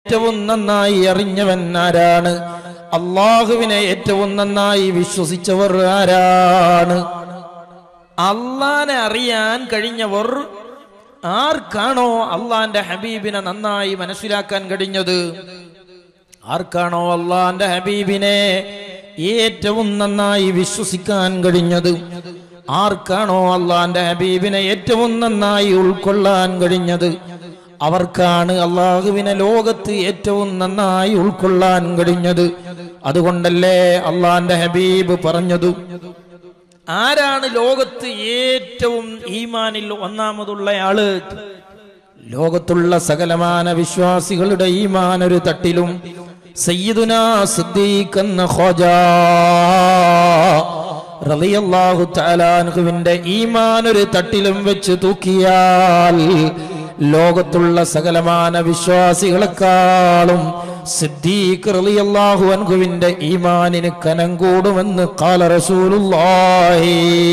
ഏറ്റവും നന്നായി അറിഞ്ഞവൻ ആരാണ് അള്ളാഹുവിനെ ഏറ്റവും നന്നായി വിശ്വസിച്ചവർ ആരാണ് അള്ളാനെ അറിയാൻ കഴിഞ്ഞവർ ആർക്കാണോ അള്ളാന്റെ ഹബീബിനെ നന്നായി മനസ്സിലാക്കാൻ കഴിഞ്ഞത് ആർക്കാണോ അള്ളാന്റെ ഹബീബിനെ ഏറ്റവും നന്നായി വിശ്വസിക്കാൻ കഴിഞ്ഞത് ആർക്കാണോ അള്ളാന്റെ ഹബീബിനെ ഏറ്റവും നന്നായി ഉൾക്കൊള്ളാൻ കഴിഞ്ഞത് അവർക്കാണ് അള്ളാഹുവിനെ ലോകത്ത് ഏറ്റവും നന്നായി ഉൾക്കൊള്ളാൻ കഴിഞ്ഞത് അതുകൊണ്ടല്ലേ അള്ളാന്റെ ഹബീബ് പറഞ്ഞതു ആരാണ് ലോകത്ത് ഏറ്റവും ഈമാനിൽ ഒന്നാമതുള്ള ആള് ലോകത്തുള്ള സകലമാന വിശ്വാസികളുടെ ഈമാൻ ഒരു തട്ടിലും സയ്യിദുനാ സിദ്ദീഖ് എന്ന ഖോജാ റളിയല്ലാഹു തആലാൻഹുവിന്റെ ഈമാൻ ഒരു തട്ടിലും വെച്ച് തൂക്കിയാൽ ലോകത്തുള്ള സകലമാന വിശ്വാസികളെക്കാളും സിദ്ദീഖ് റളിയല്ലാഹു അൻഹുവിന്റെ ഈമാനിന് കനം കൂടുമെന്ന് കാല റസൂലുള്ളാഹി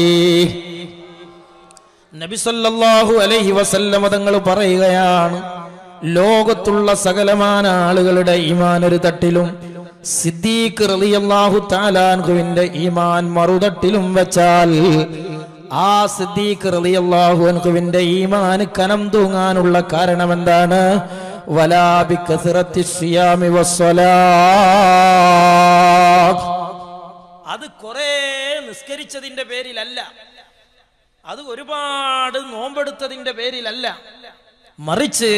നബി സല്ലല്ലാഹു അലൈഹി വസല്ലമ തങ്ങൾ പറയുകയാണ് ലോകത്തുള്ള സകലമാന ആളുകളുടെ ഈമാൻ ഒരു തട്ടിലും സിദ്ദീഖ് റളിയല്ലാഹു തആലാൻഹുവിന്റെ ഈമാൻ മറുതട്ടിലും വെച്ചാൽ ആ സിദ്ദീഖ് റളിയല്ലാഹു അൻഹുവിന്റെ ഈമാൻ കനം തൂങ്ങാനുള്ള കാരണം എന്താണ് വലാ ബികസറത്തി സിയാമി വസ്സലാത്ത് അത് കുറെ നിസ്കരിച്ചതിന്റെ പേരിലല്ല അത് ഒരുപാട് നോമ്പെടുത്തതിന്റെ പേരിലല്ല മറിച്ച്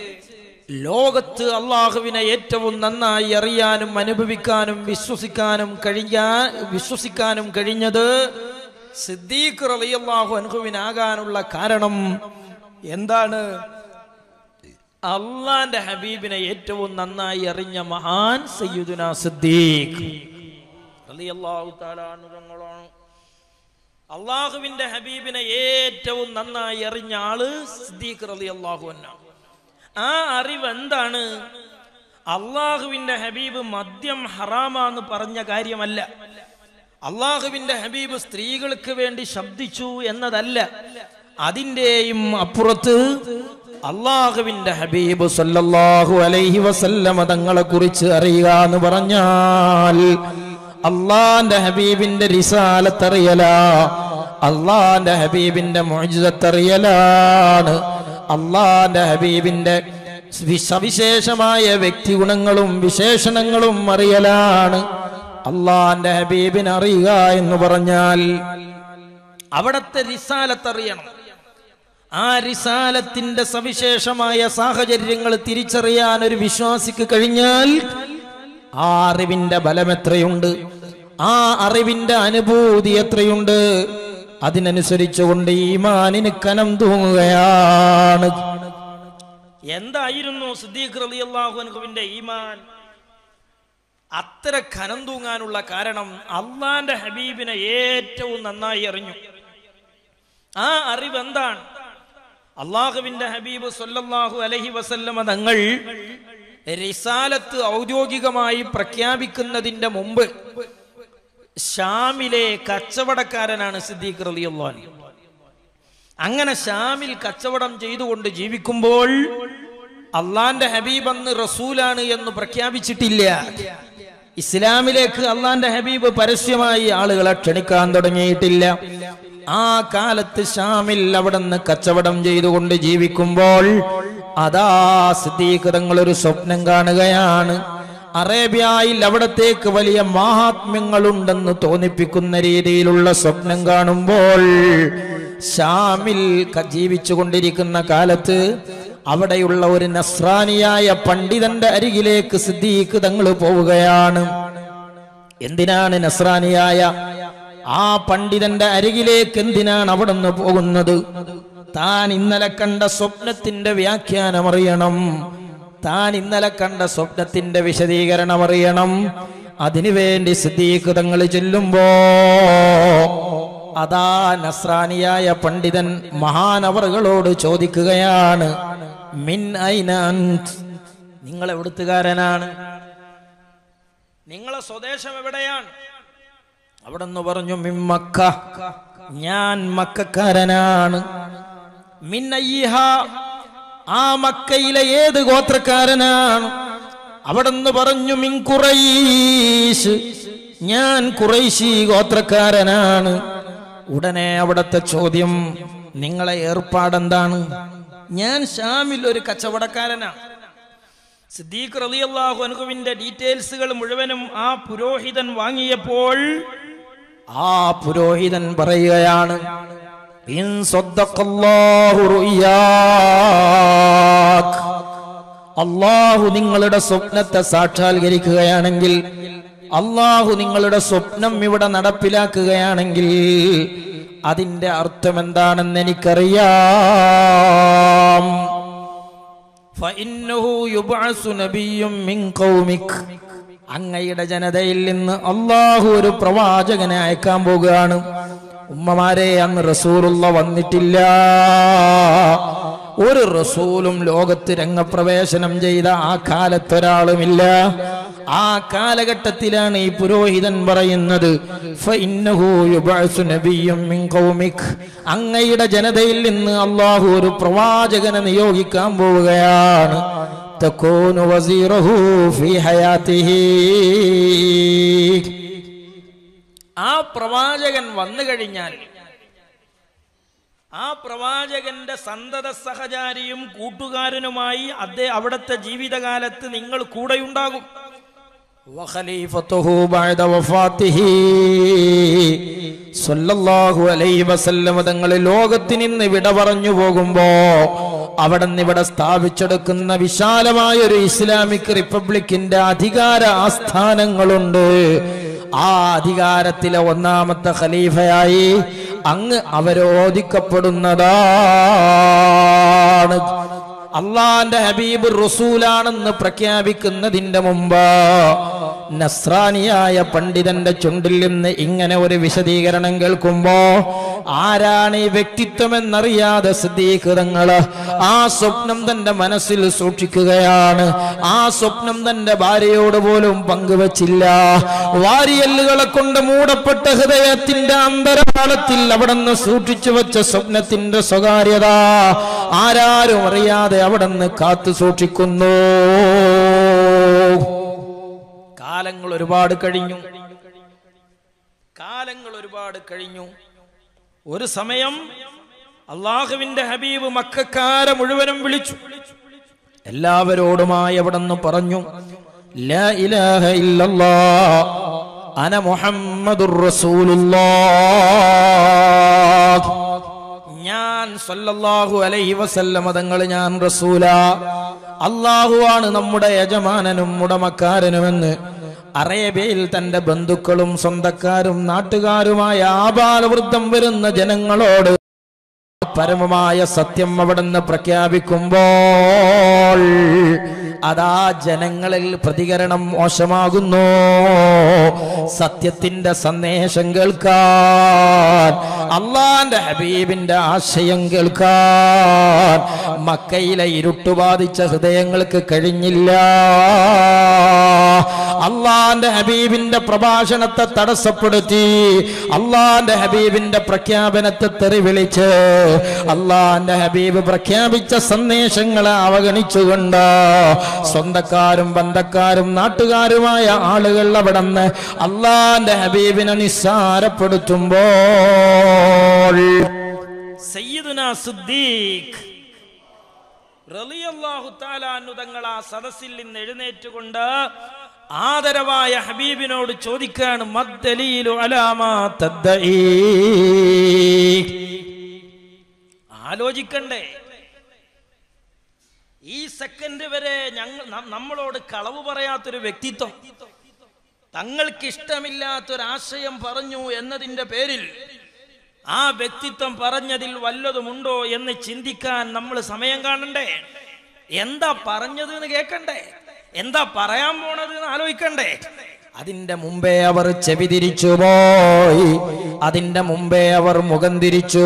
ലോകത്ത് അള്ളാഹുവിനെ ഏറ്റവും നന്നായി അറിയാനും അനുഭവിക്കാനും വിശ്വസിക്കാനും കഴിഞ്ഞാ വിശ്വസിക്കാനും കഴിഞ്ഞത് സിദ്ദീഖ് റളിയല്ലാഹു അൻഹുവിനാകാനുള്ള കാരണം എന്താണ് അള്ളാന്റെ ഹബീബിനെ ഏറ്റവും നന്നായി അറിഞ്ഞ മഹാൻ സയ്യിദുന സിദ്ദീഖ് റളിയല്ലാഹു തആല അൻഹു തങ്ങളാണ് അള്ളാഹുവിന്റെ ഹബീബിനെ ഏറ്റവും നന്നായി അറിഞ്ഞ ആള് സിദ്ദീഖ് റലി അള്ളാഹു ആ അറിവ് എന്താണ് അള്ളാഹുവിന്റെ ഹബീബ് മദ്യം ഹറാമാന്ന് പറഞ്ഞ കാര്യമല്ല അള്ളാഹുവിന്റെ ഹബീബ് സ്ത്രീകൾക്ക് വേണ്ടി ശബ്ദിച്ചു എന്നതല്ല അതിൻ്റെയും അപ്പുറത്ത് അള്ളാഹുവിന്റെ ഹബീബ് സല്ലല്ലാഹു അലൈഹി വസല്ലമ തങ്ങളെ കുറിച്ച് അറിയുക എന്ന് പറഞ്ഞാൽ അള്ളാന്റെ ഹബീബിന്റെ റിസാലത്തറിയല അള്ളാന്റെ ഹബീബിന്റെ മോചിതത്തറിയലാണ് അള്ളാന്റെ ഹബീബിന്റെ വി- സവിശേഷമായ വ്യക്തി ഗുണങ്ങളും വിശേഷണങ്ങളും അറിയലാണ് അള്ളാന്റെ ഹബീബിനെ അറിയുക എന്ന് പറഞ്ഞാൽ അവിടത്തെ റിസാലത്തറിയണം ആ റിസാലത്തിന്റെ സവിശേഷമായ സാഹചര്യങ്ങൾ തിരിച്ചറിയാൻ ഒരു വിശ്വാസിക്ക് കഴിഞ്ഞാൽ ആ അറിവിന്റെ ബലം എത്രയുണ്ട് ആ അറിവിന്റെ അനുഭൂതി എത്രയുണ്ട് അതിനനുസരിച്ചുകൊണ്ട് ഈമാനിന് കനം തൂങ്ങുകയാണ് എന്തായിരുന്നു സിദ്ദീഖ് റളിയല്ലാഹു അൻഹുവിന്റെ ഈമാൻ അത്ര കനം തൂങ്ങാനുള്ള കാരണം അള്ളാന്റെ ഹബീബിനെ ഏറ്റവും നന്നായി അറിഞ്ഞു ആ അറിവ് എന്താണ് അള്ളാഹുവിന്റെ ഹബീബ് സല്ലല്ലാഹു അലൈഹി വസല്ലമ തങ്ങൾ റിസാലത്ത് ഔദ്യോഗികമായി പ്രഖ്യാപിക്കുന്നതിന്റെ മുമ്പ് ഷാമിലെ കച്ചവടക്കാരനാണ് സിദ്ദീഖ് റളിയല്ലാഹു അൻഹു അങ്ങനെ ഷാമിൽ കച്ചവടം ചെയ്തുകൊണ്ട് ജീവിക്കുമ്പോൾ അള്ളാന്റെ ഹബീബ് അന്ന് റസൂലാണ് എന്ന് പ്രഖ്യാപിച്ചിട്ടില്ല ഇസ്ലാമിലേക്ക് അള്ളാന്റെ ഹബീബ് പരസ്യമായി ആളുകളെ ക്ഷണിക്കാൻ തുടങ്ങിയിട്ടില്ല ആ കാലത്ത് ഷാമിൽ അവിടെ നിന്ന് കച്ചവടം ചെയ്തുകൊണ്ട് ജീവിക്കുമ്പോൾ അതാ സിദ്ദീഖ് തങ്ങൾ ഒരു സ്വപ്നം കാണുകയാണ് അറേബ്യയിൽ അവിടത്തേക്ക് വലിയ മാഹാത്മ്യങ്ങളുണ്ടെന്ന് തോന്നിപ്പിക്കുന്ന രീതിയിലുള്ള സ്വപ്നം കാണുമ്പോൾ ഷാമിൽ ക- ജീവിച്ചുകൊണ്ടിരിക്കുന്ന കാലത്ത് അവിടെയുള്ള ഒരു നസ്രാനിയായ പണ്ഡിതന്റെ അരികിലേക്ക് സിദ്ദീഖ് തങ്ങൾ പോവുകയാണ് എന്തിനാണ് നസ്രാനിയായ ആ പണ്ഡിതന്റെ അരികിലേക്ക് എന്തിനാണ് അവിടെ നിന്ന് പോകുന്നത് താൻ ഇന്നലെ കണ്ട സ്വപ്നത്തിന്റെ വ്യാഖ്യാനം അറിയണം താൻ ഇന്നലെ കണ്ട സ്വപ്നത്തിന്റെ വിശദീകരണം അറിയണം അതിനുവേണ്ടി സിദ്ദീഖ് തങ്ങൾ ചെല്ലുമ്പോ അതാ നസ്രാനിയായ പണ്ഡിതൻ മഹാനവറുകളോട് ചോദിക്കുകയാണ് മിൻ ഐന അൻത്? നിങ്ങൾ എവിടുത്തുകാരനാണ് നിങ്ങളെ സ്വദേശം എവിടെയാണ് അവിടെ നിന്ന് പറഞ്ഞു മിൻ മക്ക ഞാൻ മക്കാരനാണ് മിൻ അയ്യിഹ ആ മക്കയിലെ ഏത് ഗോത്രക്കാരനാണ് അവിടുന്ന് പറഞ്ഞു മിൻ കുറൈശ് ഞാൻ കുറൈശി ഗോത്രക്കാരനാണ് ഉടനെ അവിടുത്തെ ചോദ്യം നിങ്ങളെ ഏർപ്പാടെന്താണ് ഞാൻ ഷാമിൽ ഒരു കച്ചവടക്കാരനാണ് സിദ്ദീഖ് റളിയല്ലാഹു അൻഹുവിന്റെ ഡീറ്റെയിൽസുകൾ മുഴുവനും ആ പുരോഹിതൻ വാങ്ങിയപ്പോൾ ആ പുരോഹിതൻ പറയുകയാണ് ഇൻ സ്വദ്ദഖല്ലാഹു റുയ്യാക്. അള്ളാഹു നിങ്ങളുടെ സ്വപ്നത്തെ സാക്ഷാത്കരിക്കുകയാണെങ്കിൽ അള്ളാഹു നിങ്ങളുടെ സ്വപ്നം ഇവിടെ നടപ്പിലാക്കുകയാണെങ്കിൽ അതിന്റെ അർത്ഥം എന്താണെന്ന് എനിക്കറിയാം فإنه يبعث نبي من قومك അങ്ങയുടെ ജനതയിൽ നിന്ന് അള്ളാഹു ഒരു പ്രവാചകനെ അയക്കാൻ പോകുകയാണ് ഉമ്മമാരെ അന്ന് റസൂലുള്ള വന്നിട്ടില്ല ഒരു റസൂലും ലോകത്ത് രംഗപ്രവേശനം ചെയ്ത ആ കാലത്തൊരാളുമില്ല ആ കാലഘട്ടത്തിലാണ് ഈ പുരോഹിതൻ പറയുന്നത് ഫഇന്നഹു യുബഅസു നബിയ്യും മിൻ ഖൗമിക്. അങ്ങയുടെ ജനതയിൽ നിന്ന് അള്ളാഹു ഒരു പ്രവാചകനെ നിയോഗിക്കാൻ പോവുകയാണ് തകൂനു വസീറഹു ഫീ ഹയാത്തിഹി ആ പ്രവാചകൻ വന്നു കഴിഞ്ഞാൽ ആ പ്രവാചകന്റെ സന്തത സഹചാരിയും കൂട്ടുകാരനുമായി അദ്ദേഹം അവിടുത്തെ ജീവിതകാലത്ത് നിങ്ങൾ കൂടെയുണ്ടാകും وخليفته بعد وفاته സല്ലല്ലാഹു അലൈഹി വസല്ലമ തങ്ങൾ ലോകത്തിൽ നിന്ന് വിട പറഞ്ഞു പോകുമ്പോ അവിടെ നിന്ന് ഇവിടെ സ്ഥാപിച്ചെടുക്കുന്ന വിശാലമായ ഒരു ഇസ്ലാമിക് റിപ്പബ്ലിക്കിന്റെ അധികാര ആസ്ഥാനങ്ങളുണ്ട് ആ അധികാരത്തിലെ ഒന്നാമത്തെ ഖലീഫയായി അങ്ങ് അവരോധിക്കപ്പെടുന്നതാണ് അള്ളാന്റെ ഹബീബ് റസൂലാണെന്ന് പ്രഖ്യാപിക്കുന്നതിന്റെ മുമ്പ് നസ്രാനിയായ പണ്ഡിതന്റെ ചുണ്ടിൽ നിന്ന് ഇങ്ങനെ ഒരു വിശദീകരണം കേൾക്കുമ്പോ ആരാണ് ഈ വ്യക്തിത്വം എന്നറിയാതെ സിദ്ധീകൃതങ്ങള് ആ സ്വപ്നം തന്റെ മനസ്സിൽ സൂക്ഷിക്കുകയാണ് ആ സ്വപ്നം തന്റെ ഭാര്യയോട് പോലും പങ്കുവച്ചില്ല വാരിയല്ലുകളെ കൊണ്ട് മൂടപ്പെട്ട ഹൃദയത്തിന്റെ അന്തരാളത്തിൽ അവിടെ നിന്ന് സൂക്ഷിച്ചു വെച്ച സ്വപ്നത്തിന്റെ സ്വകാര്യത ആരാരും അറിയാതെ അവിടെ നിന്ന് കാത്തു സൂക്ഷിക്കുന്നു കാലങ്ങൾ ഒരുപാട് കഴിഞ്ഞു കാലങ്ങൾ ഒരുപാട് കഴിഞ്ഞു ഒരു സമയം അള്ളാഹുവിന്റെ ഹബീബ് മക്കാരെ മുഴുവനും വിളിച്ചു എല്ലാവരോടുമായി അവിടെ നിന്ന് പറഞ്ഞു ലാ ഇലാഹ ഇല്ലല്ലാ അന മുഹമ്മദുർ റസൂലുള്ളാഹ് ഞാൻ സല്ലല്ലാഹു അലൈഹി വസല്ലമ തങ്ങൾ ഞാൻ റസൂല അള്ളാഹുവാണ് നമ്മുടെ യജമാനനും ഉടമക്കാരനുമെന്ന് അറേബ്യയിൽ തന്റെ ബന്ധുക്കളും സ്വന്തക്കാരും നാട്ടുകാരുമായ ആപാലവൃദ്ധം വരുന്ന ജനങ്ങളോട് പരമമായ സത്യം അവിടുന്ന് പ്രഖ്യാപിക്കുമ്പോൾ അതാ ജനങ്ങളിൽ പ്രതികരണം മോശമാകുന്നു സത്യത്തിന്റെ സന്ദേശം കേൾക്കാൻ അള്ളാന്റെ ഹബീബിന്റെ ആശയം കേൾക്കാൻ മക്കയിലെ ഇരുട്ടുബാധിച്ച ഹൃദയങ്ങൾക്ക് കഴിഞ്ഞില്ല അള്ളാന്റെ ഹബീബിന്റെ പ്രഭാഷണത്തെ തടസ്സപ്പെടുത്തി അള്ളാന്റെ ഹബീബിന്റെ പ്രഖ്യാപനത്തെ തെറി വിളിച്ച് അള്ളാന്റെ ഹബീബ് പ്രഖ്യാപിച്ച സന്ദേശങ്ങളെ അവഗണിച്ചുകൊണ്ട് സ്വന്തക്കാരും ബന്ധക്കാരും നാട്ടുകാരുമായ ആളുകൾ അവിടെ നിന്ന് അള്ളാന്റെ ഹബീബിനെ നിസ്സാരപ്പെടുത്തുമ്പോൾ സയ്യിദുന സിദ്ദീഖ് റളിയല്ലാഹു തആല അൻഹു തങ്ങൾ ആ സദസ്സിൽ നിന്ന് എഴുന്നേറ്റുകൊണ്ട് ആദരവായ ഹബീബിനോട് ചോദിക്കാണ് മദ്ദലീലു അലാമാ തദ്ദഈ ആലോചിക്കണ്ടേ ഈ സെക്കൻഡ് വരെ ഞങ്ങൾ ന- നമ്മളോട് കളവ് പറയാത്തൊരു വ്യക്തിത്വം തങ്ങൾക്ക് ഇഷ്ടമില്ലാത്തൊരാശയം പറഞ്ഞു എന്നതിന്റെ പേരിൽ ആ വ്യക്തിത്വം പറഞ്ഞതിൽ വല്ലതുമുണ്ടോ എന്ന് ചിന്തിക്കാൻ നമ്മൾ സമയം കാണണ്ടേ എന്താ പറഞ്ഞത് എന്ന് കേൾക്കണ്ടേ എന്താ പറയാൻ പോണത് എന്ന് ആലോചിക്കണ്ടേ അതിന്റെ മുമ്പേ അവർ ചെവി തിരിച്ചു പോയി അതിന്റെ മുമ്പേ അവർ മുഖം തിരിച്ചു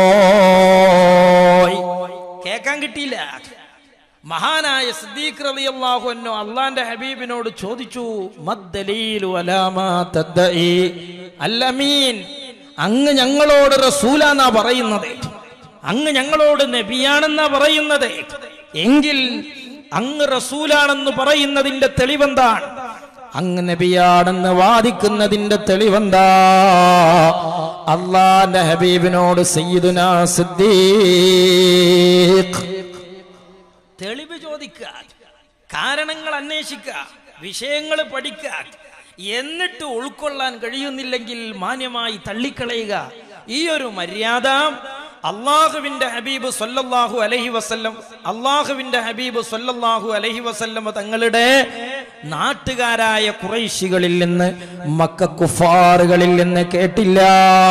പോയി കേൾക്കാൻ കിട്ടിയില്ല മഹാനായ സിദ്ദീഖ് റളിയല്ലാഹു അൻഹു അള്ളാന്റെ ഹബീബിനോട് ചോദിച്ചു മദ്ദലീലു അലാമാ തദ്ദഈ അല്ലമീൻ അങ്ങ് ഞങ്ങളോട് റസൂലാന്നാ പറയുന്നത് അങ്ങ് ഞങ്ങളോട് നബിയാണെന്നാ പറയുന്നത് എങ്കിൽ അങ്ങ് റസൂലാണെന്ന് പറയുന്നതിന്റെ തെളിവെന്താണ് അങ്ങ് നബിയാണെന്ന് വാദിക്കുന്നതിന്റെ തെളിവെന്താ അള്ളാന്റെ ഹബീബിനോട് സയ്യിദുന സിദ്ദീഖ് തെളിവ് ചോദിക്കുക കാരണങ്ങൾ അന്വേഷിക്കുക വിഷയങ്ങൾ പഠിക്കുക എന്നിട്ട് ഉൾക്കൊള്ളാൻ കഴിയുന്നില്ലെങ്കിൽ മാന്യമായി തള്ളിക്കളയുക ഈ ഒരു മര്യാദ അള്ളാഹുവിന്റെ ഹബീബ് സല്ലല്ലാഹു അലൈഹി വസല്ലം അള്ളാഹുവിന്റെ ഹബീബ് സല്ലല്ലാഹു അലൈഹി വസല്ലം തങ്ങളുടെ നാട്ടുകാരായ കുറൈശികളിൽ നിന്ന് മക്ക കുഫാറുകളിൽ നിന്ന് കേട്ടില്ല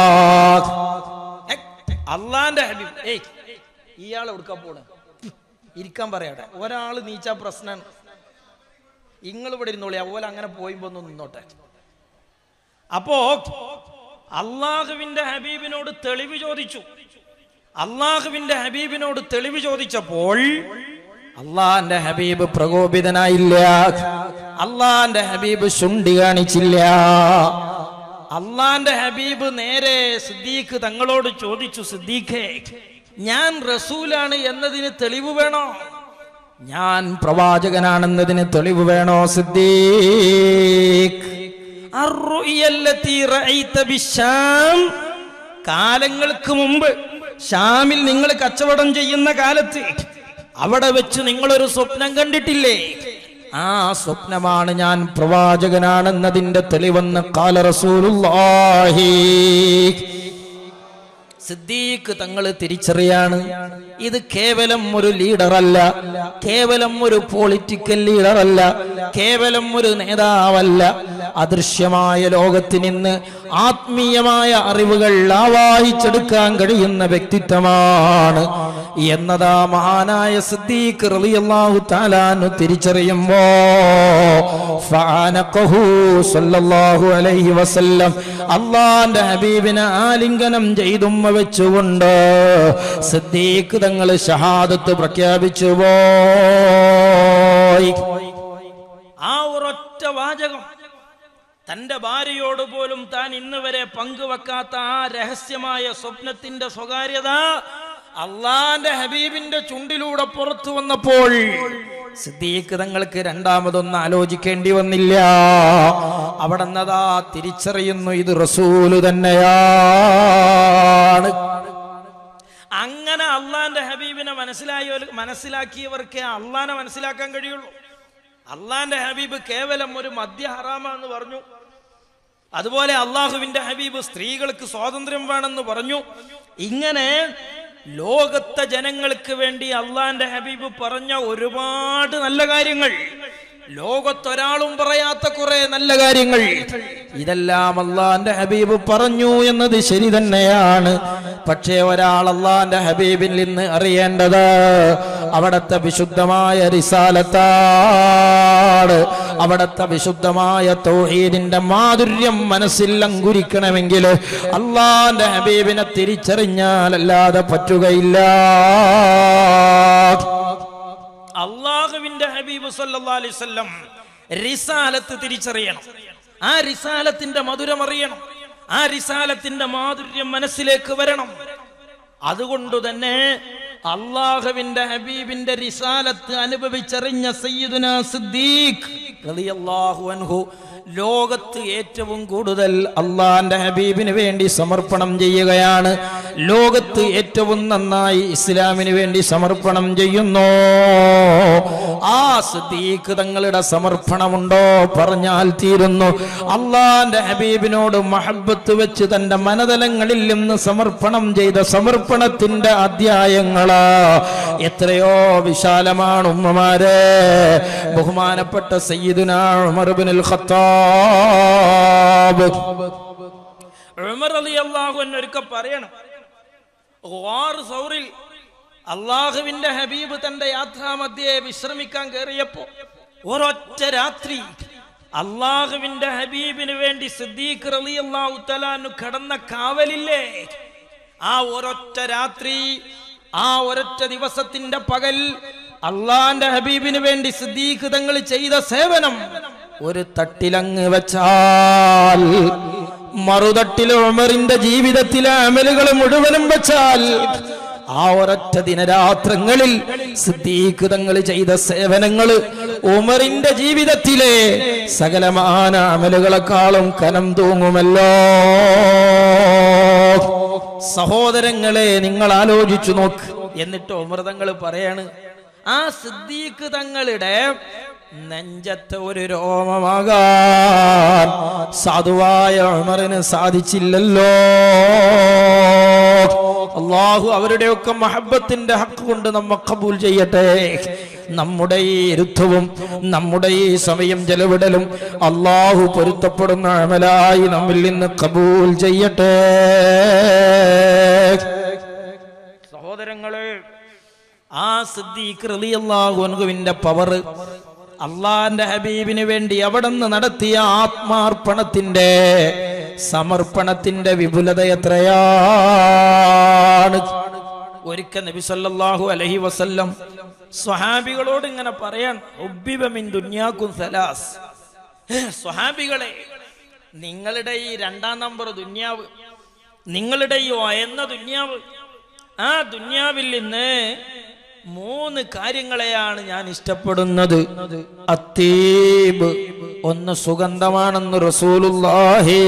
അള്ളാന്റെ ഹബീബ് ഏയ് ഇയാൾ എവിടുക്കാൻ പോണ ഇരിക്കാൻ പറയട്ടെ ഒരാൾ നീച്ചാ പ്രശ്നമാണ് നിങ്ങൾ ഇവിടെ ഇരുന്നോളി അതുപോലെ അങ്ങനെ പോയിപ്പോ ഒന്ന് നിന്നോട്ടെ അപ്പോ അള്ളാഹുവിന്റെ ഹബീബിനോട് തെളിവ് ചോദിച്ചു അള്ളാഹുവിന്റെ ഹബീബിനോട് തെളിവ് ചോദിച്ചപ്പോൾ അള്ളാന്റെ ഹബീബ് പ്രകോപിതനായില്ല അള്ളാന്റെ ഹബീബ് ശുണ്ടി കാണിച്ചില്ല അള്ളാന്റെ ഹബീബ് നേരെ സിദ്ദീഖ് തങ്ങളോട് ചോദിച്ചു സിദ്ദീഖേ ഞാൻ റസൂലാണ് എന്നതിന് തെളിവ് വേണോ ഞാൻ പ്രവാചകനാണെന്നതിന് തെളിവ് വേണോ സിദ്ദീഖ് അർറുയല്ലത്തി റഅയ്ത ബിശ്ശാം കാലങ്ങൾക്ക് മുമ്പ് ഷാമിൽ നിങ്ങൾ കച്ചവടം ചെയ്യുന്ന കാലത്ത് അവിടെ വെച്ച് നിങ്ങളൊരു സ്വപ്നം കണ്ടിട്ടില്ലേ ആ സ്വപ്നമാണ് ഞാൻ പ്രവാചകനാണെന്നതിന്റെ തെളിവെന്ന് കാല റസൂലുള്ളാഹി സിദ്ദീഖ് തങ്ങൾ തിരിച്ചറിയാണ് ഇത് കേവലം ഒരു ലീഡറല്ല കേവലം ഒരു പൊളിറ്റിക്കൽ ലീഡറല്ല കേവലം ഒരു നേതാവല്ല അദൃശ്യമായ ലോകത്തിന് ഇന്ന് ആത്മീയമായ അറിവുകൾ ആവാഹിച്ചെടുക്കാൻ കഴിയുന്ന വ്യക്തിത്വമാണ് എന്നതാ മഹാനായ സിദ്ദീഖ് റളിയല്ലാഹു തആലാനു തിരിച്ചറിയുമ്പോ ഫഅനഖഹു സല്ലല്ലാഹു അലൈഹി വസല്ലം അള്ളാന്റെ ഹബീബിനെ ആലിംഗനം ചെയ്തുമ്മ വെച്ചുകൊണ്ട് സിദ്ദീഖ് തങ്ങൾ ഷഹാദത്ത് പ്രഖ്യാപിച്ചു പോയി ആ ഒരൊറ്റ വാചകം തന്റെ ഭാര്യയോട് പോലും താൻ ഇന്ന് വരെ പങ്കുവെക്കാത്ത ആ രഹസ്യമായ സ്വപ്നത്തിന്റെ സ്വകാര്യത അള്ളാന്റെ ഹബീബിന്റെ ചുണ്ടിലൂടെ പുറത്തു വന്നപ്പോൾ സിദ്ദീഖ് തങ്ങൾക്ക് രണ്ടാമതൊന്നും ആലോചിക്കേണ്ടി വന്നില്ല അവിടെ നിന്നതാ തിരിച്ചറിയുന്നു ഇത് റസൂല് തന്നെയാണ് അങ്ങനെ അള്ളാന്റെ ഹബീബിനെ മനസ്സിലായ മനസ്സിലാക്കിയവർക്കേ അള്ളാനെ മനസ്സിലാക്കാൻ കഴിയുള്ളൂ അള്ളാന്റെ ഹബീബ് കേവലം ഒരു മദ്യ ഹറാമാന്ന് പറഞ്ഞു അതുപോലെ അള്ളാഹുവിന്റെ ഹബീബ് സ്ത്രീകൾക്ക് സ്വാതന്ത്ര്യം വേണമെന്ന് പറഞ്ഞു ഇങ്ങനെ ലോകത്തെ ജനങ്ങൾക്ക് വേണ്ടി അള്ളാന്റെ ഹബീബ് പറഞ്ഞ ഒരുപാട് നല്ല കാര്യങ്ങൾ ലോകത്തൊരാളും പറയാത്ത കുറെ നല്ല കാര്യങ്ങൾ ഇതെല്ലാം അള്ളാന്റെ ഹബീബ് പറഞ്ഞു എന്നത് ശരി തന്നെയാണ് പക്ഷേ ഒരാൾ അള്ളാന്റെ ഹബീബിൽ നിന്ന് അറിയേണ്ടത് അവിടത്തെ വിശുദ്ധമായ റിസാലത്താണ് അവിടത്തെ വിശുദ്ധമായ തൗഹീദിന്റെ മാധുര്യം മനസ്സിൽ അങ്കുരിക്കണമെങ്കിൽ അള്ളാന്റെ ഹബീബിനെ തിരിച്ചറിഞ്ഞാലല്ലാതെ പറ്റുകയില്ല അള്ളാഹുവിന്റെ ഹബീബ് സല്ലല്ലാഹു അലൈഹി വസല്ലം റിസാലത്ത് തിരിച്ചറിയണം ആ റിസാലത്തിന്റെ മധുരം അറിയണം ആ റിസാലത്തിന്റെ മാധുര്യം മനസ്സിലേക്ക് വരണം അതുകൊണ്ട് തന്നെ അള്ളാഹുവിന്റെ ഹബീബിന്റെ റിസാലത്ത് അനുഭവിച്ചറിഞ്ഞ സയ്യിദുന സിദ്ദീഖ് റളിയല്ലാഹു അൻഹു ലോകത്ത് ഏറ്റവും കൂടുതൽ അള്ളാന്റെ ഹബീബിന് വേണ്ടി സമർപ്പണം ചെയ്യുകയാണ് ലോകത്ത് ഏറ്റവും നന്നായി ഇസ്ലാമിന് വേണ്ടി സമർപ്പണം ചെയ്യുന്നു ആ സിദ്ദീഖ് തങ്ങളുടെ സമർപ്പണമുണ്ടോ പറഞ്ഞാൽ തീരുന്നു അള്ളാന്റെ ഹബീബിനോട് മഹബത്ത് വെച്ച് തന്റെ മനതലങ്ങളിൽ നിന്ന് സമർപ്പണം ചെയ്ത സമർപ്പണത്തിന്റെ അധ്യായങ്ങള് എത്രയോ വിശാലമാണ് ഉമ്മമാരെ ബഹുമാനപ്പെട്ട സയ്യിദുന ഉമർ ഇബ്നുൽ ഖത്താബ് ഉമർ റളിയല്ലാഹു അൻഹു ഒരിക്കൽ പറയണം ഗാർ സൗറിൽ അള്ളാഹുവിന്റെ ഹബീബ് തന്റെ യാത്രാമധ്യേ വിശ്രമിക്കാൻ കയറിയപ്പോ ഒരൊറ്റ രാത്രി അള്ളാഹുവിന്റെ ഹബീബിന് വേണ്ടി സിദ്ദീഖ് റളിയല്ലാഹു തആലാനു കടന്ന കാവലില്ലേ ആ ഒരൊറ്റ രാത്രി ആ ഒരൊറ്റ ദിവസത്തിന്റെ പകൽ അള്ളാന്റെ ഹബീബിന് വേണ്ടി സിദ്ദീഖ് തങ്ങൾ ചെയ്ത സേവനം ഒരു തട്ടിലങ്ങ് വെച്ചാൽ മറുതട്ടിൽ ഉമറിന്റെ ജീവിതത്തിലെ അമലുകൾ മുഴുവനും വെച്ചാൽ ആ ഒരൊറ്റ ദിനരാത്രങ്ങളിൽ സിദ്ദീഖ് തങ്ങൾ ചെയ്ത സേവനങ്ങൾ ഉമറിന്റെ ജീവിതത്തിലെ സകലമാന അമലുകളെക്കാളും കനം തൂങ്ങുമല്ലോ സഹോദരങ്ങളെ നിങ്ങൾ ആലോചിച്ചു നോക്ക് എന്നിട്ട് ഉമർ തങ്ങൾ പറയാണ് ആ സിദ്ദീഖ് തങ്ങളുടെ നെഞ്ചത്തെ ഒരു രോമമാകാൻ സാധുവായ ഉമറിന് സാധിച്ചില്ലല്ലോ അള്ളാഹു അവരുടെയൊക്കെ മഹബത്തിന്റെ ഹക്ക് കൊണ്ട് നമ്മ കബൂൽ ചെയ്യട്ടെ നമ്മുടെ ഈ ഇരുത്തവും നമ്മുടെ ഈ സമയം ചെലവിടലും അള്ളാഹു പൊരുത്തപ്പെടുന്ന അമലായി നമ്മിൽ നിന്ന് കബൂൽ ചെയ്യട്ടെ സഹോദരങ്ങളെ ആ സിദ്ദീഖ് റളിയല്ലാഹു അൻഹുവിന്റെ പവർ അള്ളാന്റെ ഹബീബിന് വേണ്ടി അവിടെ നിന്ന് നടത്തിയ ആത്മാർപ്പണത്തിന്റെ സമർപ്പണത്തിന്റെ വിപുലത എത്രയാണ് ഒരിക്കൽ നബി സല്ലല്ലാഹു അലൈഹി വസല്ലം സ്വഹാബികളോട് ഇങ്ങനെ പറയാൻ ഉബ്ബിബ മിൻ ദുനിയാക്കും സലാസ് സ്വഹാബികളെ നിങ്ങളുടെ ഈ രണ്ടാം നമ്പർ ദുന്യാവ് നിങ്ങളുടെ ഈ ഒയന്ന ദുന്യാവ് ആ ദുന്യാവിൽ നിന്ന് മൂന്ന് കാര്യങ്ങളെയാണ് ഞാൻ ഇഷ്ടപ്പെടുന്നത് അത്തീബ് ഒന്ന് സുഗന്ധമാണെന്ന് റസൂലുള്ളാഹി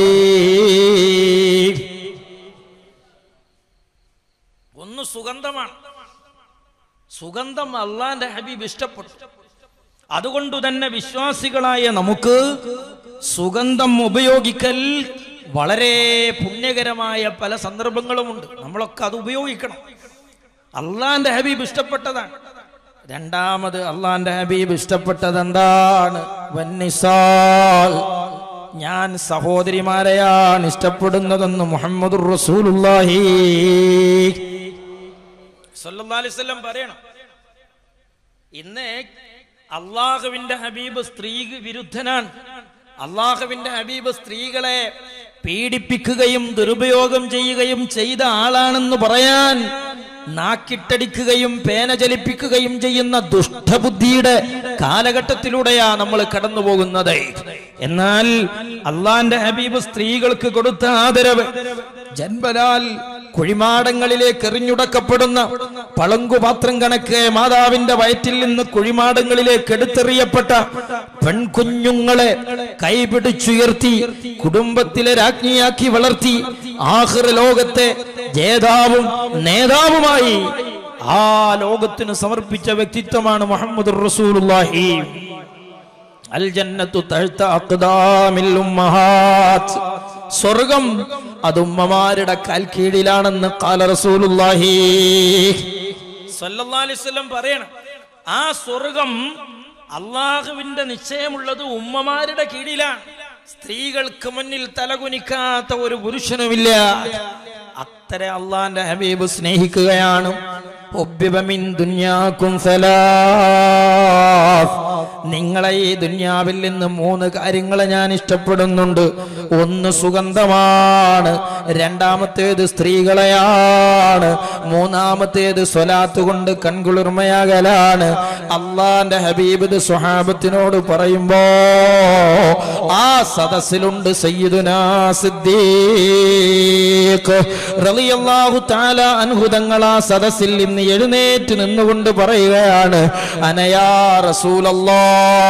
ഒന്ന് സുഗന്ധമാണ് സുഗന്ധം അള്ളാന്റെ ഹബീബ് ഇഷ്ടപ്പെട്ടു അതുകൊണ്ട് തന്നെ വിശ്വാസികളായ നമുക്ക് സുഗന്ധം ഉപയോഗിക്കൽ വളരെ പുണ്യകരമായ പല സന്ദർഭങ്ങളുമുണ്ട് നമ്മളൊക്കെ അത് ഉപയോഗിക്കണം അള്ളാന്റെ ഹബീബ് ഇഷ്ടപ്പെട്ടതാണ് രണ്ടാമത് അള്ളാന്റെ ഹബീബ് ഇഷ്ടപ്പെട്ടത് എന്താണ് വന്നിസാൽ ഞാൻ സഹോദരിമാരെയാണ് ഇഷ്ടപ്പെടുന്നതെന്ന് മുഹമ്മദ് റസൂലുള്ളാഹി സല്ലല്ലാഹു അലൈഹി വസല്ലം പറയണം ഇന്ന് അള്ളാഹുവിന്റെ ഹബീബ് സ്ത്രീ വിരുദ്ധനാണ് അള്ളാഹുവിന്റെ ഹബീബ് സ്ത്രീകളെ പീഡിപ്പിക്കുകയും ദുരുപയോഗം ചെയ്യുകയും ചെയ്ത ആളാണെന്ന് പറയാൻ നാക്കിട്ടടിക്കുകയും പേന ചലിപ്പിക്കുകയും ചെയ്യുന്ന ദുഷ്ടബുദ്ധിയുടെ കാലഘട്ടത്തിലൂടെയാ നമ്മൾ കടന്നു പോകുന്നത് എന്നാൽ അള്ളാന്റെ ഹബീബ് സ്ത്രീകൾക്ക് കൊടുത്ത ആദരവ് ജന്മനാൽ കുഴിമാടങ്ങളിലേക്ക് എറിഞ്ഞുടക്കപ്പെടുന്ന പളങ്കുപാത്രം കണക്ക് മാതാവിന്റെ വയറ്റിൽ നിന്ന് കുഴിമാടങ്ങളിലേക്ക് എടുത്തെറിയപ്പെട്ട പെൺകുഞ്ഞുങ്ങളെ കൈപിടിച്ചുയർത്തി കുടുംബത്തിലെ രാജ്ഞിയാക്കി വളർത്തി ആഹ്റ ലോകത്തെ ജേതാവും നേതാവുമായി ആ ലോകത്തിന് സമർപ്പിച്ച വ്യക്തിത്വമാണ് മുഹമ്മദ് റസൂലുള്ളാഹി അൽ ജന്നത്തു തഴുത്ത അക്ദാമിൽ ഉമ്മഹാത്ത് സ്വർഗം അത് ഉമ്മമാരുടെ കാൽ കീഴിലാണെന്ന് കാല റസൂലുള്ളാഹി സല്ലല്ലാഹു അലൈഹി വസല്ലം പറയണം ആ സ്വർഗം അള്ളാഹുവിന്റെ നിശ്ചയമുള്ളത് ഉമ്മമാരുടെ കീഴിലാണ് സ്ത്രീകൾക്ക് മുന്നിൽ തലകുനിക്കാത്ത ഒരു പുരുഷനുമില്ല അത്തര അള്ളാന്റെ ഹബീബ് സ്നേഹിക്കുകയാണ് ഒബ്ബിബമിൻ ദുന്യാക്കും സലാഫ് നിങ്ങളെ ഈ ദുന്യാവിൽ നിന്ന് മൂന്ന് കാര്യങ്ങളെ ഞാൻ ഇഷ്ടപ്പെടുന്നുണ്ട് ഒന്ന് സുഗന്ധമാണ് രണ്ടാമത്തേത് സ്ത്രീകളെയാണ് മൂന്നാമത്തേത് സ്വലാത്ത് കൊണ്ട് കൺകുളിർമയാകലാണ് അള്ളാന്റെ ഹബീബ് ഇത് സ്വഹാബത്തിനോട് പറയുമ്പോ ആ സദസ്സിലുണ്ട് സയ്യിദുനാ സിദ്ദീഖ് റളിയല്ലാഹു തആല അൻഹു തങ്ങൾ ആ സദസ്സിൽ നിന്ന് എഴുന്നേറ്റ് നിന്നുകൊണ്ട് പറയുകയാണ് അനയാ റസൂലല്ലാ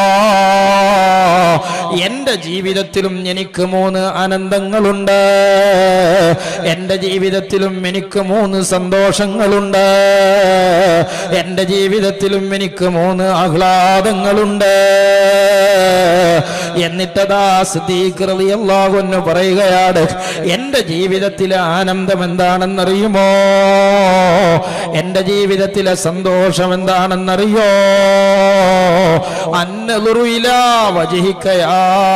എന്റെ ജീവിതത്തിലും എനിക്ക് മൂന്ന് ആനന്ദങ്ങളുണ്ട് എന്റെ ജീവിതത്തിലും എനിക്ക് മൂന്ന് സന്തോഷങ്ങളുണ്ട് എന്റെ ജീവിതത്തിലും എനിക്ക് മൂന്ന് ആഹ്ലാദങ്ങളുണ്ട് എന്നിട്ടതാ സിദ്ദീഖ് റളിയല്ലാഹു അൻഹു പറയുകയാണ് എന്റെ ജീവിതത്തിലെ ആനന്ദം എന്താണെന്നറിയുമോ എന്റെ ജീവിതത്തിലെ സന്തോഷം എന്താണെന്നറിയോ അന്നലുറു ഇലാ വജ്ഹിക യാ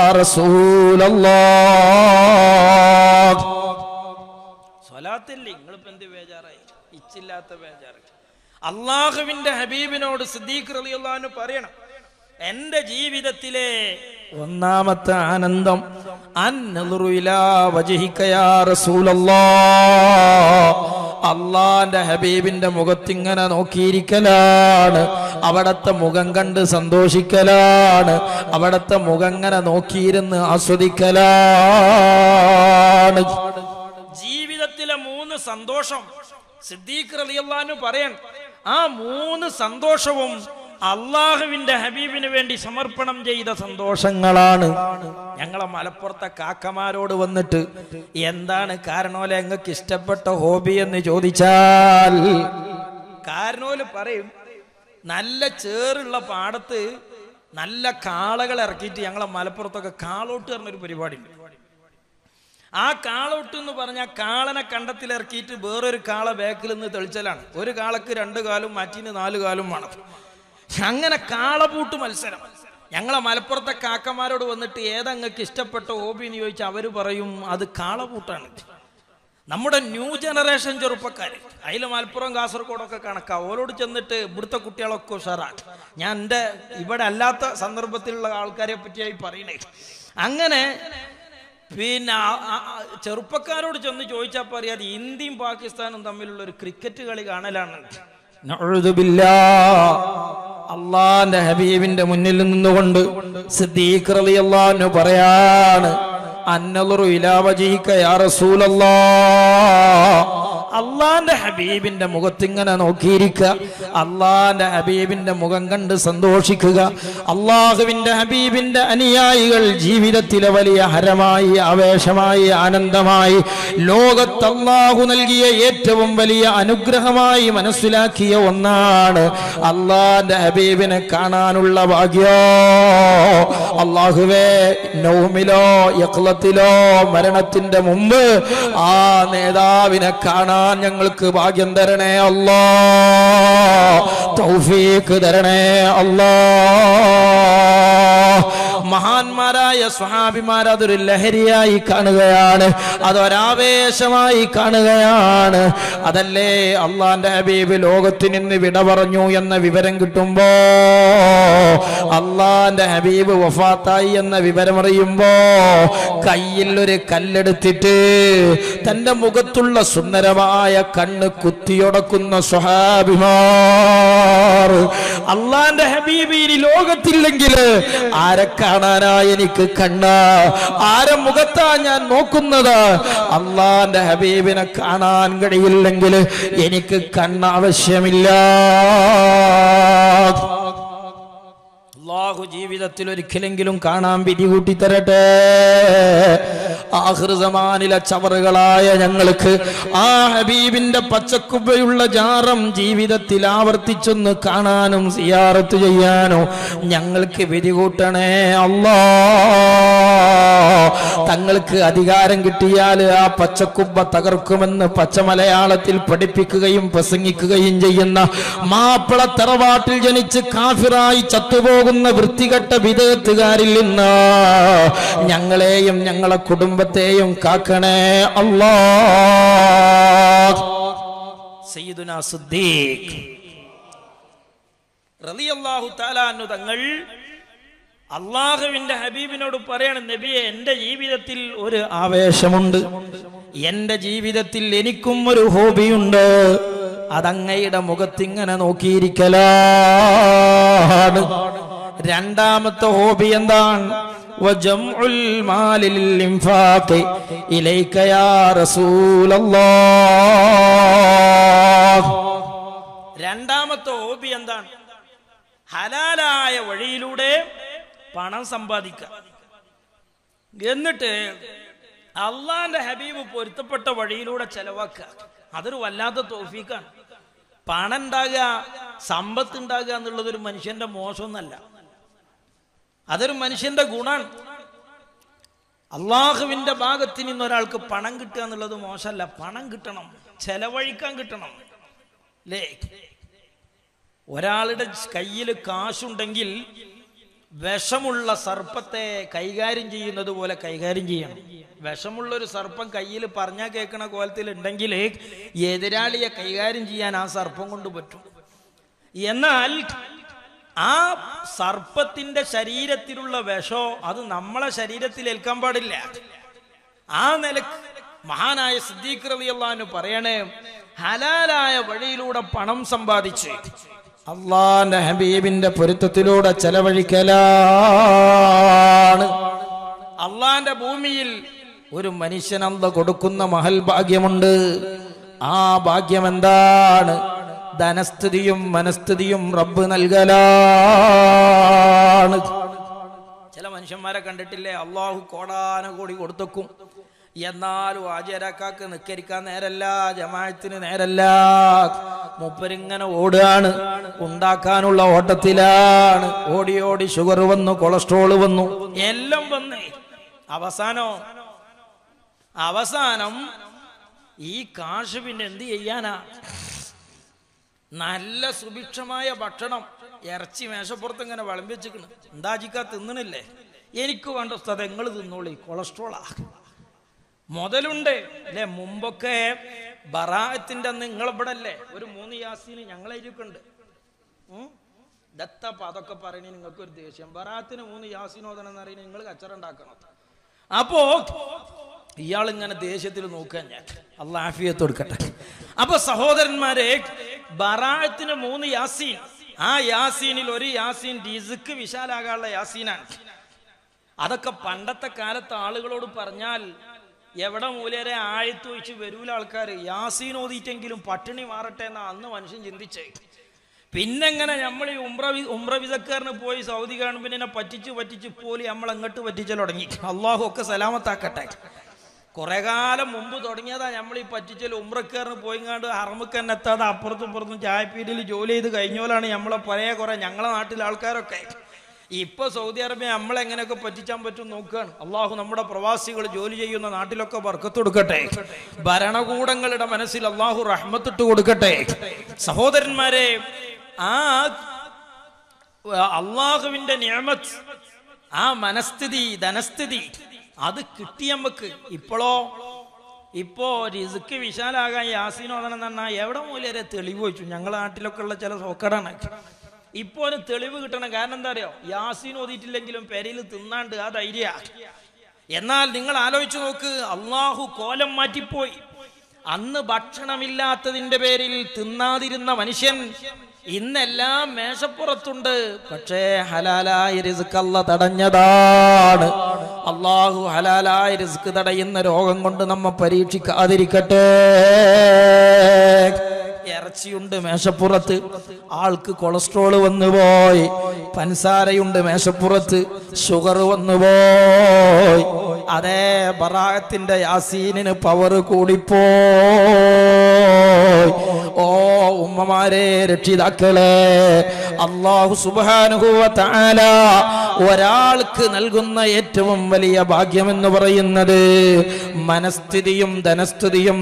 റസൂലല്ലാഹ് സ്വലാത്തില്ലേ നിങ്ങളിപ്പോ എന്ത് ബേജാറായി ഇച്ചില്ലാത്ത ബേജാറ് അള്ളാഹുവിന്റെ ഹബീബിനോട് സിദ്ദീഖ് റളിയല്ലാഹു പറയണം എന്റെ ജീവിതത്തിലെ ഒന്നാമത്തെ ആനന്ദം അന്നലുറു ഇലാ വജ്ഹിക യാ റസൂലല്ലാഹ് അള്ളാന്റെ ഹബീബിന്റെ മുഖത്തിങ്ങനെ നോക്കിയിരിക്കലാണ് അവിടത്തെ മുഖം കണ്ട് സന്തോഷിക്കലാണ് അവിടത്തെ മുഖം ഇങ്ങനെ നോക്കിയിരുന്ന് ആസ്വദിക്കലാണ് ജീവിതത്തിലെ മൂന്ന് സന്തോഷം സിദ്ദീഖ് റളിയല്ലാഹു പറയാൻ ആ മൂന്ന് സന്തോഷവും അള്ളാഹുവിന്റെ ഹബീബിന് വേണ്ടി സമർപ്പണം ചെയ്ത സന്തോഷങ്ങളാണ് ഞങ്ങളെ മലപ്പുറത്തെ കാക്കമാരോട് വന്നിട്ട് എന്താണ് കാരണോലെ ഞങ്ങൾക്ക് ഇഷ്ടപ്പെട്ട ഹോബി എന്ന് ചോദിച്ചാൽ കാരണോല് പറയും നല്ല ചേറുള്ള പാടത്ത് നല്ല കാളകൾ ഇറക്കിയിട്ട് ഞങ്ങളെ മലപ്പുറത്തൊക്കെ കാളോട്ട് പറഞ്ഞൊരു പരിപാടി ഉണ്ട് ആ കാളോട്ട് എന്ന് പറഞ്ഞാൽ കാളനെ കണ്ടത്തിൽ ഇറക്കിയിട്ട് വേറൊരു കാള ബാക്കിൽ നിന്ന് തെളിച്ചലാണ് ഒരു കാളക്ക് രണ്ട് കാലും മറ്റിന് നാല് കാലും വേണം അങ്ങനെ കാളപൂട്ട് മത്സരം ഞങ്ങളെ മലപ്പുറത്തെ കാക്കമാരോട് വന്നിട്ട് ഏതങ്ങൾക്ക് ഇഷ്ടപ്പെട്ട ഹോബി എന്ന് ചോദിച്ചാൽ അവർ പറയും അത് കാളപൂട്ടാണ് നമ്മുടെ ന്യൂ ജനറേഷൻ ചെറുപ്പക്കാർ അതിൽ മലപ്പുറം കാസർഗോഡൊക്കെ കണക്കാ ഓരോട് ചെന്നിട്ട് ഇവിടുത്തെ കുട്ടികളൊക്കെ ഉഷാറാണ് ഞാൻ എൻ്റെ ഇവിടെ അല്ലാത്ത സന്ദർഭത്തിലുള്ള ആൾക്കാരെ പറ്റിയായി പറയണേ അങ്ങനെ പിന്നെ ആ- ആ- ആ ചെറുപ്പക്കാരോട് ചെന്ന് ചോദിച്ചാൽ പറയാതെ ഇന്ത്യയും പാകിസ്ഥാനും തമ്മിലുള്ള ഒരു ക്രിക്കറ്റ് കളി കാണലാണ് നഅൂദുബില്ലാ. അള്ളാന്റെ ഹബീബിന്റെ മുന്നിൽ നിന്നുകൊണ്ട് സിദ്ദീഖ് റളിയല്ലാഹു അൻഹു പറയാണ് അന്നളുറു ഇലാ വജീക യാ റസൂലല്ലാ അള്ളാന്റെ ഹബീബിന്റെ മുഖത്തിങ്ങനെ നോക്കിയിരിക്കുക അള്ളാന്റെ ഹബീബിന്റെ മുഖം കണ്ട് സന്തോഷിക്കുക അള്ളാഹുവിന്റെ ഹബീബിന്റെ അനുയായികൾ ജീവിതത്തിലെ വലിയ ഹരമായി ആവേശമായി ആനന്ദമായി ലോകത്ത് അള്ളാഹു നൽകിയ ഏറ്റവും വലിയ അനുഗ്രഹമായി മനസ്സിലാക്കിയ ഒന്നാണ് അള്ളാന്റെ ഹബീബിനെ കാണാനുള്ള ഭാഗ്യോ അള്ളാഹുവേ നൗമിലോ യക്ലത്തിലോ മരണത്തിന്റെ മുമ്പ് ആ നേതാവിനെ കാണാൻ ഞങ്ങൾക്ക് ഭാഗ്യം തരണേ അല്ലാ തൗഫീഖ് തരണേ അല്ലാ മഹാന്മാരായ സ്വഹാബിമാർ അതൊരു ലഹരിയായി കാണുകയാണ് അതൊരാവേശമായി കാണുകയാണ് അതല്ലേ അള്ളാന്റെ ഹബീബ് ലോകത്തിൽ നിന്ന് വിട പറഞ്ഞു എന്ന വിവരം കിട്ടുമ്പോ അള്ളാന്റെ ഹബീബ് വഫാത്തായി എന്ന വിവരം അറിയുമ്പോ കയ്യിൽ ഒരു കല്ലെടുത്തിട്ട് തന്റെ മുഖത്തുള്ള സുന്ദരമായ കണ്ണ് കുത്തിയൊടക്കുന്ന സ്വഹാബിമാർ അള്ളാന്റെ ഹബീബ് ഇനി ലോകത്തില്ലെങ്കിൽ ആരെ കാണാനാ എനിക്ക് കണ്ണ ആരെ മുഖത്താ ഞാൻ നോക്കുന്നത് അള്ളാന്റെ ഹബീബിനെ കാണാൻ കഴിയില്ലെങ്കിൽ എനിക്ക് കണ്ണ് ആവശ്യമില്ല അള്ളാഹു ജീവിതത്തിൽ ഒരിക്കലെങ്കിലും കാണാൻ പിടികൂട്ടി തരട്ടെ ആഹൃതമാനിലെ ചവറുകളായ ഞങ്ങൾക്ക് ആ ഹബീബിന്റെ പച്ചക്കുബയുള്ള ജാറം ജീവിതത്തിൽ ആവർത്തിച്ചൊന്ന് കാണാനും സിയാറത്ത് ചെയ്യാനോ ഞങ്ങൾക്ക് പിടികൂട്ടണേ അല്ലാ തങ്ങൾക്ക് അധികാരം കിട്ടിയാൽ ആ പച്ചക്കുബ്ബ തകർക്കുമെന്ന് പച്ച മലയാളത്തിൽ പഠിപ്പിക്കുകയും പ്രസംഗിക്കുകയും ചെയ്യുന്ന മാപ്പിള തറവാട്ടിൽ ജനിച്ച് കാഫിറായി ചത്തുപോകുന്ന വൃത്തികെട്ട വിധേയത്തുകാരിൽ നിന്ന് ഞങ്ങളെയും ഞങ്ങളെ കുടുംബത്തെയും കാക്കണേ അല്ലാ സയ്യിദുന സിദ്ദീഖ് റളിയല്ലാഹു തആലാനു തങ്ങൾ അള്ളാഹുവിന്റെ ഹബീബിനോട് പറയാണ് നബിയെ എൻ്റെ ജീവിതത്തിൽ ഒരു ആവേശമുണ്ട് എന്റെ ജീവിതത്തിൽ എനിക്കും ഒരു ഹോബിയുണ്ട് അതങ്ങയുടെ മുഖത്തിങ്ങനെ നോക്കിയിരിക്കലാണ് രണ്ടാമത്തെ ഹോബി എന്താണ് വജംഉൽ മാലിൽ ഇൻഫാഖ് ഇലൈക യാ റസൂലല്ലാഹ് രണ്ടാമത്തെ ഹോബി എന്താണ് ഹലാലായ വഴിയിലൂടെ പണം സമ്പാദിക്കുക എന്നിട്ട് അള്ളാന്റെ ഹബീബ് പൊരുത്തപ്പെട്ട വഴിയിലൂടെ ചെലവാക്കുക അതൊരു വല്ലാത്ത തോഫീക്കാണ് പണം ഉണ്ടാകുക സമ്പത്ത് ഉണ്ടാകുക എന്നുള്ളത് ഒരു മനുഷ്യന്റെ മോശമൊന്നല്ല അതൊരു മനുഷ്യന്റെ ഗുണാണ് അള്ളാഹുവിന്റെ ഭാഗത്ത് നിന്ന് ഒരാൾക്ക് പണം കിട്ടുക എന്നുള്ളത് മോശമല്ല പണം കിട്ടണം ചെലവഴിക്കാൻ കിട്ടണം അല്ലേ ഒരാളുടെ കയ്യിൽ കാശുണ്ടെങ്കിൽ വിഷമുള്ള സർപ്പത്തെ കൈകാര്യം ചെയ്യുന്നത് പോലെ കൈകാര്യം ചെയ്യണം വിഷമുള്ള ഒരു സർപ്പം കയ്യിൽ പറഞ്ഞാൽ കേൾക്കണ കോലത്തിൽ ഉണ്ടെങ്കിൽ എതിരാളിയെ കൈകാര്യം ചെയ്യാൻ ആ സർപ്പം കൊണ്ട് പറ്റും എന്നാൽ ആ സർപ്പത്തിന്റെ ശരീരത്തിലുള്ള വിഷോ അത് നമ്മളെ ശരീരത്തിൽ ഏൽക്കാൻ പാടില്ല ആ നിലക്ക് മഹാനായ സിദ്ദീഖ് റളിയല്ലാഹു പറയണേ ഹലാലായ വഴിയിലൂടെ പണം സമ്പാദിച്ച് അള്ളാന്റെ ഹബീബിന്റെ പൊരുത്തത്തിലൂടെ ചെലവഴിക്കലാണ് അള്ളാന്റെ ഭൂമിയിൽ ഒരു മനുഷ്യനന്ത കൊടുക്കുന്ന മഹൽ ഭാഗ്യമുണ്ട് ആ ഭാഗ്യം എന്താണ് ധനസ്ഥിതിയും മനസ്ഥിതിയും റബ്ബ് നൽകലാണ് ചില മനുഷ്യന്മാരെ കണ്ടിട്ടില്ലേ അള്ളാഹു കോടാന കോടി കൊടുത്തക്കും എന്നാലും ആചാരക്കാക്ക് നിക്കരിക്കാൻ നേരല്ല ജമാഅത്തിന് നേരല്ല മൂപ്പരിങ്ങനെ ഓടുകയാണ് ഉണ്ടാക്കാനുള്ള ഓട്ടത്തിലാണ് ഓടി ഓടി ഷുഗർ വന്നു കൊളസ്ട്രോൾ വന്നു എല്ലാം വന്നേ അവസാനോ അവസാനം ഈ കാശ് പിന്നെ എന്ത് ചെയ്യാനാ നല്ല സുഭിക്ഷമായ ഭക്ഷണം ഇറച്ചി മേശപ്പുറത്ത് ഇങ്ങനെ വിളമ്പി വെച്ചിക്കണ് എന്താജിക്കാ തിന്നണില്ലേ എനിക്ക് വേണ്ട സ്ഥലം നിങ്ങൾ തിന്നോളി കൊളസ്ട്രോളാ മുതലുണ്ട് അല്ലെ മുമ്പൊക്കെ ബറാത്തിന്റെ അന്ന് നിങ്ങളിവിടെ അല്ലേ ഒരു മൂന്ന് യാസീന് ഞങ്ങളെഴുതിയിട്ടുണ്ട് ദത്തപ്പ അതൊക്കെ പറയണേ നിങ്ങൾക്ക് ഒരു ദേഷ്യം ബറാത്തിന് മൂന്ന് യാസീനോദനം എന്ന് പറയുന്നത് നിങ്ങൾ കച്ചറ ഉണ്ടാക്കണം അപ്പോ ഇയാൾ ഇങ്ങനെ ദേഷ്യത്തിൽ നോക്കാൻ ഞാൻ അല്ല ആഫിയത്ത് കൊടുക്കട്ടെ അപ്പൊ സഹോദരന്മാരെ ബറാത്തിന് മൂന്ന് യാസീൻ ആ യാസീനിൽ ഒരു യാസീൻ ഡിസുക്ക് വിശാലാകാനുള്ള യാസീനാണ് അതൊക്കെ പണ്ടത്തെ കാലത്ത് ആളുകളോട് പറഞ്ഞാൽ എവിടെ മൂലരെ ആയത്ത് വെച്ച് വരൂല ആൾക്കാർ യാസീൻ ഓതിയിട്ടെങ്കിലും പട്ടിണി മാറട്ടെ എന്നാ അന്ന് മനുഷ്യൻ ചിന്തിച്ചേ പിന്നെങ്ങനെ നമ്മൾ ഈ ഉംറ വി- ഉംറ വിസക്കാരന് പോയി സൗദി ഗവൺമെന്റിനെ പറ്റിച്ച് പറ്റിച്ച് പോലി നമ്മൾ അങ്ങോട്ട് പറ്റിച്ചൽ തുടങ്ങി അള്ളാഹു ഒക്കെ സലാമത്താക്കട്ടെ കുറെ കാലം മുമ്പ് തുടങ്ങിയതാ നമ്മൾ ഈ പറ്റിച്ചൽ ഉമ്രക്കാരന് പോയിങ്ങാണ്ട് ഹറമുക്ക് തന്നെ എത്താതെ അപ്പുറത്തും ഇപ്പുറത്തും ചായപ്പീടിയിൽ ജോലി ചെയ്ത് കഴിഞ്ഞോലാണ് നമ്മളെ പഴയ കുറെ ഞങ്ങളെ നാട്ടിലെ ആൾക്കാരൊക്കെ ഇപ്പൊ സൗദി അറേബ്യ നമ്മളെങ്ങനെയൊക്കെ പറ്റിച്ചാൻ പറ്റും നോക്കുകയാണ് അള്ളാഹു നമ്മുടെ പ്രവാസികൾ ജോലി ചെയ്യുന്ന നാട്ടിലൊക്കെ വർക്കത്ത് കൊടുക്കട്ടെ ഭരണകൂടങ്ങളുടെ മനസ്സിൽ അള്ളാഹു റഹ്മത്തിട്ട് കൊടുക്കട്ടെ സഹോദരന്മാരെ ആ അള്ളാഹുവിന്റെ നിയമത്ത് ആ മനസ്ഥിതി ധനസ്ഥിതി അത് കിട്ടി നമുക്ക് ഇപ്പോഴോ ഇപ്പോ റിസ്ക് വിശാലാകാൻ യാസീനോദനം തന്നെ എവിടെ മൂലരെ തെളിവ് വെച്ചു ഞങ്ങളെ നാട്ടിലൊക്കെ ഉള്ള ചില സോക്കടാണ് ഇപ്പോ ഒരു തെളിവ് കിട്ടണം കാരണം എന്താ അറിയോ യാസീൻ ഓതിയിട്ടില്ലെങ്കിലും പെരയിൽ തിന്നാണ്ട് ആ ധൈര്യ എന്നാൽ നിങ്ങൾ ആലോചിച്ചു നോക്ക് അള്ളാഹു കോലം മാറ്റിപ്പോയി അന്ന് ഭക്ഷണമില്ലാത്തതിന്റെ പേരിൽ തിന്നാതിരുന്ന മനുഷ്യൻ ഇന്നെല്ലാം മേശപ്പുറത്തുണ്ട് പക്ഷേ ഹലാലായ റിസ്ക് അല്ല തടഞ്ഞതാണ് അള്ളാഹു ഹലാലായ റിസ്ക് തടയുന്ന രോഗം കൊണ്ട് നമ്മ പരീക്ഷിക്കാതിരിക്കട്ടെ ഇറച്ചിയുണ്ട് മേശപ്പുറത്ത് ആൾക്ക് കൊളസ്ട്രോൾ വന്നുപോയി പൻസാരയുണ്ട് മേശപ്പുറത്ത് ഷുഗർ വന്നുപോയി അതേ ബറാഹത്തിന്റെ യാസീനിന് പവർ കൂടിപ്പോയി ഓ ഉമ്മമാരെ രക്ഷിതാക്കളെ അള്ളാഹു സുബാനുഭവ താല ഒരാൾക്ക് നൽകുന്ന ഏറ്റവും വലിയ ഭാഗ്യമെന്ന് പറയുന്നത് മനസ്ഥിതിയും ധനസ്ഥിതിയും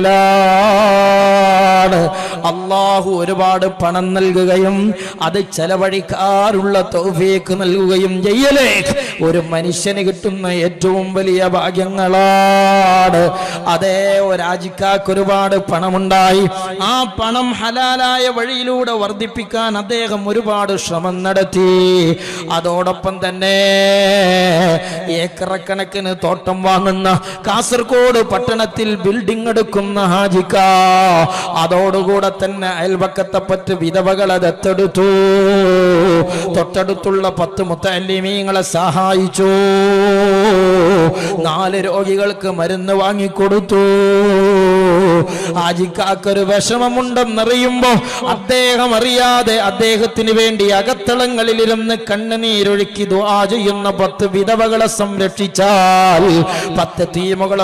നൽകലാണ് അള്ളാഹു ഒരുപാട് പണം നൽകുകയും അത് ചെലവഴിക്കാറുള്ള തൗഫീക്ക് നൽകുകയും ചെയ്യലേ ഒരു മനുഷ്യന് കിട്ടുന്ന ഏറ്റവും വലിയ ഭാഗ്യങ്ങളാണ് അതേ ഒരാജിക്കാക്ക് ഒരുപാട് പണമുണ്ടായി ആ പണം ഹലാലായ വഴിയിലൂടെ വർദ്ധിപ്പിക്കാൻ അദ്ദേഹം ഒരുപാട് ശ്രമം നടത്തി അതോടൊപ്പം തന്നെ ഏക്കറക്കണക്കിന് തോട്ടം വാങ്ങുന്ന കാസർഗോഡ് പട്ടണത്തിൽ ബിൽഡിംഗ് എടുക്കുന്ന ഹാജിക്ക അതോടുകൂടെ തന്നെ അയൽവക്കത്തെ പറ്റ് വിധവകളെ ദത്തെടുത്തു തൊട്ടടുത്തുള്ള പത്ത് മുത്തല്ലിമീങ്ങളെ സഹായിച്ചു നാല് രോഗികൾക്ക് മരുന്ന് വാങ്ങിക്കൊടുത്തു ഹാജിക്കാക്കൊരു വിഷമമുണ്ടെന്നറിയുമ്പോ അദ്ദേഹം അറിയാതെ അദ്ദേഹത്തിന് വേണ്ടി അകത്തളങ്ങളിലിരുന്ന് കണ്ണുനീരൊഴുക്കി ദുആ ചെയ്യുന്ന പത്ത് വിധവകളെ സംരക്ഷിച്ചാൽ പത്ത് തീമുകളെ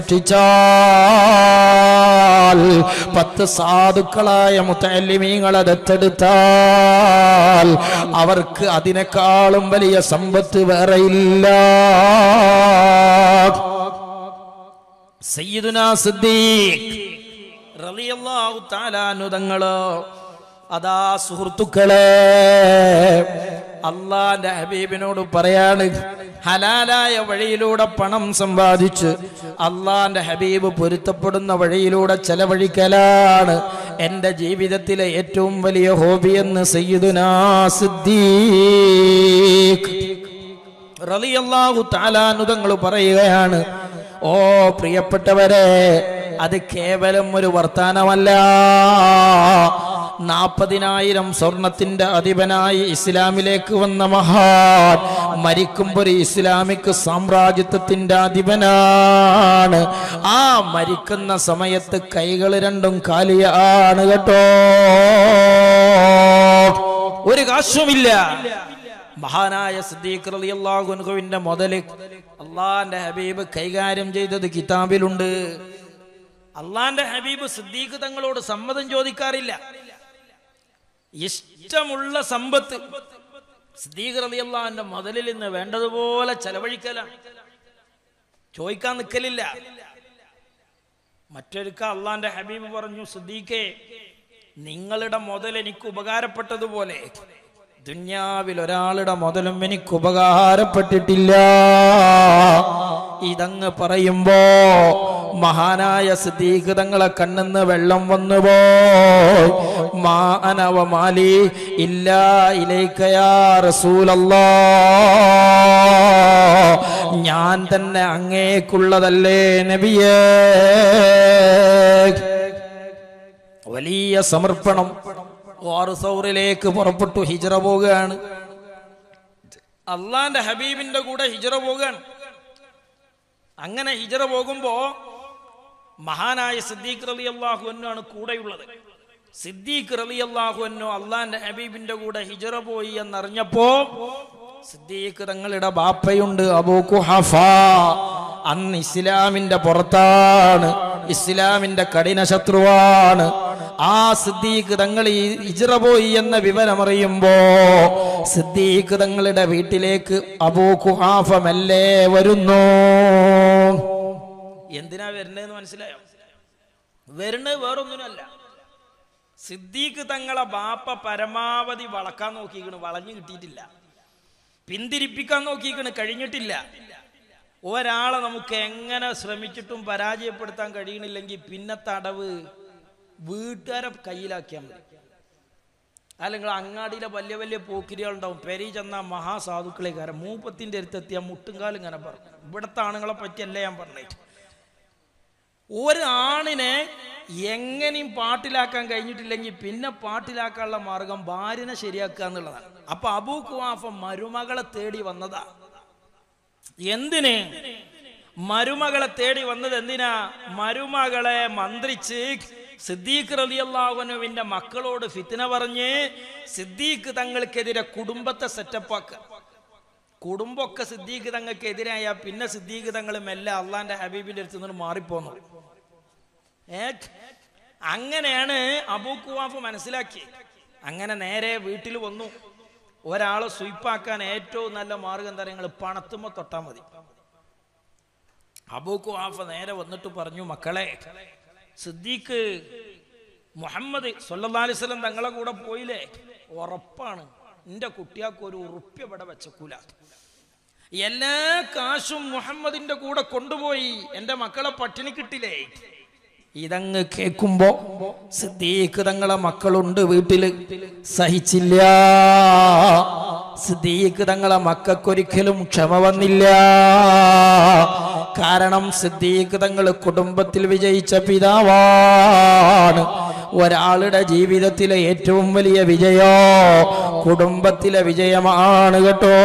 സംരക്ഷിച്ചാൽ പത്ത് സാധുക്കളായ മുത്തല്ലിമീങ്ങളെ ദത്തെടുത്താൽ അവർക്ക് അതിനേക്കാളും വലിയ സമ്പത്ത് വേറെയില്ല സയ്യിദുനാ സിദ്ദീഖ് റളിയല്ലാഹു തആല അൻഹു തങ്ങള് അതാ സുഹൃത്തുക്കളെ അള്ളാന്റെ ഹബീബിനോട് പറയാണ് ഹലാലായ വഴിയിലൂടെ പണം സമ്പാദിച്ച് അള്ളാന്റെ ഹബീബ് പൊരുത്തപ്പെടുന്ന വഴിയിലൂടെ ചെലവഴിക്കലാണ് എൻ്റെ ജീവിതത്തിലെ ഏറ്റവും വലിയ ഹോബി എന്ന് സയ്യിദുനാ സിദ്ദീഖ് റളിയല്ലാഹു താലാനുതങ്ങൾ പറയുകയാണ് ഓ പ്രിയപ്പെട്ടവരെ അത് കേവലം ഒരു വർത്താനമല്ല നാൽപ്പതിനായിരം സ്വർണത്തിന്റെ അധിപനായി ഇസ്ലാമിലേക്ക് വന്ന മഹാൻ മരിക്കുമ്പോൾ ഒരു ഇസ്ലാമിക് സാമ്രാജ്യത്വത്തിന്റെ അധിപനാണ് ആ മരിക്കുന്ന സമയത്ത് കൈകൾ രണ്ടും കാലിയാണ് കേട്ടോ ഒരു കാശുമില്ല മഹാനായ സിദ്ദീഖ് റളിയല്ലാഹു അൻഹുവിന്റെ മുതല് അള്ളാന്റെ ഹബീബ് കൈകാര്യം ചെയ്തത് കിതാബിലുണ്ട് അള്ളാന്റെ ഹബീബ് സിദ്ദീഖ് തങ്ങളോട് സമ്മതം ചോദിക്കാറില്ല ഇഷ്ടമുള്ള സമ്പത്ത് സിദ്ദീഖ് റളിയല്ലാഹുവിന്റെ മുതലിൽ നിന്ന് വേണ്ടതുപോലെ ചെലവഴിക്കലാണ് ചോദിക്കാൻ നിൽക്കലില്ല മറ്റൊരുക്ക അള്ളാന്റെ ഹബീബ് പറഞ്ഞു സിദ്ദീഖേ നിങ്ങളുടെ മുതൽ എനിക്ക് ഉപകാരപ്പെട്ടതുപോലെ ദുന്യാവിൽ ഒരാളുടെ മുതലും എനിക്ക് ഉപകാരപ്പെട്ടിട്ടില്ല ഇതങ്ങ് പറയുമ്പോ മഹാനായ സിദ്ദീഖ് തങ്ങളെ കണ്ണെന്ന് വെള്ളം വന്നുപോയി മാനവ മാലി ഇല്ല ഇലൈക്കയാ റസൂലല്ലാ ഞാൻ തന്നെ അങ്ങേക്കുള്ളതല്ലേ നബിയേ വലിയ സമർപ്പണം വാറുസൗറിലേക്ക് പുറപ്പെട്ടു ഹിജറ പോവുകയാണ് അള്ളാന്റെ ഹബീബിന്റെ കൂടെ ഹിജറ പോകാൻ അങ്ങനെ ഹിജറ പോകുമ്പോ മഹാനായ സിദ്ദീഖ് റലി അള്ളാഹു ആണ് കൂടെയുള്ളത് സിദ്ദീഖ് റലി അള്ളാഹു അന്നു അള്ളാന്റെ ഹബീബിന്റെ കൂടെ ഹിജറ പോയി എന്നറിഞ്ഞപ്പോ സിദ്ദീഖ് തങ്ങളുടെ ബാപ്പയുണ്ട് അബൂ കുഹഫ അന്ന് ഇസ്ലാമിന്റെ പുറത്താണ് ഇസ്ലാമിന്റെ കഠിന ശത്രുവാണ് ആ സിദ്ദീഖ് തങ്ങൾ ഈ ഇജ്റ പോയി എന്ന വിവരമറിയുമ്പോ സിദ്ദീഖ് തങ്ങളുടെ വീട്ടിലേക്ക് അബൂ കുഹാഫ മെല്ലെ വരുന്നു എന്തിനാ വരുന്നതെന്ന് മനസ്സിലായോ വരുന്നത് വേറൊന്നിനല്ല സിദ്ദീഖ് തങ്ങളെ ബാപ്പ പരമാവധി വളക്കാൻ നോക്കിക്കണ് വളഞ്ഞു കിട്ടിയിട്ടില്ല പിന്തിരിപ്പിക്കാൻ നോക്കിക്കണ് കഴിഞ്ഞിട്ടില്ല ഒരാളെ നമുക്ക് എങ്ങനെ ശ്രമിച്ചിട്ടും പരാജയപ്പെടുത്താൻ കഴിയണില്ലെങ്കിൽ പിന്നെ തടവ് വീട്ടുകാരെ കയ്യിലാക്കിയാൽ മതി അല്ലെങ്കിൽ അങ്ങാടിയിലെ വലിയ വലിയ പോക്കിരികളുണ്ടാവും പെരി ചെന്ന മഹാസാധുക്കളെ കാരണം മൂപ്പത്തിൻ്റെ അടുത്തെത്തിയ മുട്ടുംകാലും ഇങ്ങനെ പറഞ്ഞു ഇവിടുത്തെ ആണുങ്ങളെ പറ്റിയല്ല ഞാൻ പറഞ്ഞിട്ട് ഒരാണിനെ എങ്ങനെയും പാട്ടിലാക്കാൻ കഴിഞ്ഞിട്ടില്ലെങ്കിൽ പിന്നെ പാട്ടിലാക്കാനുള്ള മാർഗം ഭാര്യനെ ശരിയാക്കുക എന്നുള്ളതാണ് അപ്പൊ അബൂ കുവാഫ മരുമകളെ തേടി വന്നതാ എന്തിന് മരുമകളെ തേടി വന്നത് എന്തിനാ മരുമകളെ മന്ത്രിച്ച് സിദ്ദീഖ് റലിയല്ലാഹുനുവിന്റെ മക്കളോട് ഫിത്തിന പറഞ്ഞ് സിദ്ദീഖ് തങ്ങൾക്കെതിരെ കുടുംബത്തെ സെറ്റപ്പാക്കുക കുടുംബമൊക്കെ സിദ്ദീഖ് തങ്ങൾക്കെതിരായ പിന്നെ സിദ്ദീഖ് തങ്ങൾ മെല്ലെ അള്ളാന്റെ ഹബീബിന്റെ അടുത്ത് നിന്ന് മാറിപ്പോന്നു ഏ അങ്ങനെയാണ് അബൂക്കുവാഫ് മനസ്സിലാക്കി അങ്ങനെ നേരെ വീട്ടിൽ വന്നു ഒരാളെ സ്വീപ്പാക്കാൻ ഏറ്റവും നല്ല മാർഗം എന്താ നിങ്ങൾ പണത്തുമ്പോ തൊട്ടാൽ മതി അബൂക്കുവാഫ നേരെ വന്നിട്ട് പറഞ്ഞു മക്കളെ സിദ്ദീഖ് മുഹമ്മദ് സല്ലല്ലാഹു അലൈഹി വസല്ലം തങ്ങളെ കൂടെ പോയില്ലേ ഉറപ്പാണ് നിന്റെ കുട്ടിയാക്ക് ഒരു ഉറുപ്പ്യ ഇവിടെ വെച്ചക്കൂല എല്ലാ കാശും മുഹമ്മദിന്റെ കൂടെ കൊണ്ടുപോയി എന്റെ മക്കളെ പട്ടിണി കിട്ടില്ലേ ഇതങ്ങ് കേൾക്കുമ്പോ സിദ്ദീഖ് തങ്ങളെ മക്കളുണ്ട് വീട്ടില് സഹിച്ചില്ല സിദ്ദീഖ് തങ്ങളെ മക്കൾക്കൊരിക്കലും ക്ഷമ വന്നില്ല കാരണം സിദ്ദീഖ് തങ്ങൾ കുടുംബത്തിൽ വിജയിച്ച പിതാവാണ് ഒരാളുടെ ജീവിതത്തിലെ ഏറ്റവും വലിയ വിജയോ കുടുംബത്തിലെ വിജയമാണ് കേട്ടോ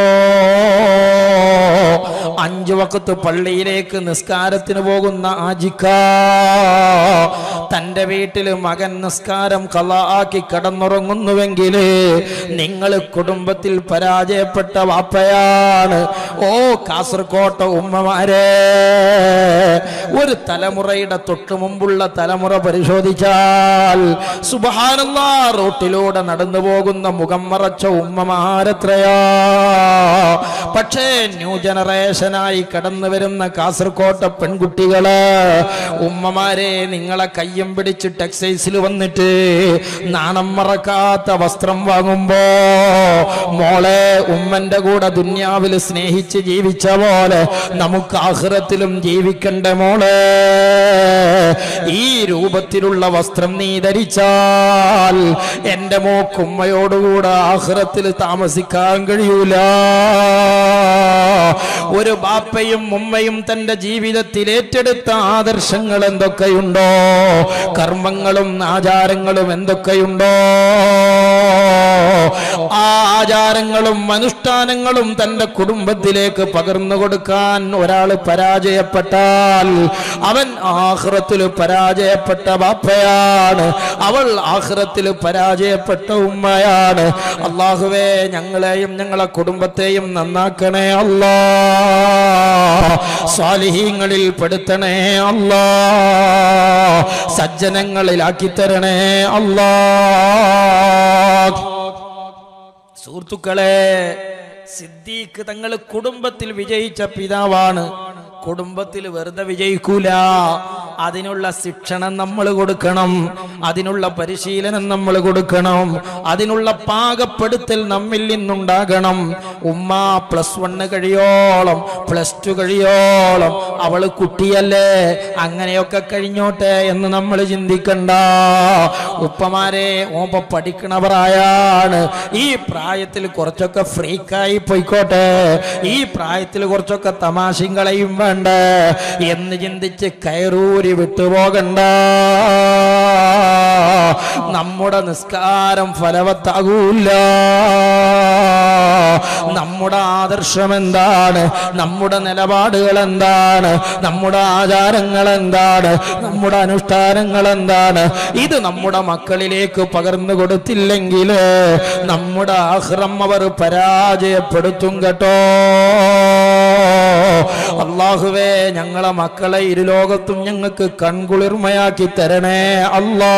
അഞ്ചു വക്കത്ത് പള്ളിയിലേക്ക് നിസ്കാരത്തിന് പോകുന്ന ആജിക്ക തന്റെ വീട്ടില് മകൻ നിസ്കാരം കലാക്കി കിടന്നുറങ്ങുന്നുവെങ്കിൽ നിങ്ങൾ കുടുംബത്തിൽ പരാജയപ്പെട്ട വാപ്പയാണ് ഓ കാസർകോട്ട ഉമ്മമാരെ ഒരു തലമുറയുടെ തൊട്ടു മുമ്പുള്ള തലമുറ പരിശോധിച്ചാൽ സുബഹാനല്ലാ റോട്ടിലൂടെ നടന്നു പോകുന്ന മുഖം മറച്ച ഉമ്മമാരത്രയാ പക്ഷേ ന്യൂ ജനറേഷനായി കടന്നു വരുന്ന കാസർകോട്ടെ പെൺകുട്ടികള് ഉമ്മമാരെ നിങ്ങളെ കയ്യും പിടിച്ച് ടെക്സൈസിൽ വന്നിട്ട് നാണം മറക്കാത്ത വസ്ത്രം വാങ്ങുമ്പോ മോളെ ഉമ്മന്റെ കൂടെ ദുന്യാവിൽ സ്നേഹിച്ച് ജീവിച്ച പോലെ നമുക്ക് ആഹ്റത്തിലും ജീവിക്കണ്ട മോളെ ഈ രൂപത്തിലുള്ള വസ്ത്രം നീ ധരിച്ചാൽ എന്റെ മോക്കുമ്മയോടുകൂടെ ആഹ്റത്തിൽ താമസിക്കാൻ കഴിയൂല ഒരു ബാപ്പയും ഉമ്മയും തന്റെ ജീവിതത്തിൽ ഏറ്റെടുത്ത ആദർശങ്ങൾ എന്തൊക്കെയുണ്ടോ കർമ്മങ്ങളും ആചാരങ്ങളും എന്തൊക്കെയുണ്ടോ ആ ആചാരങ്ങളും അനുഷ്ഠാനങ്ങളും തന്റെ കുടുംബത്തിലേക്ക് പകർന്നു കൊടുക്കാൻ ഒരാൾ പരാജയപ്പെട്ടാൽ അവൻ ആഹ്റത്തിൽ പരാജയപ്പെട്ട ബാപ്പയാണ് അവൾ ആഹ്റത്തിൽ പരാജയപ്പെട്ട ഉമ്മയാണ് അള്ളാഹുവേ ഞങ്ങളെയും ഞങ്ങളെ കുടുംബത്തെയും നന്നാക്കണേ അല്ലാ സ്വാലിഹീങ്ങളിൽ പെടുത്തണേ അല്ലാ സജ്ജനങ്ങളിലാക്കി തരണേ അല്ലാ സുഹൃത്തുക്കളെ സിദ്ദീഖ് തങ്ങൾ കുടുംബത്തിൽ വിജയിച്ച പിതാവാണ് കുടുംബത്തിൽ വെറുതെ വിജയിക്കൂല അതിനുള്ള ശിക്ഷണം നമ്മൾ കൊടുക്കണം അതിനുള്ള പരിശീലനം നമ്മൾ കൊടുക്കണം അതിനുള്ള പാകപ്പെടുത്തൽ നമ്മിൽ നിന്നുണ്ടാകണം ഉമ്മ പ്ലസ് വണ്ണ് കഴിയോളം പ്ലസ് ടു കഴിയോളം അവള് കുട്ടിയല്ലേ അങ്ങനെയൊക്കെ കഴിഞ്ഞോട്ടെ എന്ന് നമ്മൾ ചിന്തിക്കണ്ട ഉപ്പമാരെ ഓപ്പ പഠിക്കണവരായാണ് ഈ പ്രായത്തിൽ കുറച്ചൊക്കെ ഫ്രീക്കായി പോയിക്കോട്ടെ ഈ പ്രായത്തിൽ കുറച്ചൊക്കെ തമാശയും കളയും വേണ്ട എന്ന് ചിന്തിച്ച് കയറൂരി വിട്ടുപോകണ്ട നമ്മുടെ നിസ്കാരം ഫലവത്താകൂല നമ്മുടെ ആദർശം എന്താണ് നമ്മുടെ നിലപാടുകൾ എന്താണ് നമ്മുടെ ആചാരങ്ങൾ എന്താണ് നമ്മുടെ അനുഷ്ഠാനങ്ങൾ എന്താണ് ഇത് നമ്മുടെ മക്കളിലേക്ക് പകർന്നു കൊടുത്തില്ലെങ്കിൽ നമ്മുടെ ആഹ്റം അവർ പരാജയപ്പെടുത്തും കേട്ടോ അള്ളാഹുവേ ഞങ്ങളെ മക്കളെ ഇരുലോകത്തും ഞങ്ങൾക്ക് കൺകുളിർമയാക്കി തരണേ അല്ലാ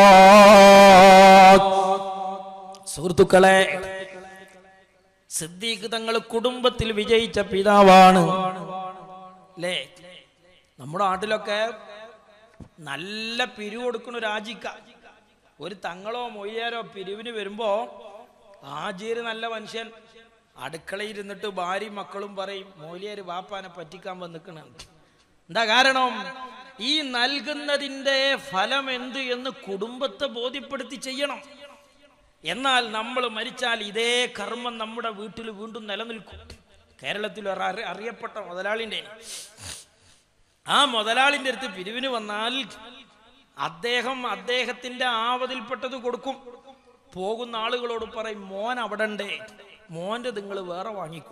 സുഹൃത്തുക്കളെ സിദ്ദീഖ് തങ്ങൾ കുടുംബത്തിൽ വിജയിച്ച പിതാവാണ് അല്ലേ നമ്മുടെ നാട്ടിലൊക്കെ നല്ല പിരിവ് കൊടുക്കുന്ന രാജിക്ക ഒരു തങ്ങളോ മൊയ്യാരോ പിരിവിന് വരുമ്പോ ആജീര് നല്ല മനുഷ്യൻ അടുക്കളയിൽ ഇരുന്നിട്ട് ഭാര്യയും മക്കളും പറയും മൊയ്ലിയാര് ബാപ്പാനെ പറ്റിക്കാൻ വന്നിക്കണ എന്താ കാരണം ഈ നൽകുന്നതിന്റെ ഫലം എന്ത് എന്ന് കുടുംബത്തെ ബോധ്യപ്പെടുത്തി ചെയ്യണം എന്നാൽ നമ്മൾ മരിച്ചാൽ ഇതേ കർമ്മം നമ്മുടെ വീട്ടിൽ വീണ്ടും നിലനിൽക്കും കേരളത്തിൽ ഒരു അറി- അറിയപ്പെട്ട മുതലാളിൻ്റെ ആ മുതലാളിൻ്റെ അടുത്ത് പിരിവിന് വന്നാൽ അദ്ദേഹം അദ്ദേഹത്തിന്റെ ആവതിൽപ്പെട്ടത് കൊടുക്കും പോകുന്ന ആളുകളോട് പറയും മോൻ അവിടെ ഉണ്ടേ മോന്റെ നിങ്ങൾ വേറെ വാങ്ങിക്കോ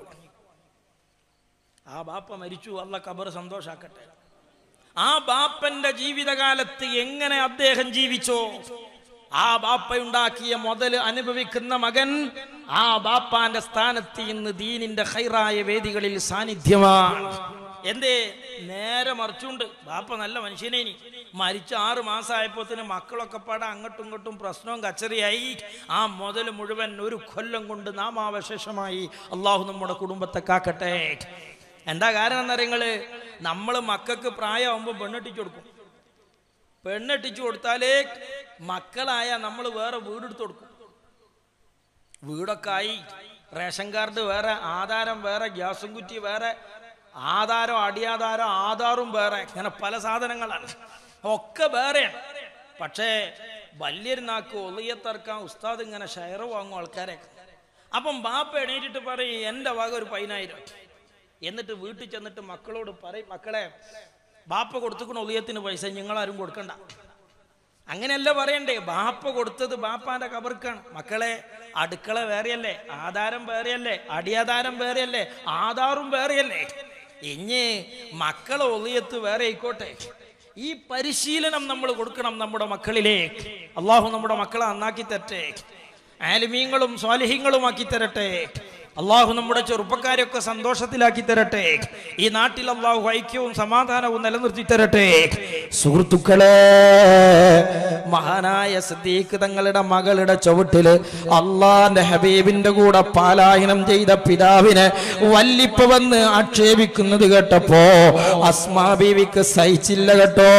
ആ ബാപ്പ മരിച്ചു അല്ല കബർ സന്തോഷാക്കട്ടെ ആ ബാപ്പന്റെ ജീവിതകാലത്ത് എങ്ങനെ അദ്ദേഹം ജീവിച്ചോ ആ ബാപ്പയുണ്ടാക്കിയ മുതൽ അനുഭവിക്കുന്ന മകൻ ആ ബാപ്പാന്റെ സ്ഥാനത്ത് ഇന്ന് ദീനിന്റെ ഹൈറായ വേദികളിൽ സാന്നിധ്യമാണ് എന്തേ നേരെ മറിച്ചുണ്ട് ബാപ്പ നല്ല മനുഷ്യനേനി മരിച്ച ആറ് മാസമായപ്പോത്തിന് മക്കളൊക്കെ പാടെ അങ്ങോട്ടും ഇങ്ങോട്ടും പ്രശ്നവും കച്ചറിയായി ആ മുതൽ മുഴുവൻ ഒരു കൊല്ലം കൊണ്ട് നാമാവശേഷമായി അള്ളാഹു നമ്മുടെ കുടുംബത്തെ കാക്കട്ടെ എന്താ കാരണം എന്നറിയങ്ങള് നമ്മൾ മക്കൾക്ക് പ്രായമാകുമ്പോൾ പെണ്ണെട്ടിച്ചു കൊടുക്കും പെണ്ണെട്ടിച്ചു കൊടുത്താലേ മക്കളായ നമ്മൾ വേറെ വീടെടുത്ത് കൊടുക്കും വീടൊക്കെ ആയി റേഷൻ കാർഡ് വേറെ ആധാരം വേറെ ഗ്യാസും കുറ്റി വേറെ ആധാരം അടിയാധാരം ആധാറും വേറെ ഇങ്ങനെ പല സാധനങ്ങളാണ് ഒക്കെ വേറെയാണ് പക്ഷേ വലിയൊരു നാക്ക് ഒളിയത്തറക്കാൻ ഉസ്താദ് ഇങ്ങനെ ഷെയർ വാങ്ങും ആൾക്കാരെ അപ്പം ബാപ്പ എണീറ്റിട്ട് പറയും എൻ്റെ വക ഒരു പതിനായിരം എന്നിട്ട് വീട്ടിൽ ചെന്നിട്ട് മക്കളോട് പറയും മക്കളെ ബാപ്പ കൊടുത്തുക്കുന്ന ഒളിയത്തിന് പൈസ നിങ്ങളാരും കൊടുക്കണ്ട അങ്ങനെയല്ല പറയണ്ടേ ബാപ്പ കൊടുത്തത് ബാപ്പാന്റെ കബർക്കാണ് മക്കളെ അടുക്കള വേറെയല്ലേ ആധാരം വേറെയല്ലേ അടിയാധാരം വേറെയല്ലേ ആധാറും വേറെയല്ലേ ഇനി മക്കളെ ഒളിയത്ത് വേറെ ആയിക്കോട്ടെ ഈ പരിശീലനം നമ്മൾ കൊടുക്കണം നമ്മുടെ മക്കളിലെ അള്ളാഹു നമ്മുടെ മക്കളെ നന്നാക്കി തരട്ടെ ആലിമീങ്ങളും സ്വാലിഹ്യങ്ങളും ആക്കി തരട്ടെ അള്ളാഹു നമ്മുടെ ചെറുപ്പക്കാരെയൊക്കെ സന്തോഷത്തിലാക്കി തരട്ടെ ഈ നാട്ടിൽ അള്ളാഹു ഐക്യവും സമാധാനവും നിലനിർത്തി തരട്ടെ സുഹൃത്തുക്കളെ മഹാനായ സിദ്ദീഖ് തങ്ങളുടെ മകളുടെ ചുവട്ടില് അള്ളാന്റെ ഹബീബിന്റെ കൂടെ പാലായനം ചെയ്ത പിതാവിനെ വല്ലിപ്പ വന്ന് ആക്ഷേപിക്കുന്നത് കേട്ടപ്പോ അസ്മാ ബീവിക്ക് സഹിച്ചില്ല കേട്ടോ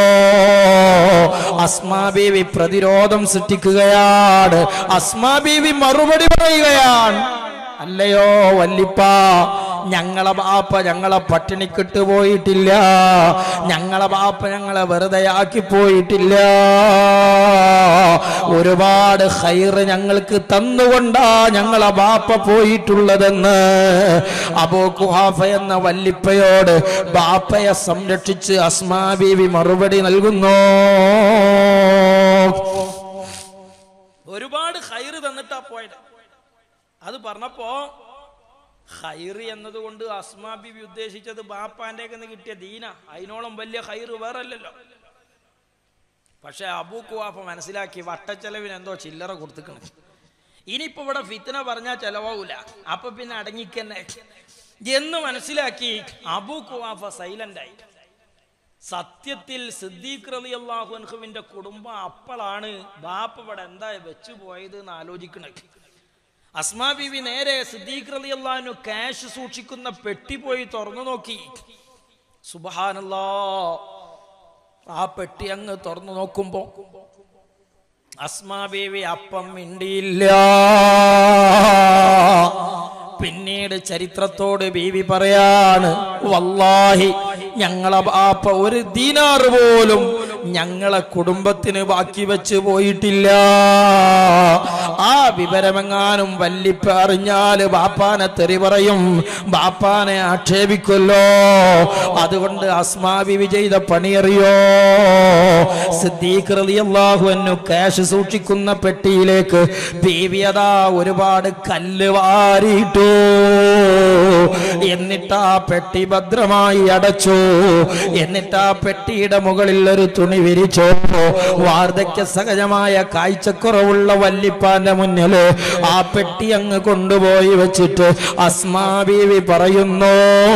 അസ്മാ ബീവി പ്രതിരോധം സൃഷ്ടിക്കുകയാണ് അസ്മാ ബീവി മറുപടി പറയുകയാണ് അല്ലയോ വല്ലിപ്പ ഞങ്ങളെ ബാപ്പ ഞങ്ങളെ പട്ടിണിക്കിട്ട് പോയിട്ടില്ല ഞങ്ങളെ ബാപ്പ ഞങ്ങളെ വെറുതെ ആക്കി പോയിട്ടില്ല ഒരുപാട് ഹൈറ് ഞങ്ങൾക്ക് തന്നുകൊണ്ടാ ഞങ്ങളെ ബാപ്പ പോയിട്ടുള്ളതെന്ന് അബൂ കുഹാഫ എന്ന വല്ലിപ്പയോട് ബാപ്പയെ സംരക്ഷിച്ച് അസ്മാ ബീവി മറുപടി നൽകുന്നു ഒരുപാട് ഹൈറ് തന്നിട്ടാ പോയത് അത് പറഞ്ഞപ്പോ ഹൈറ് എന്നതുകൊണ്ട് അസ്മാ ബിബി ഉദ്ദേശിച്ചത് ബാപ്പാന്റെ നിന്ന് കിട്ടിയ ദീന അതിനോളം വലിയ ഹൈറ് വേറല്ലല്ലോ പക്ഷെ അബൂ കുവാഫ മനസ്സിലാക്കി വട്ടച്ചെലവിന് എന്തോ ചില്ലറ കൊടുത്തിക്കണം ഇനിയിപ്പോ ഇവിടെ ഫിത്തന പറഞ്ഞാൽ ചെലവാവൂല അപ്പൊ പിന്നെ അടങ്ങിക്കന്നെ എന്ന് മനസ്സിലാക്കി അബൂ കുവാഫ സൈലന്റ് ആയി സത്യത്തിൽ സിദ്ദീഖ് റലി അള്ളാഹു അൻഹുവിന്റെ കുടുംബം അപ്പോഴാണ് ബാപ്പ ഇവിടെ എന്താ വെച്ചു പോയത് എന്ന് ആലോചിക്കണത് അസ്മാ ബീവി നേരെ സിദ്ദീഖ് റലി അള്ളാഹുനു ക്യാഷ് സൂക്ഷിക്കുന്ന പെട്ടി പോയി തുറന്നു നോക്കി സുബഹാനല്ലാ ആ പെട്ടി അങ്ങ് തുറന്നു നോക്കുമ്പോ അസ്മാ ബീവി അപ്പം മിണ്ടിയില്ല പിന്നീട് ചരിത്രത്തോട് ബീവി പറയാണ് വല്ലാഹി ഞങ്ങളെ ബാപ്പ ഒരു ദീനാറ് പോലും ഞങ്ങളെ കുടുംബത്തിന് ബാക്കി വെച്ച് പോയിട്ടില്ല ആ വിവരമെങ്ങാനും വല്ലിപ്പ അറിഞ്ഞാല് ബാപ്പാനെ തെറി പറയും ബാപ്പാനെ ആക്ഷേപിക്കുമല്ലോ അതുകൊണ്ട് അസ്മാബിവി ചെയ്ത പണിയറിയോ സിദ്ദീഖ് റളിയല്ലാഹു അൻഹു ക്യാഷ് സൂക്ഷിക്കുന്ന പെട്ടിയിലേക്ക് ബീവി അതാ ഒരുപാട് കല്ല് വാരിയിട്ടു എന്നിട്ട് ആ പെട്ടി ഭദ്രമായി അടച്ചു എന്നിട്ട് ആ പെട്ടിയുടെ മുകളിൽ ഒരു തുണി വിരിച്ചു വാർദ്ധക്യ സഹജമായ കാഴ്ചക്കുറവുള്ള വല്ലിപ്പാന്റെ മുന്നില് ആ പെട്ടി അങ്ങ് കൊണ്ടുപോയി വെച്ചിട്ട് അസ്മാ ബീവി പറയുന്നു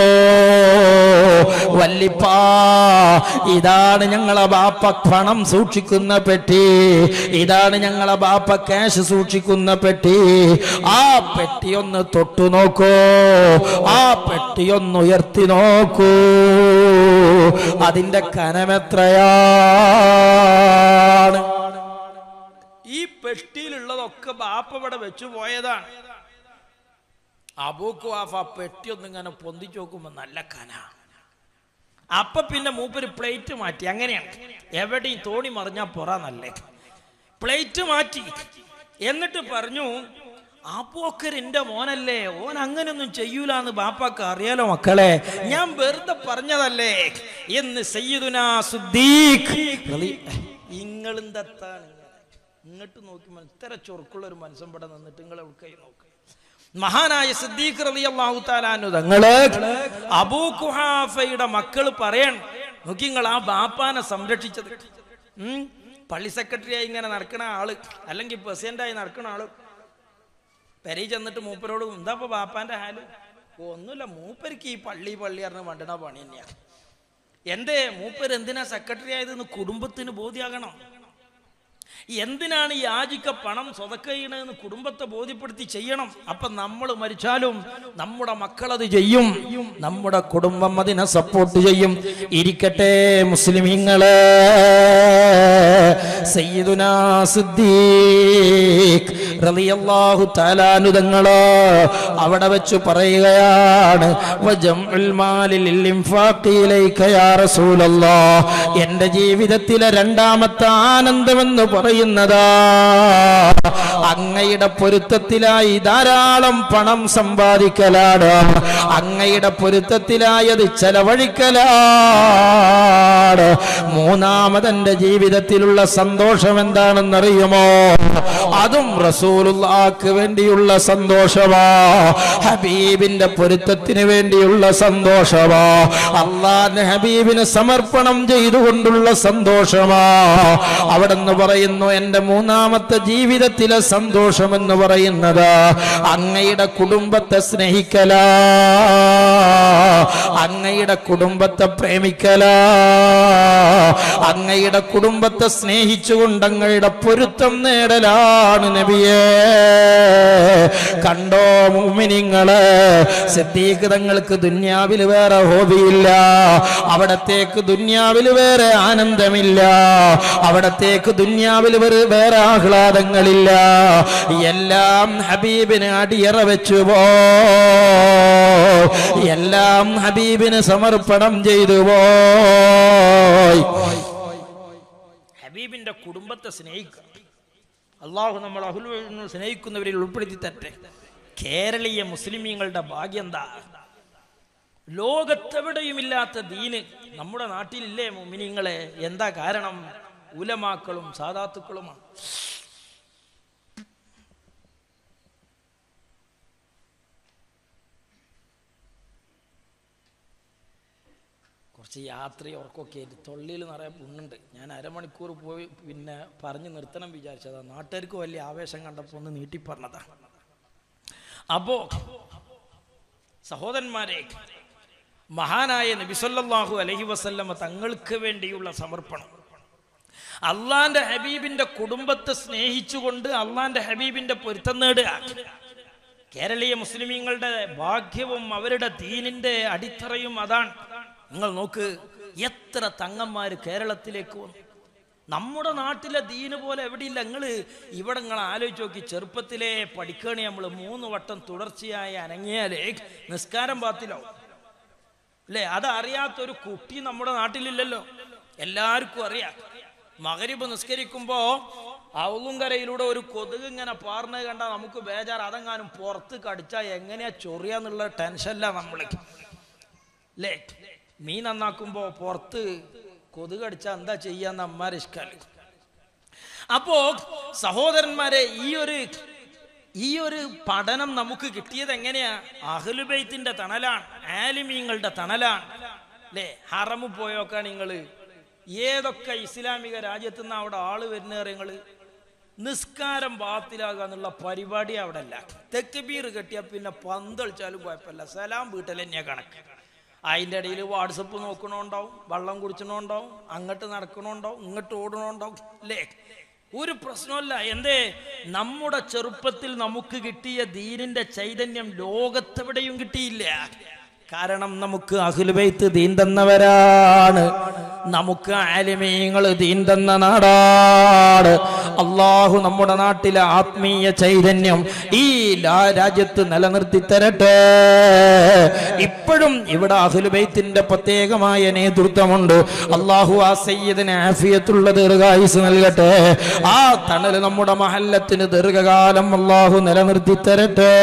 വല്ലിപ്പാ ഇതാണ് ഞങ്ങളെ ബാപ്പ പണം സൂക്ഷിക്കുന്ന പെട്ടി ഇതാണ് ഞങ്ങളെ ബാപ്പ ക്യാഷ് സൂക്ഷിക്കുന്ന പെട്ടി ആ പെട്ടി ഒന്ന് തൊട്ടു നോക്കൂ ആ പെട്ടി ഒന്ന് ഉയർത്തി നോക്കൂ അതിന്റെ കനമെത്രയാണ് ഈ പെട്ടിയിലുള്ളതൊക്കെ ബാപ്പ ഇവിടെ വെച്ചു പോയതാണ് അബൂക്ക് വാഫ ആ പെട്ടി ഒന്നിങ്ങനെ പൊന്തിച്ചു നോക്കുമ്പോ നല്ല കന അപ്പൊ പിന്നെ മൂപ്പര് പ്ലേറ്റ് മാറ്റി അങ്ങനെയാണ് എവിടെയും തോണി മറിഞ്ഞാ പൊറ നല്ലേ പ്ലേറ്റ് മാറ്റി എന്നിട്ട് പറഞ്ഞു ആ പോക്കർ എന്റെ മോനല്ലേ ഓൻ അങ്ങനൊന്നും ചെയ്യൂലെന്ന് ബാപ്പാക്ക് അറിയാലോ മക്കളെ ഞാൻ വെറുതെ പറഞ്ഞതല്ലേ എന്ന് സയ്യിദുനാ സുദ്ദീഖ് ഇങ്ങളെന്താണ് ഇങ്ങോട്ട് നോക്കി മന- ഇത്ര ചൊറുക്കുള്ള ഒരു മനുഷ്യൻ ഇവിടെ നിന്നിട്ട് നിങ്ങൾ എവിടെ നോക്കുക മഹാനായ സിദ്ദീഖ് റളിയല്ലാഹു തആലാനു തങ്ങള് അബൂ കുഹാഫയുടെ മക്കൾ പറയണം നോക്കി നിങ്ങൾ ആ ബാപ്പാനെ സംരക്ഷിച്ചത് ഉം, പള്ളി സെക്രട്ടറിയായി ഇങ്ങനെ നടക്കണ ആള് അല്ലെങ്കിൽ പ്രസിഡന്റായി നടക്കണ ആള് പെരയി ചെന്നിട്ട് മൂപ്പരോട് എന്താ ഇപ്പൊ ബാപ്പാന്റെ ഹാല് "ഓ, ഒന്നുമില്ല മൂപ്പർക്ക് ഈ പള്ളി പള്ളി അറിഞ്ഞ് വണ്ടണ പണി തന്നെയാണ് എന്തേ മൂപ്പര് എന്തിനാ സെക്രട്ടറി ആയതെന്ന് കുടുംബത്തിന് ബോധ്യാകണം എന്തിനാണ് ഈ യാചിക്ക പണം സ്വതക്കയണെന്ന് കുടുംബത്തെ ബോധ്യപ്പെടുത്തി ചെയ്യണം അപ്പൊ നമ്മൾ മരിച്ചാലും നമ്മുടെ മക്കളത് ചെയ്യും നമ്മുടെ കുടുംബം അതിനെ സപ്പോർട്ട് ചെയ്യും ഇരിക്കട്ടെ മുസ്ലിമീങ്ങളെ സയ്യിദുനാ സിദ്ദീഖ് റളിയല്ലാഹു തആലാനുതങ്ങള് അവിടെ വെച്ച് പറയുകയാണ് വജംഉൽ മാലി ലിൽ ഇൻഫാഖി ഇലൈക യാ റസൂലല്ലാഹ് എൻ്റെ ജീവിതത്തിലെ രണ്ടാമത്തെ ആനന്ദമെന്ന് പറയുന്നതാ അങ്ങയുടെ പൊരുത്തത്തിലായി ധാരാളം പണം സമ്പാദിക്കലാണ് അങ്ങയുടെ പൊരുത്തത്തിലായി അത് ചെലവഴിക്കലാണ് മൂന്നാമതെന്റെ ജീവിതത്തിലുള്ള സന്തോഷം എന്താണെന്നറിയുമോ അതും റസൂലുള്ളാക്ക് വേണ്ടിയുള്ള സന്തോഷമാ ഹബീബിന്റെ പൊരുത്തത്തിന് വേണ്ടിയുള്ള സന്തോഷമാ അള്ളാന്റെ ഹബീബിന് സമർപ്പണം ചെയ്തുകൊണ്ടുള്ള സന്തോഷമാ അവിടെ നിന്ന് പറയുന്നു എന്റെ മൂന്നാമത്തെ ജീവിതത്തിലെ സന്തോഷം എന്ന് പറയുന്നത് അങ്ങയുടെ കുടുംബത്തെ സ്നേഹിക്കല അങ്ങയുടെ കുടുംബത്തെ പ്രേമിക്കല അങ്ങയുടെ കുടുംബത്തെ സ്നേഹിച്ചുകൊണ്ട് അങ്ങയുടെ പൊരുത്തം നേടലാണ് നബിയേ കണ്ടോ മുമിനിങ്ങള് സിദ്ദീഖ് തങ്ങൾക്ക് ദുന്യാവിൽ വേറെ ഹോബിയില്ല അവിടത്തേക്ക് ദുന്യാവിൽ വേറെ ആനന്ദമില്ല അവിടത്തേക്ക് ദുന്യാ ദുനിയാവിൽ വേറെ വേറെ ആഹ്ലാദങ്ങളില്ല എല്ലാം ഹബീബിന് അടിയറ വെച്ചു പോ എല്ലാം ഹബീബിന് സമർപ്പണം ചെയ്തു പോയി ഹബീബിന്റെ കുടുംബത്തെ സ്നേഹിക്കുക അള്ളാഹു നമ്മൾ അഹുൽ സ്നേഹിക്കുന്നവരിൽ ഉൾപ്പെടുത്തി തട്ടെ കേരളീയ മുസ്ലിമീങ്ങളുടെ ഭാഗ്യം എന്താ ലോകത്തെവിടെയുമില്ലാത്ത ദീന് നമ്മുടെ നാട്ടിലില്ലേ മുമിനിങ്ങളെ എന്താ കാരണം ഉലമാക്കളും സാധാത്തുക്കളുമാണ് കുറച്ച് യാത്ര ഉറക്കമൊക്കെ ആയിട്ട് തൊള്ളിയിൽ നിറയെ പുണ്ണുണ്ട് ഞാൻ അരമണിക്കൂർ പോയി പിന്നെ പറഞ്ഞു നിർത്തണം വിചാരിച്ചതാ നാട്ടുകാർക്ക് വലിയ ആവേശം കണ്ടപ്പോൾ ഒന്ന് നീട്ടി പറഞ്ഞതാ അപ്പോ സഹോദരന്മാരെ മഹാനായ നബിസല്ലാഹു അലഹി വസല്ലമ തങ്ങൾക്ക് വേണ്ടിയുള്ള സമർപ്പണം അള്ളാന്റെ ഹബീബിന്റെ കുടുംബത്തെ സ്നേഹിച്ചുകൊണ്ട് അള്ളാന്റെ ഹബീബിന്റെ പൊരുത്തം നേടുക കേരളീയ മുസ്ലിമീങ്ങളുടെ ഭാഗ്യവും അവരുടെ ദീനിന്റെ അടിത്തറയും അതാണ് നിങ്ങൾ നോക്ക് എത്ര തങ്ങന്മാര് കേരളത്തിലേക്ക് വന്നു നമ്മുടെ നാട്ടിലെ ദീന് പോലെ എവിടെയില്ല നിങ്ങൾ ഇവിടെ നിങ്ങൾ ആലോചിച്ച് നോക്കി ചെറുപ്പത്തിലെ പഠിക്കണേ നമ്മൾ മൂന്ന് വട്ടം തുടർച്ചയായി അനങ്ങിയാലേ നിസ്കാരം പാത്തിലാവും അല്ലേ അതറിയാത്തൊരു കുട്ടി നമ്മുടെ നാട്ടിലില്ലല്ലോ എല്ലാവർക്കും അറിയാം മകരിബ് നിസ്കരിക്കുമ്പോ അവളുങ്കരയിലൂടെ ഒരു കൊതുക് ഇങ്ങനെ പാർന്നത് കണ്ടാൽ നമുക്ക് ബേജാർ അതെങ്ങാനും പുറത്ത് കടിച്ചാൽ എങ്ങനെയാ ചൊറിയാന്നുള്ള ടെൻഷനില്ല നമ്മള് അല്ലേ മീൻ നന്നാക്കുമ്പോ പുറത്ത് കൊതുക് അടിച്ചാൽ എന്താ ചെയ്യാന്ന് അമ്മാരെ ഇഷ്കാല് അപ്പോ സഹോദരന്മാരെ ഈ ഒരു ഈ ഒരു പഠനം നമുക്ക് കിട്ടിയത് എങ്ങനെയാ അഹ്ലുബൈത്തിന്റെ തണലാണ് ആലിമീങ്ങളുടെ തണലാണ് അല്ലേ ഹറമു പോയോക്കാ നിങ്ങള് ഏതൊക്കെ ഇസ്ലാമിക രാജ്യത്തു നിന്ന് അവിടെ ആള് വരുന്ന നിങ്ങള് നിസ്കാരം ബാത്തിലാകുക എന്നുള്ള പരിപാടി അവിടെ അല്ല തെക്കുബീർ കെട്ടിയാൽ പിന്നെ പന്തളിച്ചാലും കുഴപ്പമില്ല സലാം വീട്ടിൽ തന്നെയാ കണക്ക് അതിൻ്റെ ഇടയിൽ വാട്സപ്പ് നോക്കണോണ്ടാവും വെള്ളം കുടിച്ചണോണ്ടാവും അങ്ങോട്ട് നടക്കണോണ്ടാവും ഇങ്ങോട്ട് ഓടണോണ്ടാവും അല്ലേ ഒരു പ്രശ്നമല്ല എന്തേ നമ്മുടെ ചെറുപ്പത്തിൽ നമുക്ക് കിട്ടിയ ദീനിന്റെ ചൈതന്യം ലോകത്തെവിടെയും കിട്ടിയില്ല കാരണം നമുക്ക് അഖിലുബൈത്ത് ദീൻ തന്നവരാണ് നമുക്ക് ആലിമീങ്ങൾ ദീൻ തന്ന നാടാണ് അള്ളാഹു നമ്മുടെ നാട്ടിലെ ആത്മീയ ചൈതന്യം ഈ ലാ- രാജ്യത്ത് നിലനിർത്തി തരട്ടെ ഇപ്പോഴും ഇവിടെ അഖിലുബൈത്തിന്റെ പ്രത്യേകമായ നേതൃത്വമുണ്ട് അള്ളാഹു ആ സയ്യിദിന് ആഫിയത്തുള്ള ദീർഘായുസ് നൽകട്ടെ ആ തണല് നമ്മുടെ മഹല്ലത്തിന് ദീർഘകാലം അള്ളാഹു നിലനിർത്തി തരട്ടെ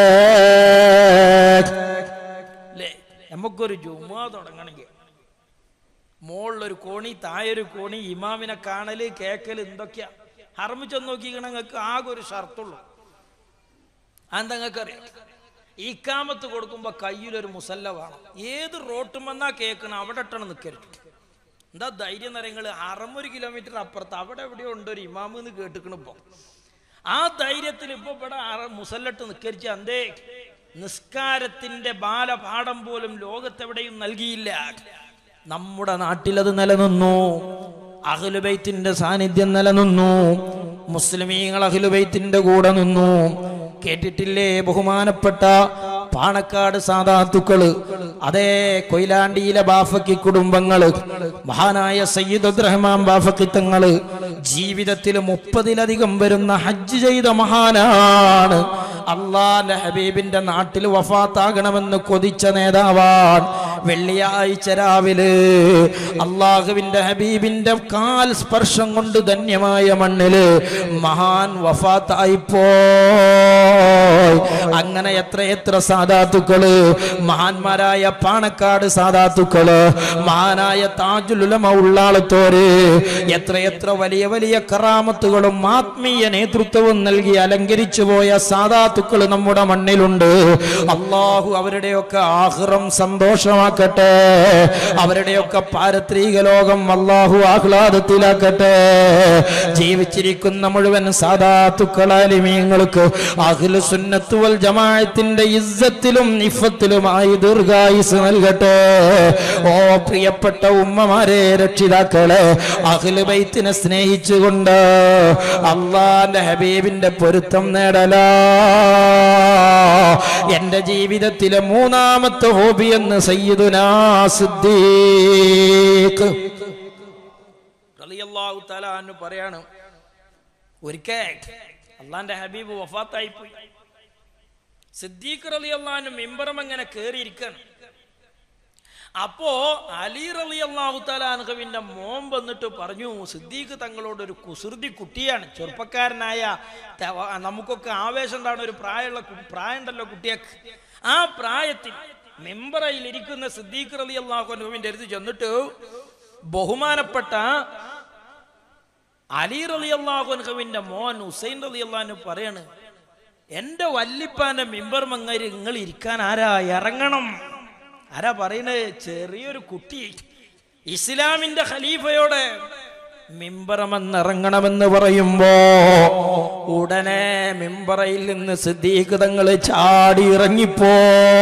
അല്ലേ നമുക്കൊരു ജുമാ തുടങ്ങണമെങ്കിൽ മുകളിലൊരു കോണി താഴൊരു കോണി ഇമാമിനെ കാണല് കേക്കല് എന്തൊക്കെയാ ഹർമ്മിച്ചൊന്ന് നോക്കിക്കണ നിങ്ങൾക്ക് ആകെ ഒരു ഷർത്തുള്ളൂ അതെന്താ നിങ്ങൾക്ക് അറിയാം ഇക്കാമത്ത് കൊടുക്കുമ്പോ കയ്യിലൊരു മുസല്ല വേണം ഏത് റോട്ടുമെന്നാ കേൾക്കണം അവിടെ ഇട്ടാണ് നിൽക്കരുത് എന്താ ധൈര്യം നിറങ്ങൾ അറുപത് കിലോമീറ്റർ അപ്പുറത്ത് അവിടെ എവിടെയോ ഉണ്ട് ഒരു ഇമാമ് എന്ന് കേട്ടിക്കണിപ്പോ ആ ധൈര്യത്തിൽ ഇപ്പൊ ഇവിടെ അറ- മുസല്ലട്ട് നിക്കരിച്ച് അന്തേ നിസ്കാരത്തിന്റെ ബാലപാഠം പോലും ലോകത്തെവിടെയും നൽകിയില്ല നമ്മുടെ നാട്ടിലത് നിലനിന്നു അഖിലുബൈത്തിന്റെ സാന്നിധ്യം നിലനിന്നു മുസ്ലിമീങ്ങൾ അഖിലുബൈത്തിന്റെ കൂടെ നിന്നു കേട്ടിട്ടില്ലേ ബഹുമാനപ്പെട്ട പാണക്കാട് സാധാത്തുക്കള് അതേ കൊയിലാണ്ടിയിലെ ബാഫക്കി കുടുംബങ്ങള് മഹാനായ സയ്യിദ് അബ്ദുറഹ്മാൻ ബാഫക്കി തങ്ങള് ജീവിതത്തിൽ മുപ്പതിലധികം വരുന്ന ഹജ്ജ് ചെയ്ത മഹാനാണ് അള്ളാന്റെ ഹബീബിന്റെ നാട്ടിൽ വഫാത്താകണമെന്ന് കൊതിച്ച നേതാവാൻ വെള്ളിയാഴ്ച രാവിലെ അള്ളാഹുവിന്റെ ഹബീബിന്റെ കാൽ സ്പർശം കൊണ്ട് ധന്യമായ മണ്ണില് മഹാൻ വഫാത്തായിപ്പോയി അങ്ങനെ എത്ര എത്ര സാധാത്തുക്കള് മഹാന്മാരായ പാണക്കാട് സാധാത്തുക്കള് മഹാനായ താജുലുലമ ഉള്ളാളത്തോര് എത്ര എത്ര വലിയ വലിയ കറാമത്തുകളും ആത്മീയ നേതൃത്വവും നൽകി അലങ്കരിച്ചു പോയ സാധാത്തുക്കൾ നമ്മുടെ മണ്ണിലുണ്ട് അള്ളാഹു അവരുടെയൊക്കെ ആഹ്റം സന്തോഷമാക്കട്ടെ അവരുടെയൊക്കെ പാരത്രിക ലോകം അള്ളാഹു ആഹ്ലാദത്തിലാക്കട്ടെ ജീവിച്ചിരിക്കുന്ന മുഴുവൻ സാധാത്തുക്കളാലിമീങ്ങൾക്ക് അഖിലു സുന്നത്ത് വൽ ജമാഅത്തിന്റെ ഇസ്സത്തിലും ഇഫത്തിലുമായി ദീർഘായുസ് നൽകട്ടെ ഓ പ്രിയപ്പെട്ട ഉമ്മമാരെ രക്ഷിതാക്കളെ അഖിലു ബൈത്തിനെ സ്നേഹിച്ചുകൊണ്ട് അള്ളാന്റെ ഹബീബിന്റെ പൊരുത്തം നേടലാ എന്റെ ജീവിതത്തിലെ മൂന്നാമത്തെ ഹോബി എന്ന് സയ്യിദുനാ സിദ്ദീഖ് റളിയല്ലാഹു തആല അൻഹു പറയാണ് ഒരിക്കൽ അള്ളാന്റെ ഹബീബ് വഫാത്തായി പോയി സിദ്ദീഖ് റലി അള്ളഹാന് മിമ്പറം അങ്ങനെ കയറിയിരിക്കണം അപ്പോ അലി റലി അള്ളാഹു തലാൻഹുവിന്റെ മോൻ വന്നിട്ട് പറഞ്ഞു സിദ്ദീഖ് തങ്ങളോട് ഒരു കുസൃതി കുട്ടിയാണ് ചെറുപ്പക്കാരനായ ത- നമുക്കൊക്കെ ആവേശം ഉണ്ടാകുന്ന ഒരു പ്രായമുള്ള കു- പ്രായമുണ്ടല്ലോ കുട്ടിയൊക്കെ ആ പ്രായത്തിൽ മെമ്പറയിൽ ഇരിക്കുന്ന സിദ്ദീഖ് റലി അള്ളാഹുവിന്റെ അടുത്ത് ചെന്നിട്ട് ബഹുമാനപ്പെട്ട അലി റലി അള്ളാഹുൻഹുവിന്റെ മോൻ ഹുസൈൻ റലി അള്ളഹാന് പറയാണ് എന്റെ വല്ലിപ്പാന്റെ മിമ്പർ മങ്ങര് നിങ്ങൾ ഇരിക്കാൻ ആരാ ഇറങ്ങണം ആരാ പറയുന്നത് ചെറിയൊരു കുട്ടി ഇസ്ലാമിന്റെ ഖലീഫയോടെ മിമ്പറമെന്നിറങ്ങണമെന്ന് പറയുമ്പോ ഉടനെ മിമ്പറയിൽ നിന്ന് സിദ്ദീഖ് തങ്ങൾ ചാടി ഇറങ്ങിപ്പോ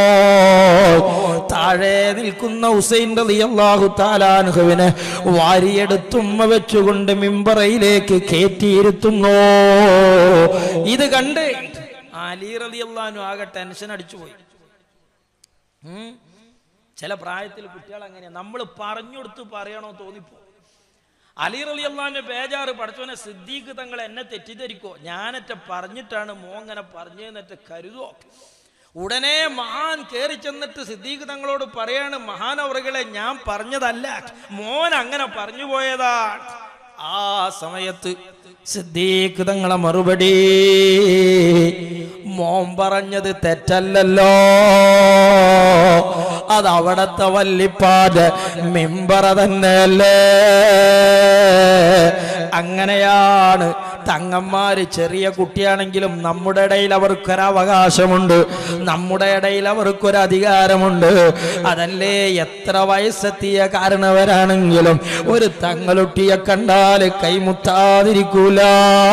താഴെ നിൽക്കുന്ന ഹുസൈൻ റളി അള്ളാഹു താലാൻഹുവിനെ വാരിയെടുത്തുമ്മ വെച്ചുകൊണ്ട് മിമ്പറയിലേക്ക് കയറ്റിയിരുത്തുന്നു ഇത് കണ്ട് അലി റലി അള്ളഹാനും ആകെ ടെൻഷൻ അടിച്ചു പോയി ഉം. ചില പ്രായത്തിൽ കുട്ടികൾ അങ്ങനെയാ നമ്മൾ പറഞ്ഞു കൊടുത്ത് പറയണോ തോന്നിപ്പോ അലി റലി അള്ളഹാന്റെ ബേജാറ് പഠിച്ചവനെ സിദ്ദീഖ് തങ്ങൾ എന്നെ തെറ്റിദ്ധരിക്കോ ഞാനറ്റ പറഞ്ഞിട്ടാണ് മോങ്ങനെ പറഞ്ഞതെന്നറ്റ കരുതോ ഉടനെ മഹാൻ കയറി ചെന്നിട്ട് സിദ്ദീഖ് തങ്ങളോട് പറയാണ് മഹാനവറുകളെ ഞാൻ പറഞ്ഞതല്ല മോൻ അങ്ങനെ പറഞ്ഞു പോയതാ ആ സമയത്ത് സിദ്ദീഖ് തങ്ങളെ മറുപടി മോൻ പറഞ്ഞത് തെറ്റല്ലല്ലോ അത് അവിടത്തെ വല്ലിപ്പാട് മിമ്പറ തന്നെയല്ലേ അങ്ങനെയാണ് തങ്ങന്മാര് ചെറിയ കുട്ടിയാണെങ്കിലും നമ്മുടെ ഇടയിൽ അവർക്കൊരവകാശമുണ്ട് നമ്മുടെ ഇടയിൽ അവർക്കൊരു അധികാരമുണ്ട് അതല്ലേ എത്ര വയസ്സെത്തിയ കാരണവരാണെങ്കിലും ഒരു തങ്ങളുട്ടിയെ കണ്ടാൽ കൈമുത്താതിരിക്കൂല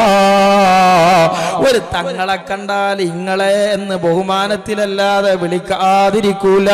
ഒരു തങ്ങളെ കണ്ടാൽ ഇങ്ങളെ എന്ന് ബഹുമാനത്തിലല്ലാതെ വിളിക്കാതിരിക്കൂല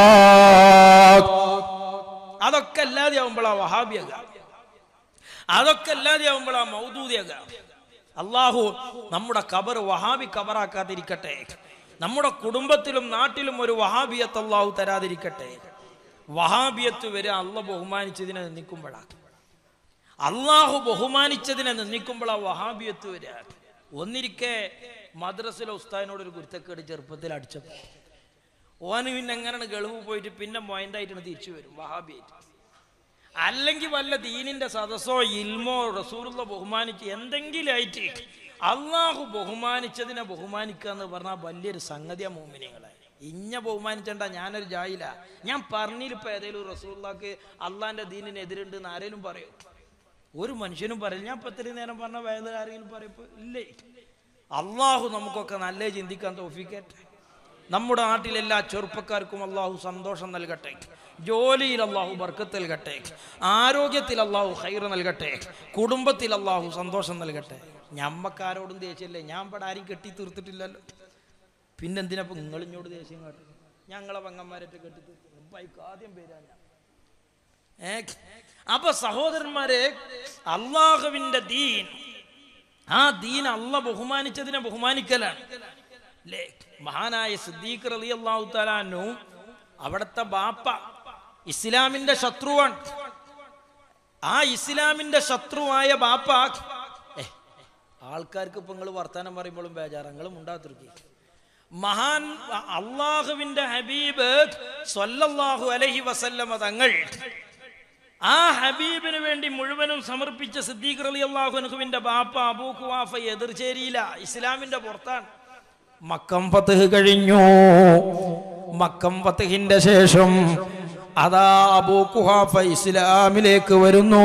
അതൊക്കെ അല്ലാതെ ആവുമ്പോഴാ വഹാബിയക അതൊക്കെ അല്ലാതെ ആവുമ്പോഴാ മൗദൂദിയക അള്ളാഹു നമ്മുടെ കബർ വഹാബി കബറാക്കാതിരിക്കട്ടെ നമ്മുടെ കുടുംബത്തിലും നാട്ടിലും ഒരു വഹാബിയത്ത് അള്ളാഹു തരാതിരിക്കട്ടെ വഹാബിയത്ത് വരെ അള്ള ബഹുമാനിച്ചതിനെ നിന്നിക്കുമ്പോഴാണ് അള്ളാഹു ബഹുമാനിച്ചതിനെ നിന്നിക്കുമ്പോഴാ വഹാബിയത്ത് വരിക ഒന്നിരിക്കെ മദ്രസിലെ ഉസ്താദിനോട് ഒരു കുരുത്തക്കേട് ചെറുപ്പത്തിൽ അടിച്ചപ്പോൾ ഓന് പിന്നെ എങ്ങനെയാണ് ഗൾവ് പോയിട്ട് പിന്നെ മൊയൻ്റായിട്ടാണ് തിരിച്ചു വരും വഹാബിയായിട്ട് അല്ലെങ്കിൽ വല്ല ദീനിന്റെ സദസ്സോ ഇൽമോ റസൂലുള്ള ബഹുമാനിച്ച് എന്തെങ്കിലും ആയിട്ട് അള്ളാഹു ബഹുമാനിച്ചതിനെ ബഹുമാനിക്കുക എന്ന് പറഞ്ഞാൽ വലിയൊരു സംഗതിയാ മോമിനിങ്ങളെ ഇഞ്ഞ ബഹുമാനിച്ചണ്ട ഞാനൊരു ജായില ഞാൻ പറഞ്ഞിലിപ്പോ ഏതെങ്കിലും റസൂള്ളക്ക് അള്ളാന്റെ ദീനിന് എതിരുണ്ട് എന്ന് ആരെങ്കിലും പറയും ഒരു മനുഷ്യനും പറയും ഞാൻ ഇപ്പൊ ഇത്രയും നേരം പറഞ്ഞ വേദന ആരെങ്കിലും പറയപ്പോ ഇല്ലേ അള്ളാഹു നമുക്കൊക്കെ നല്ല ചിന്തിക്കാൻ തോഫിക്കട്ടെ നമ്മുടെ നാട്ടിലെല്ലാ ചെറുപ്പക്കാർക്കും അള്ളാഹു സന്തോഷം നൽകട്ടെ ജോലിയിൽ അള്ളാഹു ബർക്കത്ത് നൽകട്ടെ ആരോഗ്യത്തിൽ അള്ളാഹു ഹൈർ നൽകട്ടെ കുടുംബത്തിൽ അള്ളാഹു സന്തോഷം നൽകട്ടെ ഞമ്മക്കാരോടും ദേഷ്യമില്ലേ ഞാൻ ഇവിടെ ആരും കെട്ടി തീർത്തിട്ടില്ലല്ലോ പിന്നെന്തിനപ്പോ നിങ്ങളിഞ്ഞോട് ദേഷ്യം കാട്ടും ഞങ്ങളെ പെങ്ങന്മാരൊക്കെ കെട്ടി തീർത്തു ബൈക്ക് ആദ്യം പേരാ ഞാൻ ഏ? അപ്പൊ സഹോദരന്മാരെ അള്ളാഹുവിന്റെ ദീൻ ആ ദീൻ അല്ല ബഹുമാനിച്ചതിനെ ബഹുമാനിക്കലാണ് അല്ലേ മഹാനായ സിദ്ദീഖ് റലി അള്ളാഹു തലാനു അവിടുത്തെ ബാപ്പ ഇസ്ലാമിന്റെ ശത്രുവാണ് ആ ഇസ്ലാമിന്റെ ശത്രുവായ ബാപ്പ ഏ, ആൾക്കാർക്ക് ഇപ്പൊ നിങ്ങൾ വർത്താനം പറയുമ്പോഴും ബേജാറ് നിങ്ങളും ഉണ്ടാത്തിരിക്കും മഹാൻ അള്ളാഹുവിന്റെ ഹബീബ് സ്വല്ലല്ലാഹു അലൈഹി വസല്ലമ തങ്ങൾ ആ ഹബീബിന് വേണ്ടി മുഴുവനും സമർപ്പിച്ച സിദ്ദീഖ് അലി അള്ളാഹുനുഹുവിന്റെ ബാപ്പ അബൂ ഖുവാഫ എതിർചേരിയില്ല ഇസ്ലാമിന്റെ പുറത്താണ് മക്കം ഫത്തഹ് കഴിഞ്ഞു മക്കം ഫത്തഹിന്റെ ശേഷം അതാ അബൂ കുഹാഫ ഇസ്ലാമിലേക്ക് വരുന്നു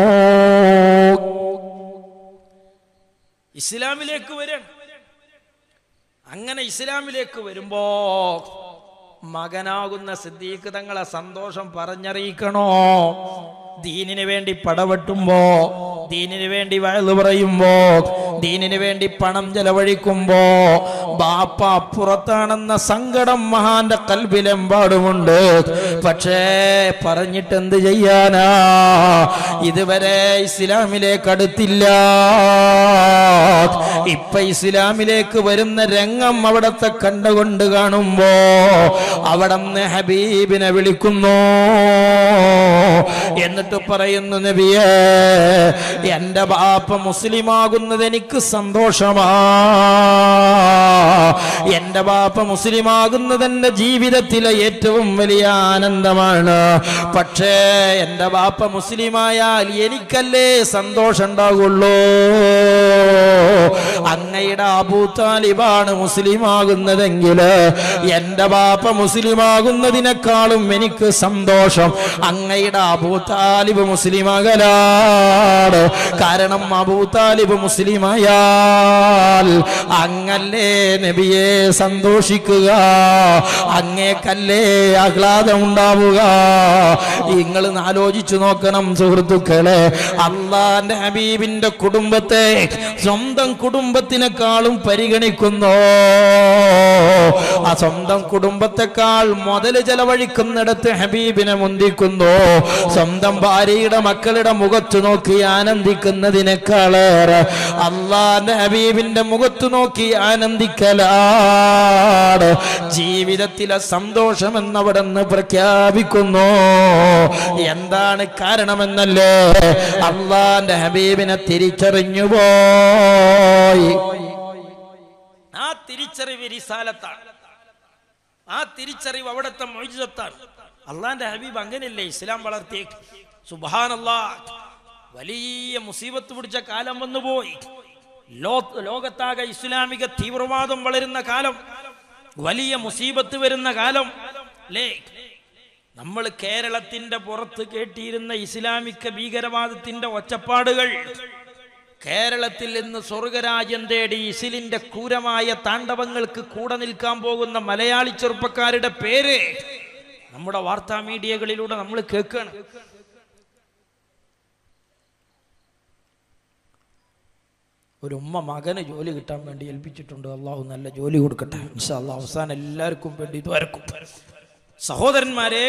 ഇസ്ലാമിലേക്ക് വരാൻ അങ്ങനെ ഇസ്ലാമിലേക്ക് വരുമ്പോ മകനാകുന്ന സിദ്ദീഖ് തങ്ങളെ സന്തോഷം പറഞ്ഞറിയിക്കണോ ദീനിന് വേണ്ടി പടവെട്ടുമ്പോ ദീനിന് വേണ്ടി വയല് പറയുമ്പോ ദീനിന് വേണ്ടി പണം ചെലവഴിക്കുമ്പോ ബാപ്പ അപ്പുറത്താണെന്ന സങ്കടം മഹാന്റെ കൽബിലെമ്പാടുമുണ്ട് പക്ഷേ പറഞ്ഞിട്ട് എന്ത് ചെയ്യാനാ ഇതുവരെ ഇസ്ലാമിലേക്ക് അടുത്തില്ല ഇപ്പൊ ഇസ്ലാമിലേക്ക് വരുന്ന രംഗം അവിടത്തെ കണ്ടുകൊണ്ട് കാണുമ്പോ അവിടന്ന് ഹബീബിനെ വിളിക്കുന്നു എന്നിട്ട് പറയുന്നു നബിയേ എന്റെ ബാപ്പ മുസ്ലിമാകുന്നത് എനിക്ക് എനിക്ക് സന്തോഷമാ എന്റെ ബാപ്പ മുസ്ലിമാകുന്നത് എന്റെ ജീവിതത്തിലെ ഏറ്റവും വലിയ ആനന്ദമാണ് പക്ഷേ എന്റെ ബാപ്പ മുസ്ലിമായാൽ എനിക്കല്ലേ സന്തോഷം ഉണ്ടാകുള്ളൂ അങ്ങയുടെ അബൂ താലിബാണ് മുസ്ലിമാകുന്നതെങ്കിൽ എന്റെ ബാപ്പ മുസ്ലിമാകുന്നതിനേക്കാളും എനിക്ക് സന്തോഷം അങ്ങയുടെ അബൂ താലിബ് മുസ്ലിമകലാണ് കാരണം അബൂ താലിബ് മുസ്ലിമായാൽ അങ്ങല്ലേ നബിയെ സന്തോഷിക്കുക അങ്ങേക്കല്ലേ ആഹ്ലാദം ഉണ്ടാവുക നിങ്ങൾ ആലോചിച്ചു നോക്കണം സുഹൃത്തുക്കളെ അള്ളാന്റെ ഹബീബിന്റെ കുടുംബത്തെ സ്വന്തം കുടുംബത്തിനേക്കാളും പരിഗണിക്കുന്നു ആ സ്വന്തം കുടുംബത്തെക്കാൾ മുതൽ ചെലവഴിക്കുന്നിടത്ത് ഹബീബിനെ മുന്തിക്കുന്നു സ്വന്തം ഭാര്യയുടെ മക്കളുടെ മുഖത്ത് നോക്കി ആനന്ദിക്കുന്നതിനേക്കാളേറെ അള്ളാന്റെ ഹബീബിന്റെ മുഖത്ത് നോക്കി ആനന്ദിക്കലാണ് ജീവിതത്തിലെ സന്തോഷം എന്നവിടെ നിന്ന് പ്രഖ്യാപിക്കുന്നു എന്താണ് കാരണമെന്നല്ലേ അള്ളാന്റെ ഹബീബിനെ തിരിച്ചറിഞ്ഞു പോയി ആ തിരിച്ചറിവ് റിസാലത്താണ് ആ തിരിച്ചറിവ് അവിടുത്തെ മൊയ്ജത്താണ് അള്ളാന്റെ ഹബീബ് അങ്ങനെയല്ലേ ഇസ്ലാം വളർത്തിയ സുബാനല്ലാ വലിയ മുസീബത്ത് പിടിച്ച കാലം വന്നുപോയി ലോ ലോകത്താകെ ഇസ്ലാമിക തീവ്രവാദം വളരുന്ന കാലം വലിയ മുസീബത്ത് വരുന്ന കാലം അല്ലേ നമ്മൾ കേരളത്തിന്റെ പുറത്ത് കേട്ടിരുന്ന ഇസ്ലാമിക ഭീകരവാദത്തിന്റെ ഒച്ചപ്പാടുകൾ കേരളത്തിൽ നിന്ന് സ്വർഗരാജ്യം തേടി ഇസിലിന്റെ ക്രൂരമായ താണ്ഡവങ്ങൾക്ക് കൂടെ നിൽക്കാൻ പോകുന്ന മലയാളി ചെറുപ്പക്കാരുടെ പേര് നമ്മുടെ വാർത്താ മീഡിയകളിലൂടെ നമ്മൾ കേൾക്കണം ഒരു ഉമ്മ മകന് ജോലി കിട്ടാൻ വേണ്ടി ഏൽപ്പിച്ചിട്ടുണ്ട് അള്ളാഹു നല്ല ജോലി കൊടുക്കട്ടെ ഇൻഷാ അള്ളാഹ് അവസാനം എല്ലാവർക്കും വേണ്ടി ഇത് വരക്കും സഹോദരന്മാരെ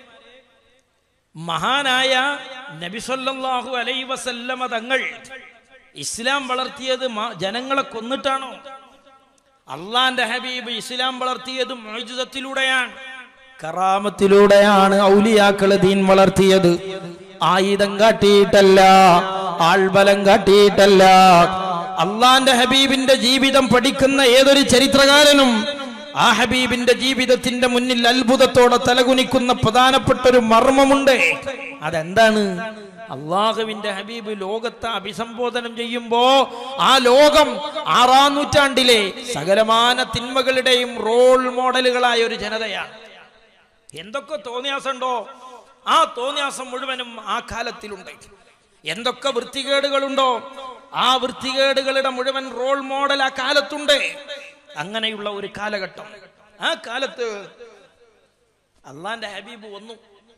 മഹാനായ നബിസൊല്ലാഹു അലൈ വസല്ലമ തങ്ങൾ ഇസ്ലാം വളർത്തിയത് മ- ജനങ്ങളെ കൊന്നിട്ടാണോ അള്ളാന്റെ ഹബീബ് ഇസ്ലാം വളർത്തിയത് മോചിതത്തിലൂടെയാണ് കറാമത്തിലൂടെയാണ് ഔലിയാക്കള് ദീൻ വളർത്തിയത് ആയുധം കാട്ടിയിട്ടല്ല ആൾബലം കാട്ടിയിട്ടല്ല അള്ളാന്റെ ഹബീബിന്റെ ജീവിതം പഠിക്കുന്ന ഏതൊരു ചരിത്രകാരനും ആ ഹബീബിന്റെ ജീവിതത്തിന്റെ മുന്നിൽ അത്ഭുതത്തോടെ തലകുനിക്കുന്ന പ്രധാനപ്പെട്ട ഒരു മർമ്മമുണ്ട് അതെന്താണ് അള്ളാഹുവിന്റെ ഹബീബ് ലോകത്തെ അഭിസംബോധനം ചെയ്യുമ്പോ ആ ലോകം ആറാം നൂറ്റാണ്ടിലെ സകലമാന തിന്മകളുടെയും റോൾ മോഡലുകളായ ഒരു ജനതയാണ് എന്തൊക്കെ തോന്നിയാസമുണ്ടോ ആ തോന്നിയാസം മുഴുവനും ആ കാലത്തിലുണ്ട് എന്തൊക്കെ വൃത്തികേടുകളുണ്ടോ ആ വൃത്തികേടുകളുടെ മുഴുവൻ റോൾ മോഡൽ ആ കാലത്തുണ്ട് അങ്ങനെയുള്ള ഒരു കാലഘട്ടം ആ കാലത്ത് അള്ളാന്റെ ഹബീബ് വന്നു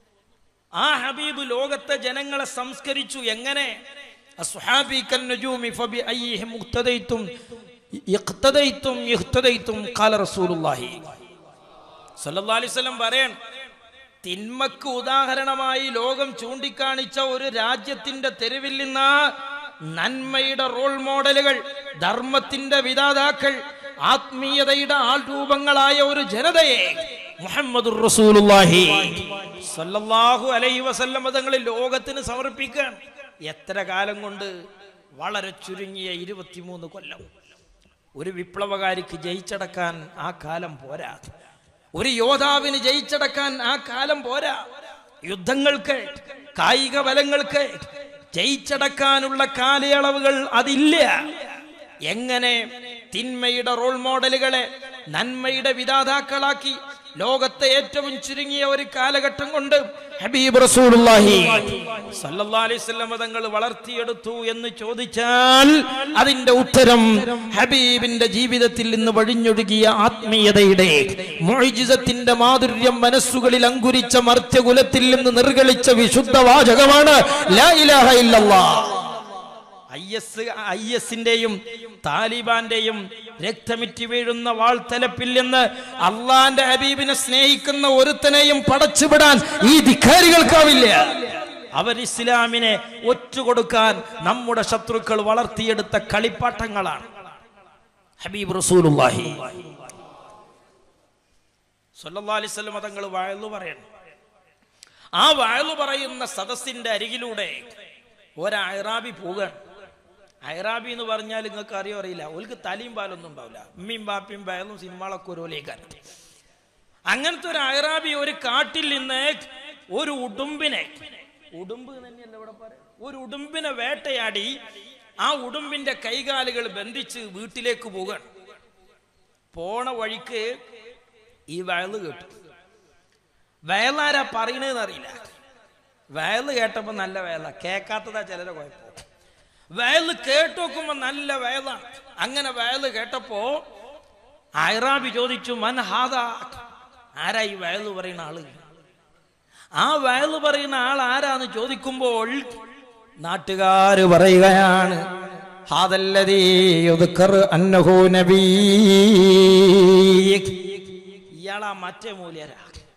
ആ ഹബീബ് ലോകത്തെ ജനങ്ങളെ സംസ്കരിച്ചു എങ്ങനെ അസ്ഹാബി കന്നുജൂമി ഫബി അയ്യിഹിം മുഖ്തദൈത്തും ഇഖ്തദൈത്തും ഇഖ്തദൈത്തും ഖാല റസൂലുള്ളാഹി സല്ലല്ലാഹു അലൈഹി വസല്ലം പറയൻ തിന്മക്ക് ഉദാഹരണമായി ലോകം ചൂണ്ടിക്കാണിച്ച ഒരു രാജ്യത്തിന്റെ തെരുവിൽ നിന്ന് നന്മയുടെ റോൾ മോഡലുകൾ ധർമ്മത്തിന്റെ വിധാതാക്കൾ ആത്മീയതയുടെ ആൾരൂപങ്ങളായ ഒരു ജനതയെ മുഹമ്മദുർ റസൂലുള്ളാഹി സല്ലല്ലാഹു അലൈഹി വസല്ലം തങ്ങൾ ലോകത്തിന് സമർപ്പിക്കാൻ എത്ര കാലം കൊണ്ട് വളരെ ചുരുങ്ങിയ ഇരുപത്തിമൂന്ന് കൊല്ലം ഒരു വിപ്ലവകാരിക്ക് ജയിച്ചടക്കാൻ ആ കാലം പോരാ ഒരു യോദ്ധാവിന് ജയിച്ചടക്കാൻ ആ കാലം പോരാ യുദ്ധങ്ങൾക്ക് കായിക ബലങ്ങൾക്ക് ജയിച്ചടക്കാനുള്ള കാലയളവുകൾ അതില്ല എങ്ങനെ തിന്മയുടെ റോൾ മോഡലുകളെ നന്മയുടെ വിധാതാക്കളാക്കി ലോകത്തെ ഏറ്റവും ചുരുങ്ങിയ ഒരു കാലഘട്ടം കൊണ്ട് ഹബീബ് റസൂലുള്ളാഹി സല്ലല്ലാഹു അലൈഹി വസല്ലം തങ്ങൾ വളർത്തിയെടുത്തു എന്ന് ചോദിച്ചാൽ അതിന്റെ ഉത്തരം ഹബീബിന്റെ ജീവിതത്തിൽ നിന്ന് വഴിഞ്ഞൊഴുകിയ ആത്മീയതയുടെ മൊഴിജിസത്തിന്റെ മാധുര്യം മനസ്സുകളിൽ അങ്കുരിച്ച മർത്യകുലത്തിൽ നിന്ന് നിർഗളിച്ച വിശുദ്ധ വാചകമാണ് ലാ ഇലാഹ ഇല്ലല്ലാഹ് ഐ എസ് ഐ എസിന്റെയും താലിബാന്റെയും രക്തമിറ്റി വീഴുന്ന വാൾത്തലപ്പിൽ നിന്ന് അള്ളാന്റെ ഹബീബിനെ സ്നേഹിക്കുന്ന ഒരുത്തനെയും പടച്ചുവിടാൻ ഈ ധിക്കാരികൾക്കാവില്ല അവർ ഇസ്ലാമിനെ ഒറ്റുകൊടുക്കാൻ നമ്മുടെ ശത്രുക്കൾ വളർത്തിയെടുത്ത കളിപ്പാട്ടങ്ങളാണ് ഹബീബ് റസൂലുള്ളാഹി സല്ലല്ലാഹു അലൈഹി വസല്ലം തങ്ങൾ വയലു പറയണം ആ വയലു പറയുന്ന സദസ്സിന്റെ അരികിലൂടെ ഒരറാബി പോവുകയാണ് ഐറാബി എന്ന് പറഞ്ഞാൽ നിങ്ങൾക്ക് അറിയോ അറിയില്ല ഓൽക്ക് തലയും പാലൊന്നും ഉണ്ടാവില്ല ഉമ്മയും ബാപ്പയും വയലും സിനിമകളൊക്കെ ഒരുപോലെയൊക്കെ അങ്ങനത്തെ ഒരു ഐറാബി ഒരു കാട്ടിൽ നിന്ന് ഒരു ഉടുമ്പിനെ ഉടുമ്പ് തന്നെയല്ല ഇവിടെ പറയാം ഒരു ഉടുമ്പിനെ വേട്ടയാടി ആ ഉടുമ്പിന്റെ കൈകാലുകൾ ബന്ധിച്ച് വീട്ടിലേക്ക് പോകാൻ പോണ വഴിക്ക് ഈ വയല് കേട്ടു വയലാരാ പറയണതെന്ന് അറിയില്ല വയല് കേട്ടപ്പോ നല്ല വയല കേൾക്കാത്തതാ ചിലരെ കുഴപ്പം വയല് കേട്ടു നോക്കുമ്പോ നല്ല വയലാണ് അങ്ങനെ വയല് കേട്ടപ്പോ ഐറാബി ചോദിച്ചു മൻ ഹാദ ആരാ ഈ വയല് പറയുന്ന ആള് ആ വയല് പറയുന്ന ആൾ ആരാന്ന് ചോദിക്കുമ്പോൾ നാട്ടുകാര് പറയുകയാണ് ഹാദല്ലദീ യുദ്കർ അന്നഹു നബീ ഇയാളാ മറ്റേ മൂല്യരാ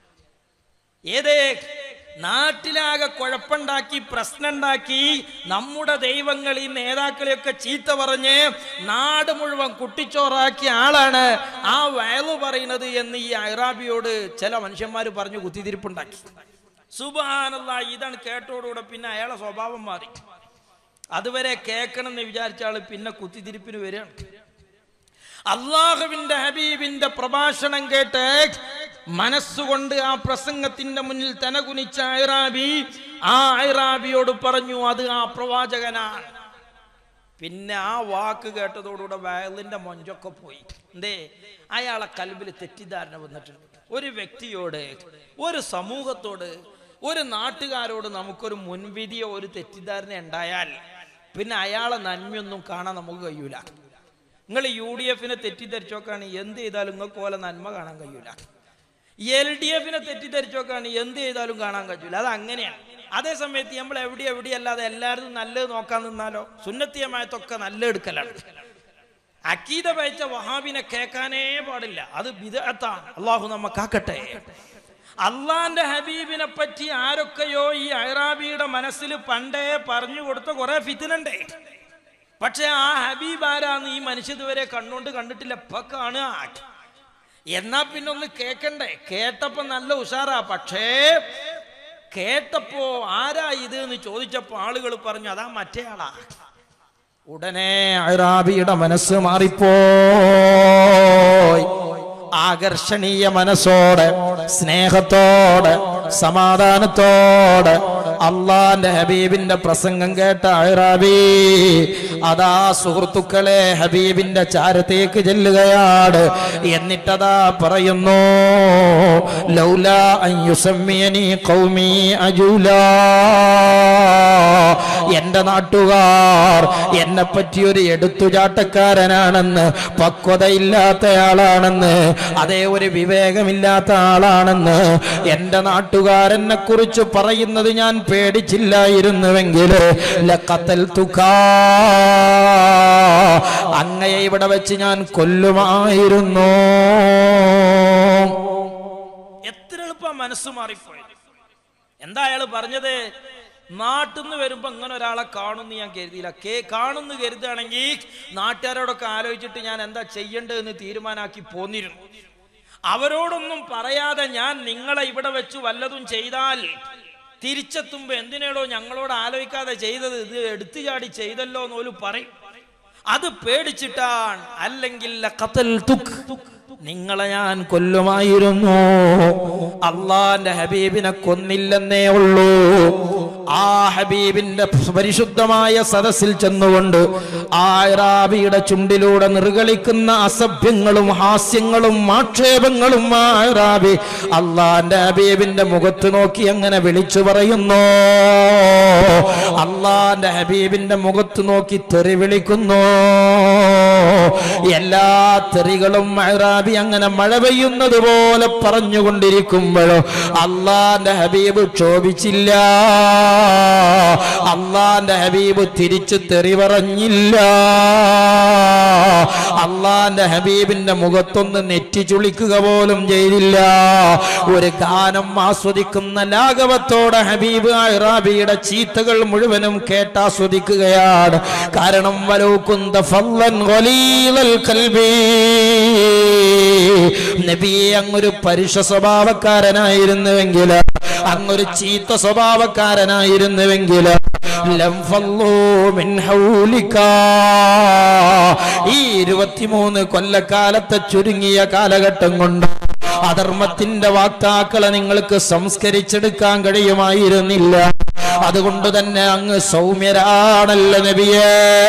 ഏതേ നാട്ടിലാകെ കുഴപ്പമുണ്ടാക്കി പ്രശ്നമുണ്ടാക്കി നമ്മുടെ ദൈവങ്ങൾ ഈ നേതാക്കളെയൊക്കെ ചീത്ത പറഞ്ഞ് നാട് മുഴുവൻ കുട്ടിച്ചോറാക്കിയ ആളാണ് ആ വയലു പറയുന്നത് എന്ന് ഈ ഐറാബിയോട് ചില മനുഷ്യന്മാർ പറഞ്ഞു കുത്തിത്തിരിപ്പുണ്ടാക്കി സുബാനല്ല ഇതാണ് കേട്ടോടുകൂടെ പിന്നെ അയാളെ സ്വഭാവം മാറി അതുവരെ കേൾക്കണം എന്ന് വിചാരിച്ച ആള് പിന്നെ കുത്തിത്തിരിപ്പിന് വരികയാണ് അള്ളാഹുവിന്റെ ഹബീബിന്റെ പ്രഭാഷണം കേട്ട് മനസ്സുകൊണ്ട് ആ പ്രസംഗത്തിന്റെ മുന്നിൽ തനകുനിച്ച ഐറാബി ആ ഐറാബിയോട് പറഞ്ഞു അത് ആ പ്രവാചകനാണ് പിന്നെ ആ വാക്ക് കേട്ടതോടുകൂടെ വയലിന്റെ മൊഞ്ചൊക്കെ പോയി എന്തേ അയാളെ കൽബിൽ തെറ്റിദ്ധാരണ വന്നിട്ടുണ്ട് ഒരു വ്യക്തിയോട് ഒരു സമൂഹത്തോട് ഒരു നാട്ടുകാരോട് നമുക്കൊരു മുൻവിധിയോ ഒരു തെറ്റിദ്ധാരണ ഉണ്ടായാൽ പിന്നെ അയാളെ നന്മയൊന്നും കാണാൻ നമുക്ക് കഴിയൂല നിങ്ങൾ യു ഡി എഫിനെ തെറ്റിദ്ധരിച്ചോക്കാണ് എന്ത് ചെയ്താലും നിങ്ങൾക്ക് പോലെ നന്മ കാണാൻ കഴിയൂല എൽ ഡി എഫിനെ തെറ്റിദ്ധരിച്ചോക്കാണ് എന്ത് ചെയ്താലും കാണാൻ കഴിയൂല അത് അങ്ങനെയാണ് അതേ സമയത്ത് നമ്മൾ എവിടെ എവിടെയല്ലാതെ എല്ലാവരും നല്ലത് നോക്കാൻ നിന്നാലോ സുന്നത്തിയമായത്തൊക്കെ നല്ല എടുക്കലാണ് അക്കീത പയച്ച വഹാബിനെ കേൾക്കാനേ പാടില്ല അത് ബിദഅത്താണ് അള്ളാഹു നമ്മ കാക്കട്ടെ അള്ളാന്റെ ഹബീബിനെ പറ്റി ആരൊക്കെയോ ഈ ഐറാബിയുടെ മനസ്സിൽ പണ്ടേ പറഞ്ഞു കൊടുത്ത കുറെ ഫിത്തിനുണ്ടേ പക്ഷെ ആ ഹബീബ് ആരാന്ന് ഈ മനുഷ്യ ഇതുവരെ കണ്ണുകൊണ്ട് കണ്ടിട്ടില്ല ഇപ്പൊ കാണുക എന്നാ പിന്നെ ഒന്ന് കേക്കണ്ടേ കേട്ടപ്പോ നല്ല ഉഷാറാ പക്ഷേ കേട്ടപ്പോ ആരാ ഇത് എന്ന് ചോദിച്ചപ്പോ ആളുകൾ പറഞ്ഞു അതാ മറ്റേ ആളാ ഉടനെ അറാബിയുടെ മനസ്സ് മാറിപ്പോയി ആകർഷണീയ മനസ്സോടെ സ്നേഹത്തോടെ സമാധാനത്തോടെ അള്ളാന്റെ ഹബീബിന്റെ പ്രസംഗം കേട്ട അറാബി അതാ സുഹൃത്തുക്കളെ ഹബീബിന്റെ ചാരത്തേക്ക് ചെല്ലുകയാണ് എന്നിട്ടതാ പറയുന്നു ലൗല അയ്യുസമ്മിയനി കൗമി അജൂല എന്റെ നാട്ടുകാർ എന്നെ പറ്റി ഒരു എടുത്തുചാട്ടക്കാരനാണെന്ന് പക്വതയില്ലാത്തയാളാണെന്ന് അതേ ഒരു വിവേകമില്ലാത്ത ആളാണെന്ന് എന്റെ നാട്ടുകാരനെ കുറിച്ച് പറയുന്നത് ഞാൻ പേടിച്ചില്ലായിരുന്നുവെങ്കിൽ ലക്കത്തൽ തുകാ അങ്ങയെ ഇവിടെ വെച്ച് ഞാൻ കൊല്ലുമായിരുന്നു എത്ര എളുപ്പം മനസ്സ് മാറിപ്പോയത് എന്താ അയാള് പറഞ്ഞത് നാട്ടിൽ നിന്ന് വരുമ്പോ അങ്ങനെ ഒരാളെ കാണുന്നു ഞാൻ കരുതിയില്ല കേ കാണുന്നു കരുതുകയാണെങ്കിൽ നാട്ടുകാരോടൊക്കെ ആലോചിച്ചിട്ട് ഞാൻ എന്താ ചെയ്യേണ്ടതെന്ന് തീരുമാനാക്കി പോന്നിരുന്നു അവരോടൊന്നും പറയാതെ ഞാൻ നിങ്ങളെ ഇവിടെ വെച്ച് വല്ലതും ചെയ്താൽ തിരിച്ചെത്തുമ്പോ എന്തിനേടോ ഞങ്ങളോട് ആലോചിക്കാതെ ചെയ്തത് ഇത് എടുത്തു ചാടി ചെയ്തല്ലോ എന്നോല് പറയും അത് പേടിച്ചിട്ടാണ് അല്ലെങ്കിൽ ലഖതൽതുക്. നിങ്ങളെ ഞാൻ കൊല്ലുമായിരുന്നു അള്ളാന്റെ ഹബീബിനെ കൊന്നില്ലെന്നേ ഉള്ളൂ ആ ഹബീബിന്റെ പരിശുദ്ധമായ സദസ്സിൽ ചെന്നുകൊണ്ട് ആ ഇറാബിയുടെ ചുണ്ടിലൂടെ നിർഗളിക്കുന്ന അസഭ്യങ്ങളും ഹാസ്യങ്ങളും ആക്ഷേപങ്ങളും ആ ഇറാബി അള്ളാന്റെ ഹബീബിന്റെ മുഖത്ത് നോക്കി അങ്ങനെ വിളിച്ചു പറയുന്നു അള്ളാന്റെ ഹബീബിന്റെ മുഖത്ത് നോക്കി തെറി വിളിക്കുന്നു എല്ലാ തെറികളും മഹറാബി അങ്ങനെ മഴ പെയ്യുന്നത് പോലെ പറഞ്ഞുകൊണ്ടിരിക്കുമ്പോഴോ അള്ളാന്റെ ഹബീബ് ക്ഷോഭിച്ചില്ല അള്ളാന്റെ ഹബീബ് തിരിച്ചു തെറി പറഞ്ഞില്ല അള്ളാന്റെ ഹബീബിന്റെ മുഖത്തൊന്ന് നെറ്റി ചുളിക്കുക പോലും ചെയ്തില്ല ഒരു ഗാനം ആസ്വദിക്കുന്ന ലാഘവത്തോടെ ഹബീബ് റാബിയുടെ ചീത്തകൾ മുഴുവനും കേട്ടാസ്വദിക്കുകയാണ് കാരണം വലൗകുന്ത ഫല്ലൻ ഖലീലൽ ഖൽബി നബിയെ അങ്ങൊരു പരുഷ സ്വഭാവക്കാരനായിരുന്നുവെങ്കിൽ അങ്ങൊരു ചീത്ത സ്വഭാവക്കാരനായിരുന്നുവെങ്കിൽ ലം ഫല്ലൂ മിൻ ഹൗലിക ഈ ഇരുപത്തിമൂന്ന് കൊല്ലക്കാലത്തെ ചുരുങ്ങിയ കാലഘട്ടം കൊണ്ട് അധർമ്മത്തിന്റെ വാക്താക്കളെ നിങ്ങൾക്ക് സംസ്കരിച്ചെടുക്കാൻ കഴിയുമായിരുന്നില്ല അതുകൊണ്ട് തന്നെ അങ്ങ് സൗമ്യരാണല്ലോ നബിയേ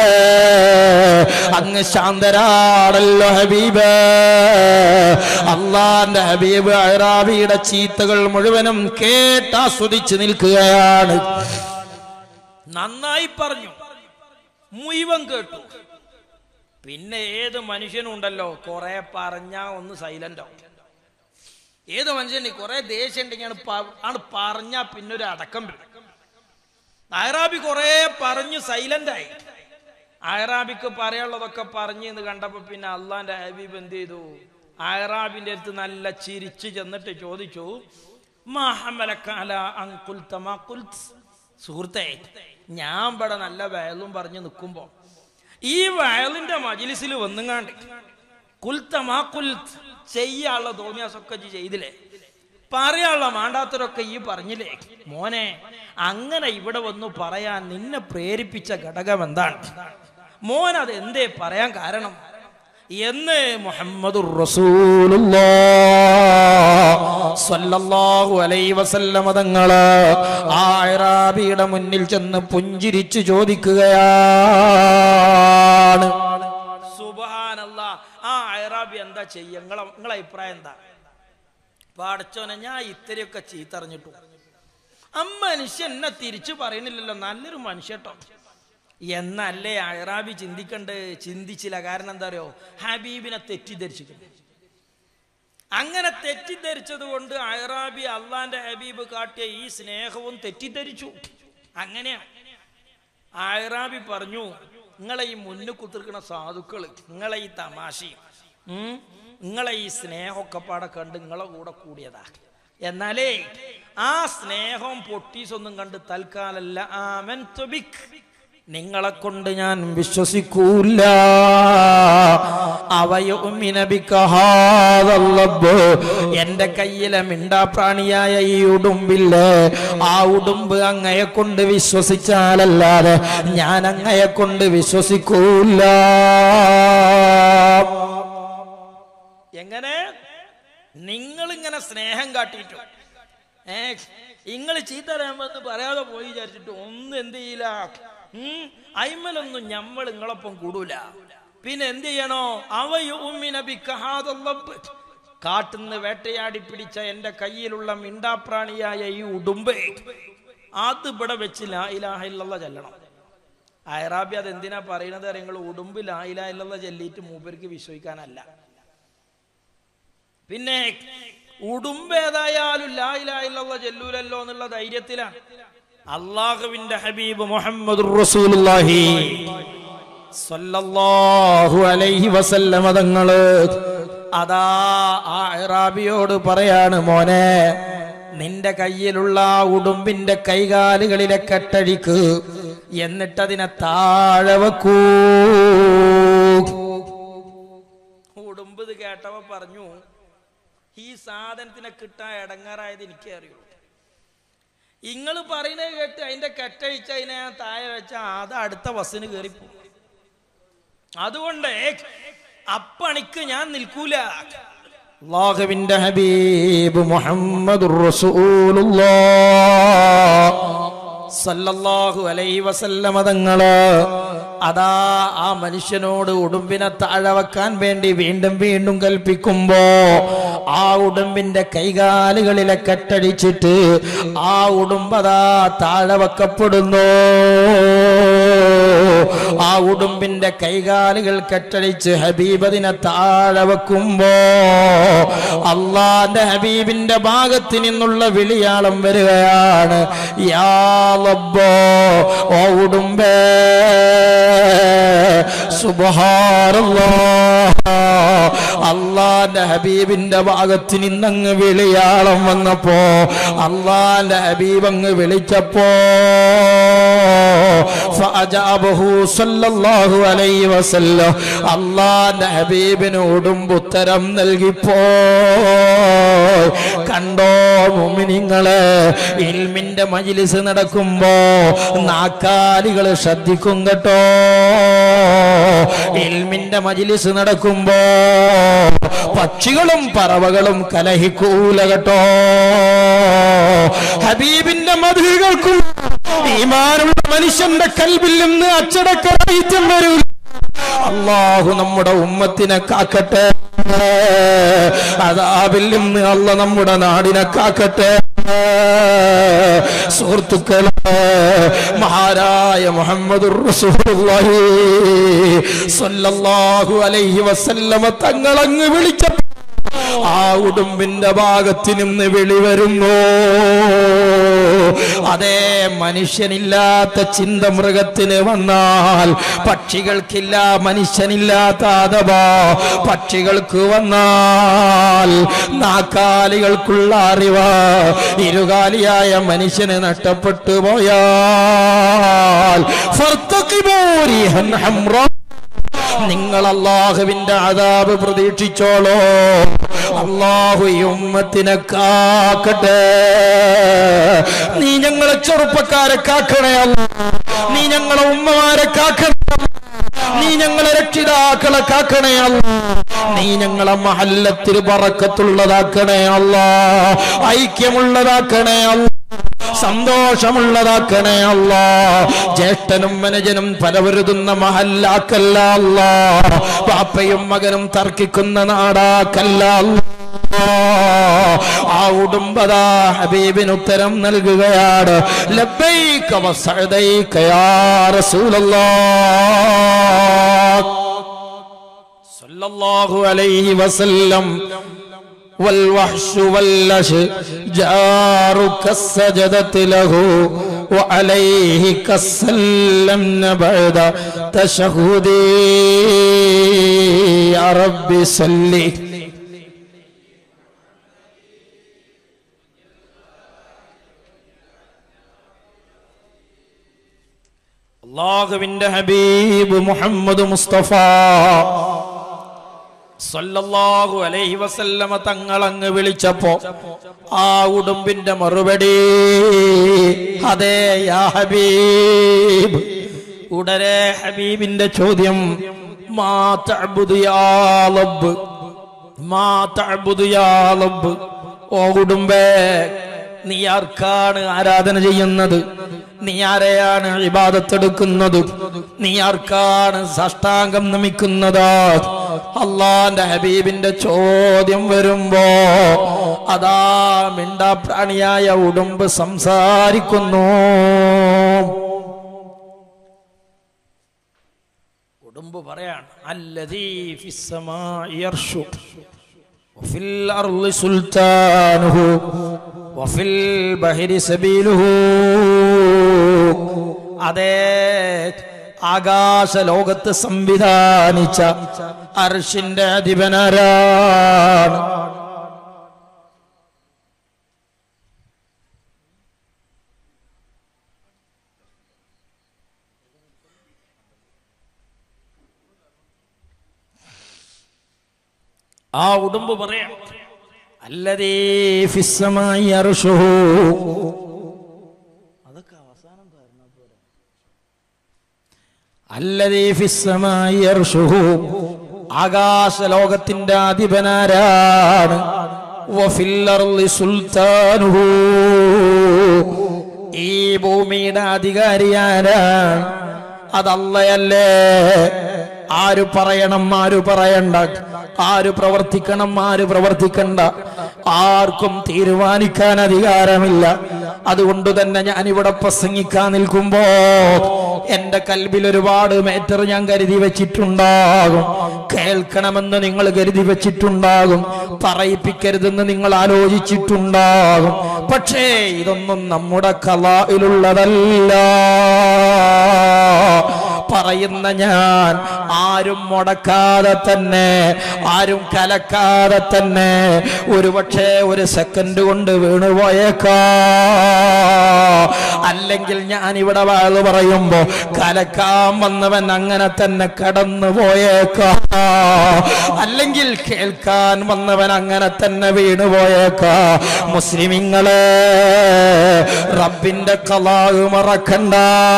അങ്ങ് ശാന്തരാണല്ലോ ഹബീബ് അള്ളാന്റെ ഹബീബ് അഹ്റാബിയുടെ ചീത്തകൾ മുഴുവനും കേട്ടാസ്വദിച്ച് നിൽക്കുകയാണ് നന്നായി പറഞ്ഞു മുഴുവൻ കേട്ടു പിന്നെ ഏത് മനുഷ്യനുണ്ടല്ലോ കുറെ പറഞ്ഞാ ഒന്ന് സൈലന്റ് ആവും ഏത് മനുഷ്യന് കുറെ ദേഷ്യം ഉണ്ടെങ്കിൽ ആണ് പ- ആണ് പറഞ്ഞാ പിന്നെ ഒരു അടക്കം വരും അയറാബി കുറെ പറഞ്ഞു സൈലന്റ് ആയി അയറാബിക്ക് പറയാനുള്ളതൊക്കെ പറഞ്ഞു എന്ന് കണ്ടപ്പോ പിന്നെ അള്ളാന്റെ ഹബീബ് എന്ത് ചെയ്തു അയറാബിന്റെ അടുത്ത് നല്ല ചിരിച്ചു ചെന്നിട്ട് ചോദിച്ചു "മാ ഹമലക അലാ അൻ ഖുൽത മാ ഖുൽത്?" സുഹൃത്തെ ഞാൻ ഇവിടെ നല്ല വയലും പറഞ്ഞു നിൽക്കുമ്പോ ഈ വയലിന്റെ മജിലിസിൽ വന്നുങ്ങാണ്ട് കുൽത്തമാ കുൽത്ത് ചെയ്യാനുള്ള തോന്നിയാസൊക്കെ ഇജ്ജ് ചെയ്തില്ലേ പറയാനുള്ള മാണ്ടാത്തരൊക്കെ ഈ പറഞ്ഞില്ലേ മോനെ അങ്ങനെ ഇവിടെ വന്നു പറയാൻ നിന്നെ പ്രേരിപ്പിച്ച ഘടകം എന്താണ് മോൻ അത് എന്തേ പറയാൻ കാരണം എന്ന് മുഹമ്മദുർ സല്ലല്ലാഹു അലൈഹി വസല്ലമ തങ്ങള് ആ അറാബിയുടെ മുന്നിൽ ചെന്ന് പുഞ്ചിരിച്ചു ചോദിക്കുകയാണ് സുബാനല്ല ആ അയറാബി എന്താ ചെയ്യ നിങ്ങളെ നിങ്ങളെ അഭിപ്രായം എന്താ പാടച്ചോനെ ഞാൻ ഇത്രയൊക്കെ ചീത്തറിഞ്ഞിട്ടു ആ മനുഷ്യൻ എന്നെ തിരിച്ചു പറയണില്ലല്ലോ നല്ലൊരു മനുഷ്യട്ടോ എന്നല്ലേ അയറാബി ചിന്തിക്കണ്ട് ചിന്തിച്ചില്ല കാരണം എന്താ അറിയോ ഹബീബിനെ തെറ്റിദ്ധരിച്ചിട്ടുണ്ട് അങ്ങനെ തെറ്റിദ്ധരിച്ചത് കൊണ്ട് അയറാബി അള്ളാന്റെ ഹബീബ് കാട്ടിയ ഈ സ്നേഹവും തെറ്റിദ്ധരിച്ചു അങ്ങനെയാണ് ആയറാബി പറഞ്ഞു നിങ്ങളെ ഈ മുന്നിൽ കുത്തിർക്കുന്ന സാധുക്കള് നിങ്ങളെ ഈ തമാശയും ഉം, നിങ്ങളെ ഈ സ്നേഹമൊക്കെ പാടെ കണ്ട് നിങ്ങളെ കൂടെ കൂടിയതാ എന്നാലേ ആ സ്നേഹം പൊട്ടീസൊന്നും കണ്ട് തൽക്കാലല്ല ആമൻ തുബിക് നിങ്ങളെ കൊണ്ട് ഞാൻ വിശ്വസിക്കൂല അവയുമിനബിക്കഹാദല്ലബ്ബ് എന്റെ കയ്യിലെ മിണ്ടാപ്രാണിയായ ഈ ഉടുമ്പില്ലേ ആ ഉടുമ്പ് അങ്ങയെ കൊണ്ട് വിശ്വസിച്ചാലല്ലാതെ ഞാൻ അങ്ങയെ കൊണ്ട് വിശ്വസിക്കൂല എങ്ങനെ നിങ്ങൾ ഇങ്ങനെ സ്നേഹം കാട്ടിയിട്ടു ഏ നിങ്ങൾ ചീത്ത പറയാമെന്ന് പറയാതെ പോയി വിചാരിച്ചിട്ട് ഒന്നും എന്ത് ചെയ്യില്ല ഉം, അയിമലൊന്നും ഞമ്മൾ നിങ്ങളൊപ്പം കൂടൂല പിന്നെ എന്ത് ചെയ്യണോ അവയുമിനബിക്കഹാദല്ലബ്ബ് കാട്ടുന്ന് വേട്ടയാടി പിടിച്ച എന്റെ കയ്യിലുള്ള മിണ്ടാപ്രാണിയായ ഈ ഉടുമ്പ് അത് ഇവിടെ വെച്ച് ലാ ഇലാഹ ഇല്ലല്ലാഹ് ചെല്ലണം അയറാബി അത് എന്തിനാ പറയുന്നത് നിങ്ങൾ ഉടുമ്പ് ലാ ഇലാഹ ഇല്ലല്ലാഹ് ചെല്ലിയിട്ട് മൂപ്പർക്ക് വിശ്വസിക്കാനല്ല പിന്നെ ഉടുമ്പ് ഏതായാലും ലാ ഇലാഹ ഇല്ലല്ലാഹ് ചെല്ലൂലല്ലോ എന്നുള്ള ധൈര്യത്തിലാണ് അള്ളാഹുവിന്റെ ഹബീബ് മുഹമ്മദ് റസൂലുള്ളാഹി സല്ലല്ലാഹു അലൈഹി വസല്ലമ തങ്ങള് അതാ ആ അറാബിയോട് പറയാണ് മോനെ നിന്റെ കയ്യിലുള്ള ആ ഉടുമ്പിന്റെ കൈകാലുകളിലെ കെട്ടഴിക്ക് എന്നിട്ടതിനെ താഴെ വെക്കൂ ഉടുമ്പ് ഇത് കേട്ടവ പറഞ്ഞു ഈ സാധനത്തിനെ കിട്ടാൻ ഇടങ്ങാറായത് എനിക്കേ അറിയൂ നിങ്ങൾ പറയുന്നത് കേട്ട് അതിന്റെ കെട്ടഴിച്ച് അതിനെ ഞാൻ താഴെ വെച്ച അത് അടുത്ത ബസ്സിന് കയറിപ്പോ അതുകൊണ്ട് അപ്പണിക്ക് ഞാൻ നിൽക്കൂല അള്ളാഹുവിന്റെ ഹബീബ് മുഹമ്മദ് സല്ലല്ലാഹു അലൈഹി വസല്ലമ തങ്ങള് അതാ ആ മനുഷ്യനോട് ഉടുമ്പിനെ താഴെ വെക്കാൻ വേണ്ടി വീണ്ടും വീണ്ടും കൽപ്പിക്കുമ്പോ ആ ഉടുമ്പിന്റെ കൈകാലുകളിലെ കെട്ടടിച്ചിട്ട് ആ ഉടുമ്പതാ താഴെ വെക്കപ്പെടുന്നു ആ ഉടുമ്പിന്റെ കൈകാലുകൾ കെട്ടടിച്ച് ഹബീബതിനെ താഴെ വെക്കുമ്പോ അള്ളാന്റെ ഹബീബിന്റെ ഭാഗത്ത് നിന്നുള്ള വിളിയാളം വരികയാണ് യാ ലബ്ബോ ഓ ഉടുമ്പേ സുബഹാനല്ലാഹ് അള്ളാന്റെ ഹബീബിന്റെ ഭാഗത്ത് നിന്നങ്ങ് വിളിയാളം വന്നപ്പോ അള്ളാന്റെ ഹബീബ് അങ്ങ് വിളിച്ചപ്പോ ഫഅജാബഹു സല്ലല്ലാഹു അലൈഹി വസല്ലം അള്ളാന്റെ ഹബീബിന് ഉടുമ്പുത്തരം നൽകിപ്പോ കണ്ടോ മുമിനിങ്ങളെ ഇൽമിന്റെ മജിലിസ് നടക്കുമ്പോ നാക്കാലികൾ ശ്രദ്ധിക്കും കേട്ടോ ഇൽമിന്റെ മജിലിസ് നടക്കുമ്പോ പക്ഷികളും പറവകളും കലഹിക്കൂല കേട്ടോ ഹബീബിന്റെ മധുകൾക്കും ഈമാനുള്ള മനുഷ്യന്റെ കൽവിൽ നിന്ന് അച്ചടക്കരായിത്യം വരൂല അള്ളാഹു നമ്മുടെ ഉമ്മത്തിനെ കാക്കട്ടെ അതാവിൽ നിന്ന് അല്ല നമ്മുടെ നാടിനെ കാക്കട്ടെ സുഹൃത്തുക്കളെ മഹാരായ മുഹമ്മദ് സ്വല്ലല്ലാഹു അലൈഹി വസല്ലമ തങ്ങളങ്ങ് വിളിച്ചപ്പോൾ ആ ഉടുമ്പിന്റെ ഭാഗത്ത് നിന്ന് വിളി വരുന്നു അതേ മനുഷ്യനില്ലാത്ത ചിന്ത മൃഗത്തിന് വന്നാൽ പക്ഷികൾക്കില്ല മനുഷ്യനില്ലാത്ത അഥവാ പക്ഷികൾക്ക് വന്നാൽ നാക്കാലികൾക്കുള്ള അറിവ് ഇരുകാലിയായ മനുഷ്യന് നഷ്ടപ്പെട്ടു പോയാൽ ഫർത്തഖിബൂരിഹൻ ഹംറാ നിങ്ങൾ അള്ളാഹുവിന്റെ ആദാബ് പ്രതീക്ഷിച്ചോളോ അള്ളാഹു ഈ ഉമ്മത്തിനെ കാക്കട്ടെ നീ ഞങ്ങളെ ചെറുപ്പക്കാരെ കാക്കണേ അല്ല നീ ഞങ്ങളെ ഉമ്മമാരെ കാക്കണേ അല്ലാ. നീ ഞങ്ങളെ രക്ഷിതാക്കളെ കാക്കണേ അല്ല നീ ഞങ്ങളെ മഹല്ലത്തിൽ പറക്കത്തുള്ളതാക്കണേ അല്ല ഐക്യമുള്ളതാക്കണേ അല്ല സന്തോഷമുള്ളതാക്കണേ അല്ല ജ്യേഷ്ഠനും മനജനും പലവരുതുന്ന മഹല്ലാക്കല്ല അല്ല പാപ്പയും മകനും തർക്കിക്കുന്ന നാടാക്കല്ല അല്ലാ. ആ ഉടുമ്പതാ ഹബീബിന് ഉത്തരം നൽകുകയാണ് ലബ്ബൈക വസഅദൈക യാ റസൂലല്ലാഹ് സല്ലല്ലാഹു അലൈഹി വസല്ലം والوحش والأشجار كالسجدة له وعليه كالسلمن بعد تشهدي يا رب صلي അള്ളാഹുവിന്റെ ഹബീബ് മുഹമ്മദ് മുസ്തഫ സല്ലല്ലാഹു അലൈഹി വസല്ലമ തങ്ങളങ്ങ് വിളിച്ചപ്പോ ആ ഉടുമ്പിന്റെ മറുപടി അതേ യാ ഹബീബ് ഉടനെ ഹബീബിന്റെ ചോദ്യം മാ തഅബുദു യാ ലബ്ബ് മാ തഅബുദു യാ ലബ്ബ് ഓ ഉടുമ്പേ നീ ആർക്കാണ് ആരാധന ചെയ്യുന്നത് നീ ആരെയാണ് ഇബാദത്തെടുക്കുന്നത് നീ ആർക്കാണ് സാഷ്ടാംഗം നമിക്കുന്നത് അള്ളാന്റെ ഹബീബിന്റെ ചോദ്യം വരുമ്പോ അതാ മിണ്ടാപ്രാണിയായ ഉടുമ്പ് സംസാരിക്കുന്നു ഉടുമ്പ് പറയാണ് അല്ലതീ ഫിസ്സമാഇ യർഷു وفي الأرض سلطانه وفي البحر سبيله അതേ ആകാശ ലോകത്ത് സംവിധാനിച്ച അർഷിന്റെ അധിപനരാണ് ആ ഉടുമ്പ് പറയാം അല്ലതേ ഫിസ്സമായി അർഷുഹു അതൊക്കെ അവസാനം അല്ലതേ ഫിസ്സമായി അർഷുഹു ആകാശ ലോകത്തിന്റെ അധിപനാരാണ് വഫിൽ അർളി സുൽത്താനുഹു ഈ ഭൂമിയുടെ അധികാരിയാരാണ് അതല്ലയല്ലേ ആര് പറയണം ആര് പറയണ്ട ആര് പ്രവർത്തിക്കണം ആര് പ്രവർത്തിക്കണ്ട ആർക്കും തീരുമാനിക്കാൻ അധികാരമില്ല അതുകൊണ്ട് തന്നെ ഞാൻ ഇവിടെ പ്രസംഗിക്കാൻ നിൽക്കുമ്പോ എന്റെ കൽബിൽ ഒരുപാട് മേറ്റർ ഞാൻ കരുതി വെച്ചിട്ടുണ്ടാകും കേൾക്കണമെന്ന് നിങ്ങൾ കരുതി വെച്ചിട്ടുണ്ടാകും പറയിപ്പിക്കരുതെന്ന് നിങ്ങൾ ആലോചിച്ചിട്ടുണ്ടാകും പക്ഷേ ഇതൊന്നും നമ്മുടെ കലായിലുള്ളതല്ല പറയുന്ന ഞാൻ ആരും മുടക്കാതെ തന്നെ ആരും കലക്കാതെ തന്നെ ഒരുപക്ഷെ ഒരു സെക്കൻഡ് കൊണ്ട് വീണുപോയേക്കാ അല്ലെങ്കിൽ ഞാൻ ഇവിടെ വാഴ് പറയുമ്പോ കലക്കാൻ വന്നവൻ അങ്ങനെ തന്നെ കടന്നു പോയേക്കാ അല്ലെങ്കിൽ കേൾക്കാൻ വന്നവൻ അങ്ങനെ തന്നെ വീണുപോയേക്കാ മുസ്ലിമിങ്ങളെ റബ്ബിന്റെ കലാവ് മറക്കണ്ട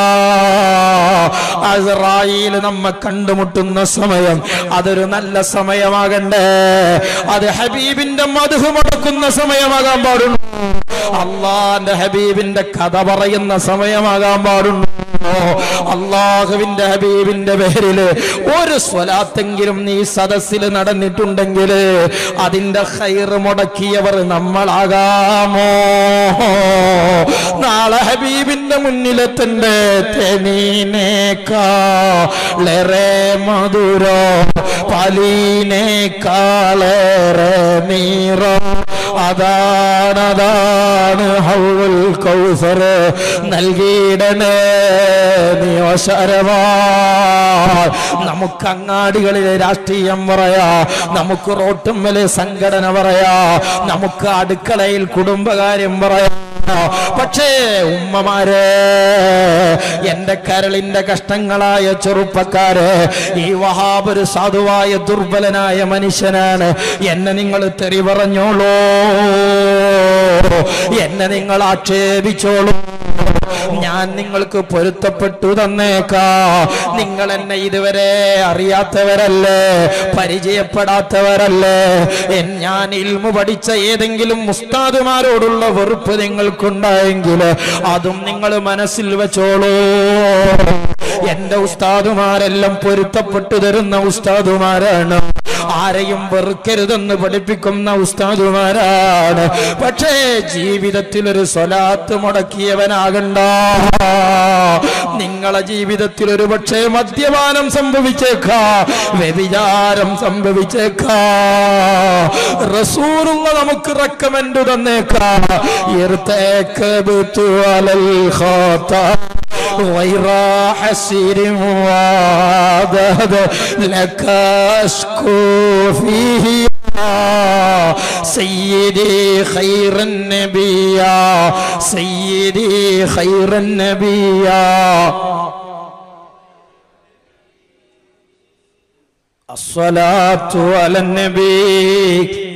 അസ്രായിൽ നമ്മെ കണ്ടുമുട്ടുന്ന സമയം അതൊരു നല്ല സമയമാകണ്ടേ അത് ഹബീബിന്റെ മധു മുടക്കുന്ന സമയമാകാൻ പാടുള്ളൂ അള്ളാന്റെ ഹബീബിന്റെ കഥ പറയുന്ന സമയമാകാൻ പാടുള്ളൂ അള്ളാഹുവിന്റെ ഹബീബിന്റെ പേരില് ഒരു സ്വലാത്തെങ്കിലും നീ സദസ്സിൽ നടന്നിട്ടുണ്ടെങ്കിൽ അതിന്റെ ഹൈർ മുടക്കിയവർ നമ്മളാകാമോ നാളെ ഹബീബിന്റെ മുന്നിലെത്തണ്ടേ തെനീനേക്കാളേറെ മധുരോ പലീനേക്കാളേറെ നീറോ അതാണ് അതാണ് ഹൗൽ കൗസർ നൽകിയിടണേ നിയോശരവാ നമുക്ക് അങ്ങാടികളിലെ രാഷ്ട്രീയം പറയാ നമുക്ക് റോട്ടുമ്മല് സംഘടന പറയാ നമുക്ക് അടുക്കളയിൽ കുടുംബകാര്യം പറയാ പക്ഷേ ഉമ്മമാരെ എന്റെ കരളിന്റെ കഷ്ടങ്ങളായ ചെറുപ്പക്കാര് ഈ വഹാബ് ഒരു സാധുവായ ദുർബലനായ മനുഷ്യനാണ് എന്നെ നിങ്ങൾ തെറി പറഞ്ഞോളൂ എന്നെ നിങ്ങൾ ആക്ഷേപിച്ചോളൂ ഞാൻ നിങ്ങൾക്ക് പൊരുത്തപ്പെട്ടു തന്നേക്കാ നിങ്ങൾ എന്നെ ഇതുവരെ അറിയാത്തവരല്ലേ പരിചയപ്പെടാത്തവരല്ലേ എൻ- ഞാൻ ഇൽമു പഠിച്ച ഏതെങ്കിലും മുസ്താദുമാരോടുള്ള വെറുപ്പ് നിങ്ങൾക്കുണ്ടായെങ്കിൽ അതും നിങ്ങൾ മനസ്സിൽ വെച്ചോളൂ എന്റെ ഉസ്താദുമാരെല്ലാം പൊരുത്തപ്പെട്ടു തരുന്ന ഉസ്താദുമാരാണ് ആരെയും വെറുക്കരുതെന്ന് പഠിപ്പിക്കുന്ന ഉസ്താദുമാരാണ് പക്ഷേ ജീവിതത്തിൽ ഒരു സ്വലാത്ത് മുടക്കിയവനാകണ്ട നിങ്ങളെ ജീവിതത്തിൽ ഒരു പക്ഷേ മദ്യപാനം സംഭവിച്ചേക്കാ വ്യഭിചാരം സംഭവിച്ചേക്കാ റസൂറുള്ള നമുക്ക് റെക്കമെൻഡ് തന്നേക്കാ ഇർത്തേക്ക് അലൽ ഖാത്താ غير حسير وعدد لك أشكو فيه سيدي خير النبي يا سيدي خير النبي يا الصلاة على النبي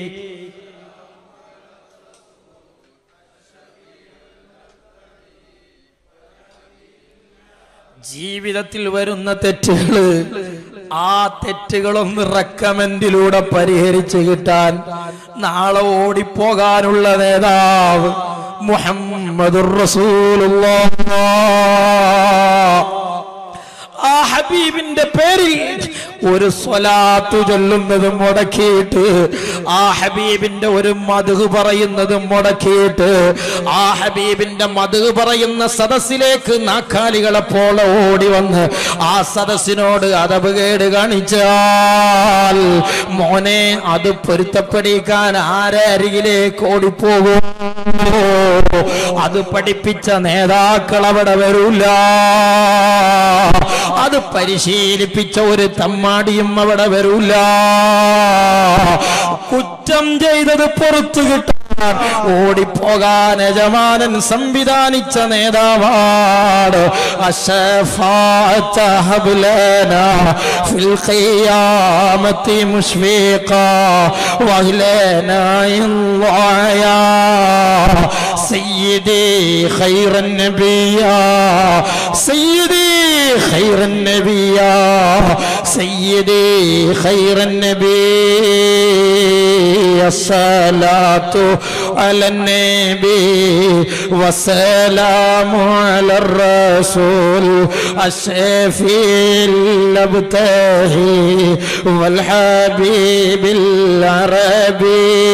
ജീവിതത്തിൽ വരുന്ന തെറ്റുകള് ആ തെറ്റുകളൊന്ന് റെക്കമെൻഡിലൂടെ പരിഹരിച്ചു കിട്ടാൻ നാളെ ഓടിപ്പോകാനുള്ള നേതാവ് മുഹമ്മദുർ റസൂലുള്ളാഹ് ആ ഹബീബിന്റെ പേരിൽ ഒരു സ്വലാത്ത് ചൊല്ലുന്നത് മുടക്കിയിട്ട് ആ ഹബീബിന്റെ ഒരു മധു പറയുന്നത് മുടക്കിയിട്ട് ആ ഹബീബിന്റെ മധു പറയുന്ന സദസ്സിലേക്ക് നാക്കാലികളെ പോലെ ഓടി വന്ന് ആ സദസ്സിനോട് അതവ് കേട് കാണിച്ചാൽ മോനെ അത് പൊരുത്തപ്പെടിക്കാൻ ആരെ അരികിലേക്ക് ഓടിപ്പോകും അത് പഠിപ്പിച്ച നേതാക്കൾ അവിടെ വരൂല അത് പരിശീലിപ്പിച്ച ഒരു തമ്മാടിയും അവിടെ വരൂല കുറ്റം ചെയ്തത് പുറത്തു കിട്ടാൻ ഓടിപ്പോകാൻ യജമാനൻ സംവിധാനിച്ച നേതാവാണ് അശഫാഅത്ത ഹബ്ലനാ ഫിൽ ഖിയാമത്തി മുശ്ഫീഖാ വഹ്ലനാ ഇൻവായാ سيدي خير النبي يا سيدي خير النبي يا سيدي خير النبي الصلاة على النبي والسلام على الرسول الشفيع الابتهي والحبيب العربي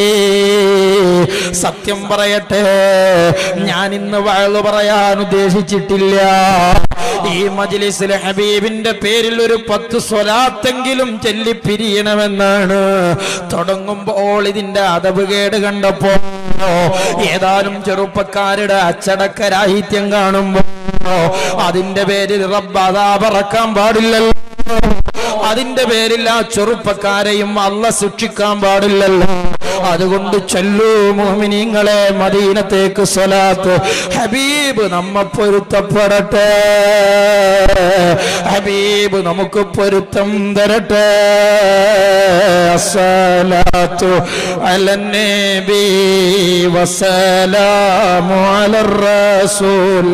സത്യം പറയട്ടെ ഞാൻ ഇന്ന് വഴല് പറയാൻ ഉദ്ദേശിച്ചിട്ടില്ല ഈ മജ്ലിസിലെ ഹബീബിന്റെ പേരിൽ ഒരു പത്ത് സ്വലാത്തെങ്കിലും ചെല്ലിപ്പിരിയണമെന്നാണ് തുടങ്ങുമ്പോൾ ഇതിന്റെ അതവ് കേട് കണ്ടപ്പോ ഏതാനും ചെറുപ്പക്കാരുടെ അച്ചടക്കരാഹിത്യം കാണുമ്പോ അതിന്റെ പേരിൽ റബ്ബ് അതാ പറക്കാൻ പാടില്ലല്ലോ അതിന്റെ പേരിൽ ആ ചെറുപ്പക്കാരെയും അല്ല ശിക്ഷിക്കാൻ പാടില്ലല്ലോ അതുകൊണ്ട് ചൊല്ലൂ മോമിനിങ്ങളെ മദീനത്തേക്ക് സ്വലാത്ത് ഹബീബ് നമ്മ പൊരുത്തപ്പെടട്ടെ ഹബീബ് നമുക്ക് പൊരുത്തം തരട്ടെ അസ്സലാത്തു അലന്നബി വസലാമു അലർ റസൂൽ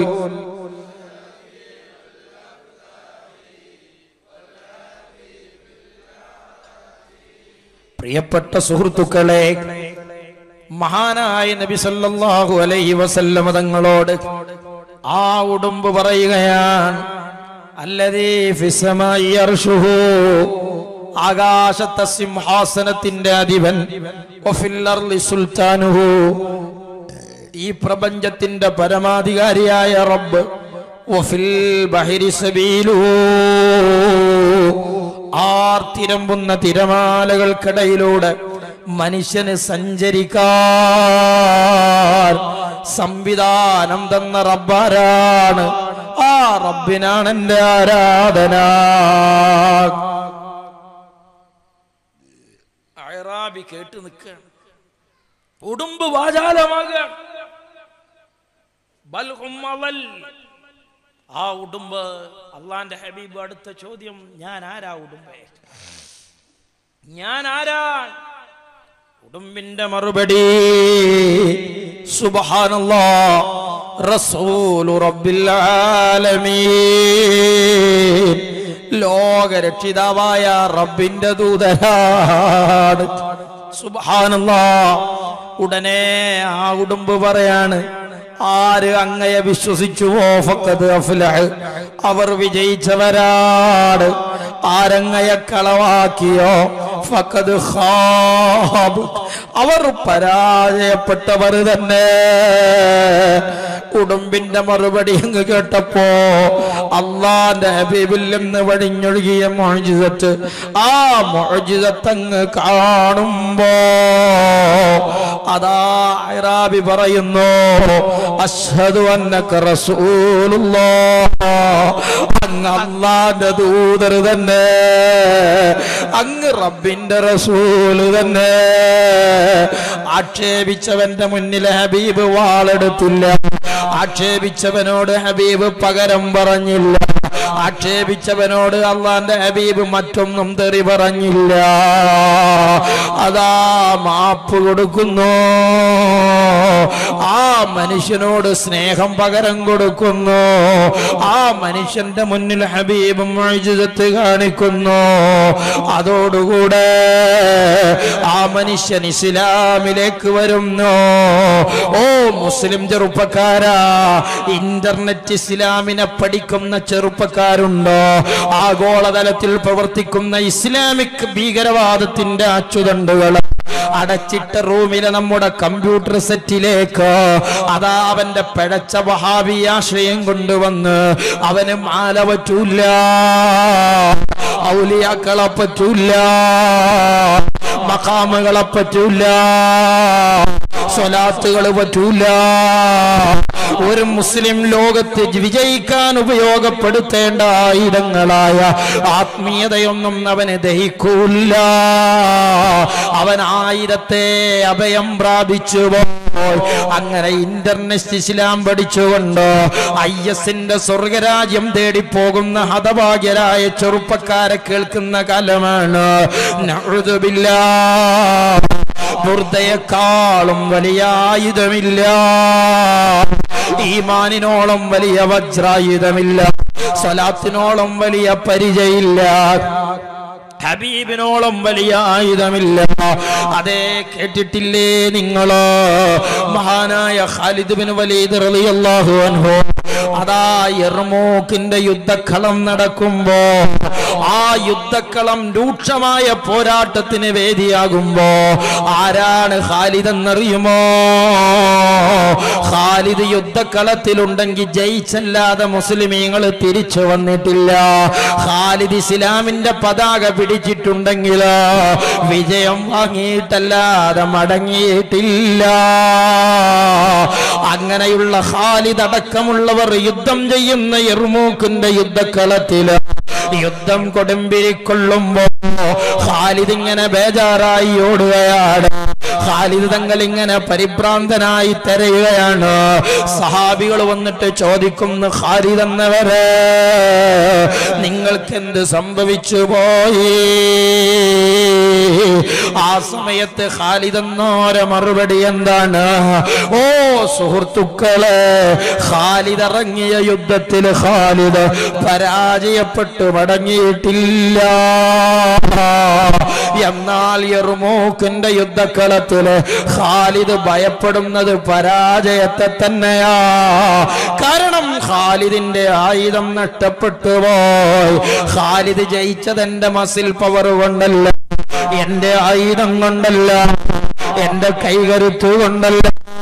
പ്രിയപ്പെട്ട സുഹൃത്തുക്കളെ മഹാനായ നബി സല്ലല്ലാഹു അലൈഹി വസല്ലമ തങ്ങളോട് ആ ഉടുമ്പ് പറയുകയാണ് അല്ലതീ ഫിസമായി അർഷുഹു ആകാശത്തെ സിംഹാസനത്തിന്റെ അധിപൻ വഫിൽ അർളി സുൽത്താനുഹു ഈ പ്രപഞ്ചത്തിന്റെ പരമാധികാരിയായ റബ്ബ് വഫിൽ ബഹരി സബീലുഹു ആർത്തിരമ്പുന്ന തിരമാലകൾക്കിടയിലൂടെ മനുഷ്യന് സഞ്ചരിക്കാൻ സംവിധാനം തന്ന റബ്ബാരാണ് ആ റബ്ബിനാണ് എന്റെ ആരാധന അയറാബി കേട്ട് നിൽക്കുകയാണ് ഉടുമ്പ് വാചാലമാകുക ബൽഹും അവൽ. ആ ഉടുമ്പ് അള്ളാന്റെ ഹബീബ് അടുത്ത ചോദ്യം ഞാൻ ആരാ ഉടുമ്പേ ഞാൻ ആരാ ഉടുമ്പിന്റെ മറുപടി സുബ്ഹാനല്ലാ റസൂലു റബ്ബിൽ ആലമീൻ ലോകരക്ഷിതാവായ റബ്ബിന്റെ ദൂതരാണ് സുബ്ഹാനല്ലാ ഉടനെ ആ ഉടുമ്പ് പറയാണ് ആര് അങ്ങയെ വിശ്വസിച്ചുവോ ഫക്കത് അഫ്ലഹ് അവർ വിജയിച്ചവരാണ് ആരങ്ങയെ കളവാക്കിയോ ഫക്കത് ഖാബ് അവർ പരാജയപ്പെട്ടവർ തന്നെ ഉടുമ്പിന്റെ മറുപടി അങ്ങ് കേട്ടപ്പോ അള്ളാന്റെ ഹബീബിൽ നിന്ന് വഴിഞ്ഞൊഴുകിയ മോജിതത്ത് ആ മോജിതത്ത് അങ്ങ് കാണുമ്പോ അതാ ഇറാബി പറയുന്നു അഷ്ഹദു അന്നക റസൂലുള്ളാഹ് അങ്ങ് അള്ളാന്റെ ദൂതർ തന്നെ അങ്ങ് റബ്ബിന്റെ റസൂല് തന്നെ ആക്ഷേപിച്ചവന്റെ മുന്നിൽ ഹബീബ് വാളെടുത്തില്ല ആക്ഷേപിച്ചവനോട് ഹബീബ് പകരം പറഞ്ഞില്ല ആക്ഷേപിച്ചവനോട് അള്ളാന്റെ ഹബീബ് മറ്റൊന്നും തെറി പറഞ്ഞില്ല അതാ മാപ്പ് കൊടുക്കുന്നു ആ മനുഷ്യനോട് സ്നേഹം പകരം കൊടുക്കുന്നു ആ മനുഷ്യന്റെ മുന്നിൽ ഹബീബ് മൊഴിജിതത്ത് കാണിക്കുന്നു അതോടുകൂടെ ആ മനുഷ്യൻ ഇസ്ലാമിലേക്ക് വരുന്നു ഓ മുസ്ലിം ചെറുപ്പക്കാരാ ഇന്റർനെറ്റ് ഇസ്ലാമിനെ പഠിക്കുന്ന ചെറുപ്പക്കാരുണ്ടോ ആഗോളതലത്തിൽ പ്രവർത്തിക്കുന്ന ഇസ്ലാമിക് ഭീകരവാദത്തിന്റെ അച്ചുതണ്ടുകൾ അടച്ചിട്ട റൂമിലെ നമ്മുടെ കമ്പ്യൂട്ടർ സെറ്റിലേക്ക് അതാ അവന്റെ പിഴച്ച വഹാബി ആശ്രയം കൊണ്ടുവന്ന് അവന് മാല പറ്റൂല ഔലിയാക്കളെ പറ്റൂല മക്കാമുകളെ പറ്റൂല സ്വലാത്തുകൾ പറ്റൂല ഒരു മുസ്ലിം ലോകത്ത് വിജയിക്കാൻ ഉപയോഗപ്പെടുത്തേണ്ട ആയുധങ്ങളായ ആത്മീയതയൊന്നും അവന് ദഹിക്കൂല അവൻ ആയിരത്തെ അഭയം പ്രാപിച്ചു പോയി അങ്ങനെ ഇന്റർനെറ്റ് ഇസ്ലാം പഠിച്ചുകൊണ്ട് ഐ എസിന്റെ സ്വർഗരാജ്യം തേടിപ്പോകുന്ന ഹതഭാഗ്യരായ ചെറുപ്പക്കാരെ കേൾക്കുന്ന കാലമാണ് നഅുദുബില്ലാ ബുർദയെക്കാളും വലിയ ആയുധമില്ല ഈമാനിനോളം വലിയ വജ്രായുധമില്ല സ്വലാത്തിനോളം വലിയ പരിചയില്ല ഹബീബിനോളം വലിയ ആയുധമില്ല അതേ കേട്ടിട്ടില്ലേ നിങ്ങള് മഹാനായ ഖാലിദ് ബിൻ വലീദ് റളിയല്ലാഹു അൻഹു അതാ എർമൂക്കിന്റെ യുദ്ധക്കളം നടക്കുമ്പോ ആ യുദ്ധക്കളം രൂക്ഷമായ പോരാട്ടത്തിന് വേദിയാകുമ്പോ ആരാണ് ഖാലിദ് എന്നറിയുമോ ഖാലിദ് യുദ്ധക്കളത്തിലുണ്ടെങ്കിൽ ജയിച്ചല്ലാതെ മുസ്ലിമീങ്ങൾ തിരിച്ചു വന്നിട്ടില്ല ഖാലിദ് ഇസ്ലാമിന്റെ പതാക പിടിച്ചിട്ടുണ്ടെങ്കിൽ വിജയം വാങ്ങിയിട്ടല്ലാതെ മടങ്ങിയിട്ടില്ല അങ്ങനെയുള്ള ഖാലിദ് അടക്കമുള്ളവർ യുദ്ധം ചെയ്യുന്ന എർമൂക്കിന്റെ യുദ്ധക്കളത്തില് യുദ്ധം കൊടുമ്പിരിക്കൊള്ളുമ്പോ ഖാലിദ് ഇങ്ങനെ ബേജാറായി ഓടുകയാണ് ഖാലിദ് തങ്ങൾ ഇങ്ങനെ പരിഭ്രാന്തനായി തെരയുകയാണ് സഹാബികൾ വന്നിട്ട് ചോദിക്കുന്നു ഖാലിദ് എന്നവരെ നിങ്ങൾക്ക് എന്ത് സംഭവിച്ചു പോയി ആ സമയത്ത് ഖാലിദ് എന്നോര മറുപടി എന്താണ് ഓ സുഹൃത്തുക്കളെ ഖാലിദ് ഇറങ്ങിയ യുദ്ധത്തിൽ ഖാലിദ് പരാജയപ്പെട്ടു മടങ്ങിയിട്ടില്ല എന്നാൽ എറുമൂക്കിന്റെ യുദ്ധക്കളത്തില് ഖാലിദ് ഭയപ്പെടുന്നത് പരാജയത്തെ തന്നെയാ കാരണം ഖാലിദിന്റെ ആയുധം നഷ്ടപ്പെട്ടു പോയി ഖാലിദ് ജയിച്ചത് എന്റെ മസിൽ പവർ കൊണ്ടല്ല എന്റെ ആയുധം കൊണ്ടല്ല എന്റെ കൈകരുത്തു കൊണ്ടല്ല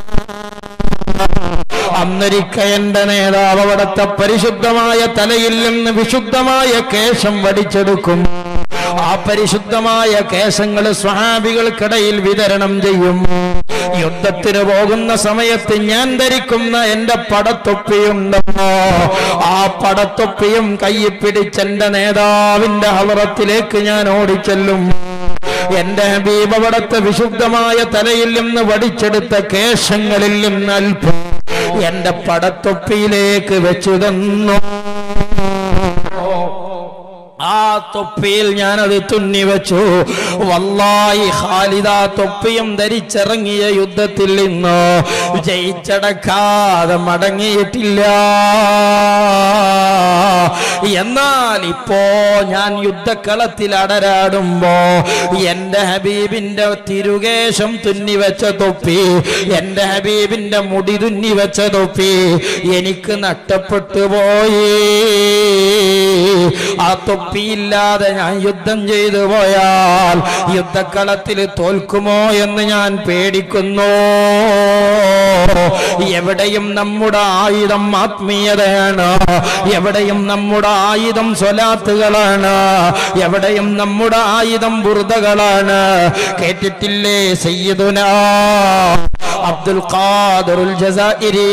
അന്നൊരിക്ക എന്റെ നേതാവ് അവിടുത്തെ പരിശുദ്ധമായ തലയിൽ നിന്ന് വിശുദ്ധമായ കേശം വടിച്ചെടുക്കും ആ പരിശുദ്ധമായ കേശങ്ങൾ സ്വഹാബികൾക്കിടയിൽ വിതരണം ചെയ്യും യുദ്ധത്തിന് പോകുന്ന സമയത്ത് ഞാൻ ധരിക്കുന്ന എന്റെ പടത്തൊപ്പിയുണ്ടോ ആ പടത്തൊപ്പിയും കയ്യിൽ പിടിച്ചെന്റെ നേതാവിന്റെ ഹവറത്തിലേക്ക് ഞാൻ ഓടിച്ചെല്ലും എന്റെ ഹബീബ് അവിടുത്തെ വിശുദ്ധമായ തലയിൽ നിന്ന് വടിച്ചെടുത്ത കേശങ്ങളിൽ നിന്ന് അല്പം എന്റെ പടത്തൊപ്പിയിലേക്ക് വെച്ചു തന്നു ആ തൊപ്പിയിൽ ഞാനത് തുന്നി വെച്ചു വല്ലായി ഖാലിദ തൊപ്പിയും ധരിച്ചിറങ്ങിയ യുദ്ധത്തിൽ നിന്ന് ജയിച്ചടക്കാതെ മടങ്ങിയിട്ടില്ല എന്നാൽ ഇപ്പോ ഞാൻ യുദ്ധക്കളത്തിൽ അടരാടുമ്പോ എന്റെ ഹബീബിന്റെ തിരുകേശം തുന്നി വെച്ച തൊപ്പി എന്റെ ഹബീബിന്റെ മുടി തുന്നി വെച്ച തൊപ്പി എനിക്ക് നഷ്ടപ്പെട്ടു പോയി ആ തൊപ്പിയില്ലാതെ ഞാൻ യുദ്ധം ചെയ്തു പോയാൽ യുദ്ധക്കളത്തിൽ തോൽക്കുമോ എന്ന് ഞാൻ പേടിക്കുന്നു എവിടെയും നമ്മുടെ ആയുധം ആത്മീയതയാണ് എവിടെയും നമ്മുടെ ആയുധം സ്വലാത്തുകളാണ് എവിടെയും നമ്മുടെ ആയുധം ബുറുദകളാണ് കേട്ടിട്ടില്ലേ സയ്യിദുന അബ്ദുൽ ഖാദിറുൽ ജസാഇരി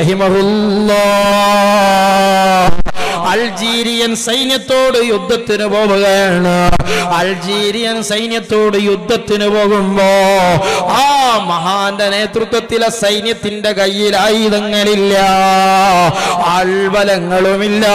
റഹിമഹുല്ലാ അൾജീരിയൻ സൈന്യത്തോട് യുദ്ധത്തിന് പോവുകയാണ് അൾജീരിയൻ സൈന്യത്തോട് യുദ്ധത്തിന് പോകുമ്പോ ആ മഹാന്റെ നേതൃത്വത്തിലെ സൈന്യത്തിന്റെ കയ്യിൽ ആയുധങ്ങളില്ല ആൾബലങ്ങളുമില്ല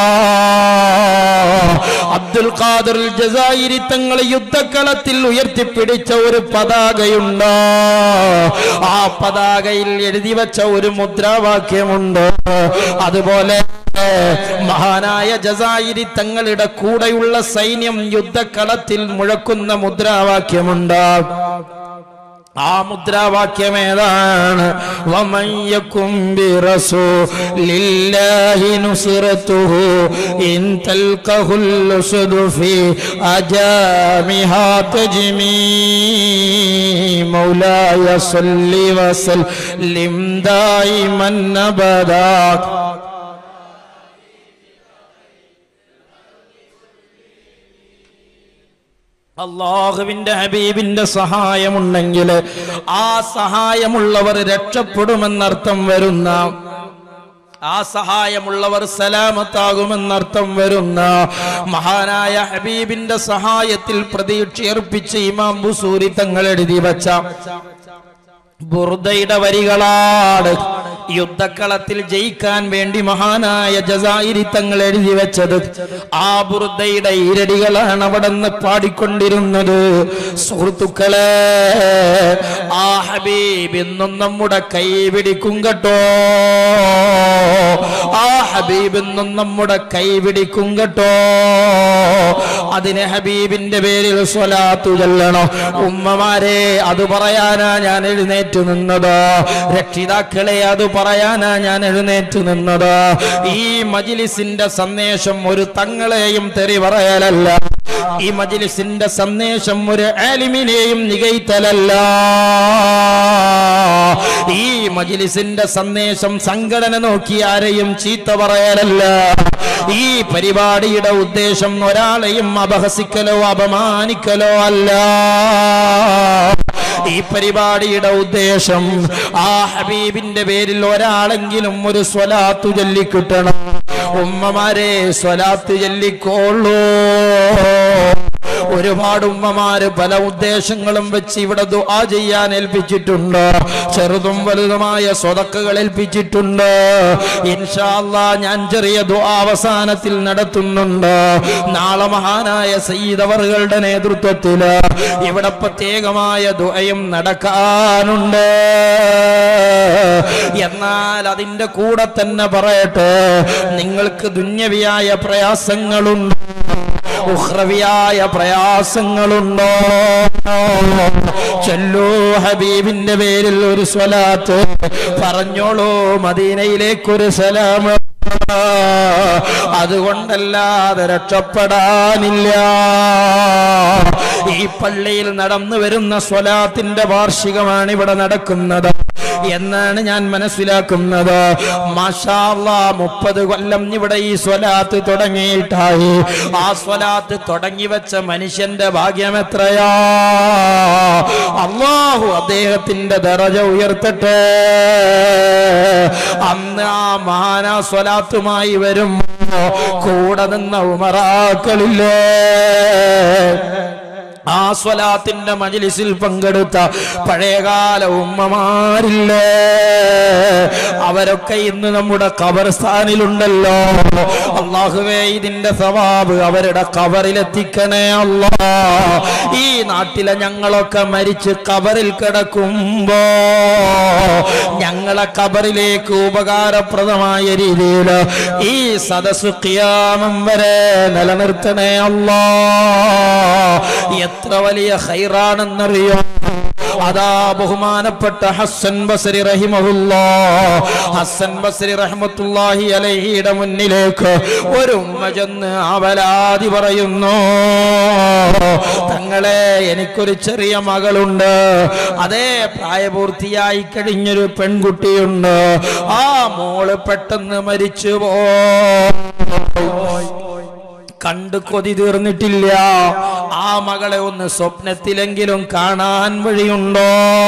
അബ്ദുൽ ഖാദർ ജസായിരി തങ്ങൾ യുദ്ധക്കളത്തിൽ ഉയർത്തിപ്പിടിച്ച ഒരു പതാകയുണ്ട് ആ പതാകയിൽ എഴുതി വെച്ച ഒരു മുദ്രാവാക്യമുണ്ട് അതുപോലെ മഹാനായ ജസായിരി തങ്ങളുടെ കൂടെയുള്ള സൈന്യം യുദ്ധക്കളത്തിൽ മുഴക്കുന്ന മുദ്രാവാക്യമുണ്ട് ആ മുദ്രാവാക്യം ഏതാണ് വമയ്യക്കും ബിറസൂലില്ലാഹി നുസ്റതുഹു ഇൻ തൽഖഹുൽ ഉസ്ദു ഫി അജാമിഹാ തജ്മീ മൗലായ സല്ലി വസല്ലിം ദായിമൻ അബദാ അള്ളാഹുവിന്റെ ഹബീബിന്റെ സഹായമുണ്ടെങ്കിൽ ആ സഹായമുള്ളവർ രക്ഷപ്പെടുമെന്നർത്ഥം വരുന്ന ആ സഹായമുള്ളവർ സലാമത്താകുമെന്നർത്ഥം വരുന്ന മഹാനായ ഹബീബിന്റെ സഹായത്തിൽ പ്രതീക്ഷയർപ്പിച്ച് ഇമാം ബുസൂരി തങ്ങൾ എഴുതി വച്ച ബുർദയുടെ വരികളാണ് യുദ്ധക്കളത്തിൽ ജയിക്കാൻ വേണ്ടി മഹാനായ ജസായിരി തങ്ങൾ എഴുതി വെച്ചത് ആ ബുർദയുടെ ഈരടികളാണ് അവിടെ നിന്ന് പാടിക്കൊണ്ടിരുന്നത് സുഹൃത്തുക്കളെ ആ ഹബീബ് ഇന്നും നമ്മുടെ കൈ പിടിക്കും കേട്ടോ ആ ഹബീബ് ഇന്നും നമ്മുടെ കൈ പിടിക്കും കേട്ടോ അതിന് ഹബീബിന്റെ പേരിൽ സ്വലാത്തു ചൊല്ലണോ ഉമ്മമാരെ അത് പറയാനാ ഞാൻ എഴുന്നേറ്റ് നിന്നത് രക്ഷിതാക്കളെ അത് പറയാനാ ഞാൻ എഴുന്നേറ്റ് നിന്നത് ഈ മജിലിസിന്റെ സന്ദേശം ഒരു തങ്ങളെയും തെറി പറയലല്ല ഈ മജിലിസിന്റെ സന്ദേശം ഒരു ആലിമിനെയും നികൈത്തലല്ല ഈ മജിലിസിന്റെ സന്ദേശം സംഘടന നോക്കി ആരെയും ചീത്ത പറയലല്ല ഈ പരിപാടിയുടെ ഉദ്ദേശം ഒരാളെയും അപഹസിക്കലോ അപമാനിക്കലോ അല്ല ഈ പരിപാടിയുടെ ഉദ്ദേശം ആ ഹബീബിന്റെ പേരിൽ ഒരാളെങ്കിലും ഒരു സ്വലാത്തു ചൊല്ലിക്കിട്ടണം ഉമ്മമാരെ സ്വലാത്ത് ചൊല്ലിക്കോളൂ ഒരുപാട് ഉമ്മമാര് പല ഉദ്ദേശങ്ങളും വെച്ച് ഇവിടെ ദുആ ചെയ്യാൻ ഏൽപ്പിച്ചിട്ടുണ്ട് ചെറുതും വലുതുമായ സ്വതക്കുകൾ ഏൽപ്പിച്ചിട്ടുണ്ട് ഇൻഷാല്ലാ ഞാൻ ചെറിയ ദുആ അവസാനത്തിൽ നടത്തുന്നുണ്ട് നാളെ മഹാനായ സയ്യിദവറുകളുടെ നേതൃത്വത്തിൽ ഇവിടെ പ്രത്യേകമായ ദുആയും നടക്കാനുണ്ട് എന്നാൽ അതിന്റെ കൂടെ തന്നെ പറയട്ടെ നിങ്ങൾക്ക് ദുന്യവിയായ പ്രയാസങ്ങളുണ്ട് ഉഹ്രവിയായ പ്രയാസങ്ങളുണ്ടോ ചൊല്ലൂ ഹബീബിന്റെ പേരിൽ ഒരു സ്വലാത്ത് പറഞ്ഞോളൂ മദീനയിലേക്കൊരു സലാം അതുകൊണ്ടല്ലാതെ രക്ഷപ്പെടാനില്ല ഈ പള്ളിയിൽ നടന്നു വരുന്ന സ്വലാത്തിന്റെ വാർഷികമാണ് ഇവിടെ നടക്കുന്നത് എന്നാണ് ഞാൻ മനസ്സിലാക്കുന്നത് മാഷാല്ല മുപ്പത് കൊല്ലം ഇവിടെ ഈ സ്വലാത്ത് തുടങ്ങിയിട്ടായി ആ സ്വലാത്ത് തുടങ്ങി വെച്ച മനുഷ്യന്റെ ഭാഗ്യം എത്രയാ അള്ളാഹു അദ്ദേഹത്തിന്റെ ദറജ ഉയർത്തട്ടെ അന്ന് ആ മഹാനാ സ്വലാത്തുമായി വരും കൂടെ നിന്ന ഉമറാക്കളില്ലേ ആ സ്വലാത്തിന്റെ മജിലിസിൽ പങ്കെടുത്ത പഴയകാല ഉമ്മമാരില്ലേ അവരൊക്കെ ഇന്ന് നമ്മുടെ ഖബർസ്ഥാനിലുണ്ടല്ലോ അള്ളാഹുവേ ഇതിന്റെ സവാബ് അവരുടെ ഖബറിലെത്തിക്കണേ അല്ലാ ഈ നാട്ടിലെ ഞങ്ങളൊക്കെ മരിച്ച് ഖബറിൽ കിടക്കുമ്പോ ഞങ്ങളെ ഖബറിലേക്ക് ഉപകാരപ്രദമായ രീതിയിൽ ഈ സദസ് ഖിയാമം വരെ നിലനിർത്തണേ അല്ലാ എത്ര വലിയ ഹൈറാണെന്നറിയോ അതാ ബഹുമാനപ്പെട്ട ഹസൻ ബസരി റഹിമഹുല്ലാ ഹസൻ ബസരി റഹ്മത്തുള്ളാഹി അലൈഹിയുടെ മുന്നിലേക്ക് ഒരു ഉമ്മ ചെന്ന് അവലാതി പറയുന്നു തങ്ങളെ എനിക്കൊരു ചെറിയ മകളുണ്ട് അതേ പ്രായപൂർത്തിയായി കഴിഞ്ഞൊരു പെൺകുട്ടിയുണ്ട് ആ മോള് പെട്ടെന്ന് മരിച്ചു പോ കണ്ട് കൊതി തീർന്നിട്ടില്ല ആ മകളെ ഒന്ന് സ്വപ്നത്തിലെങ്കിലും കാണാൻ വഴിയുണ്ടോ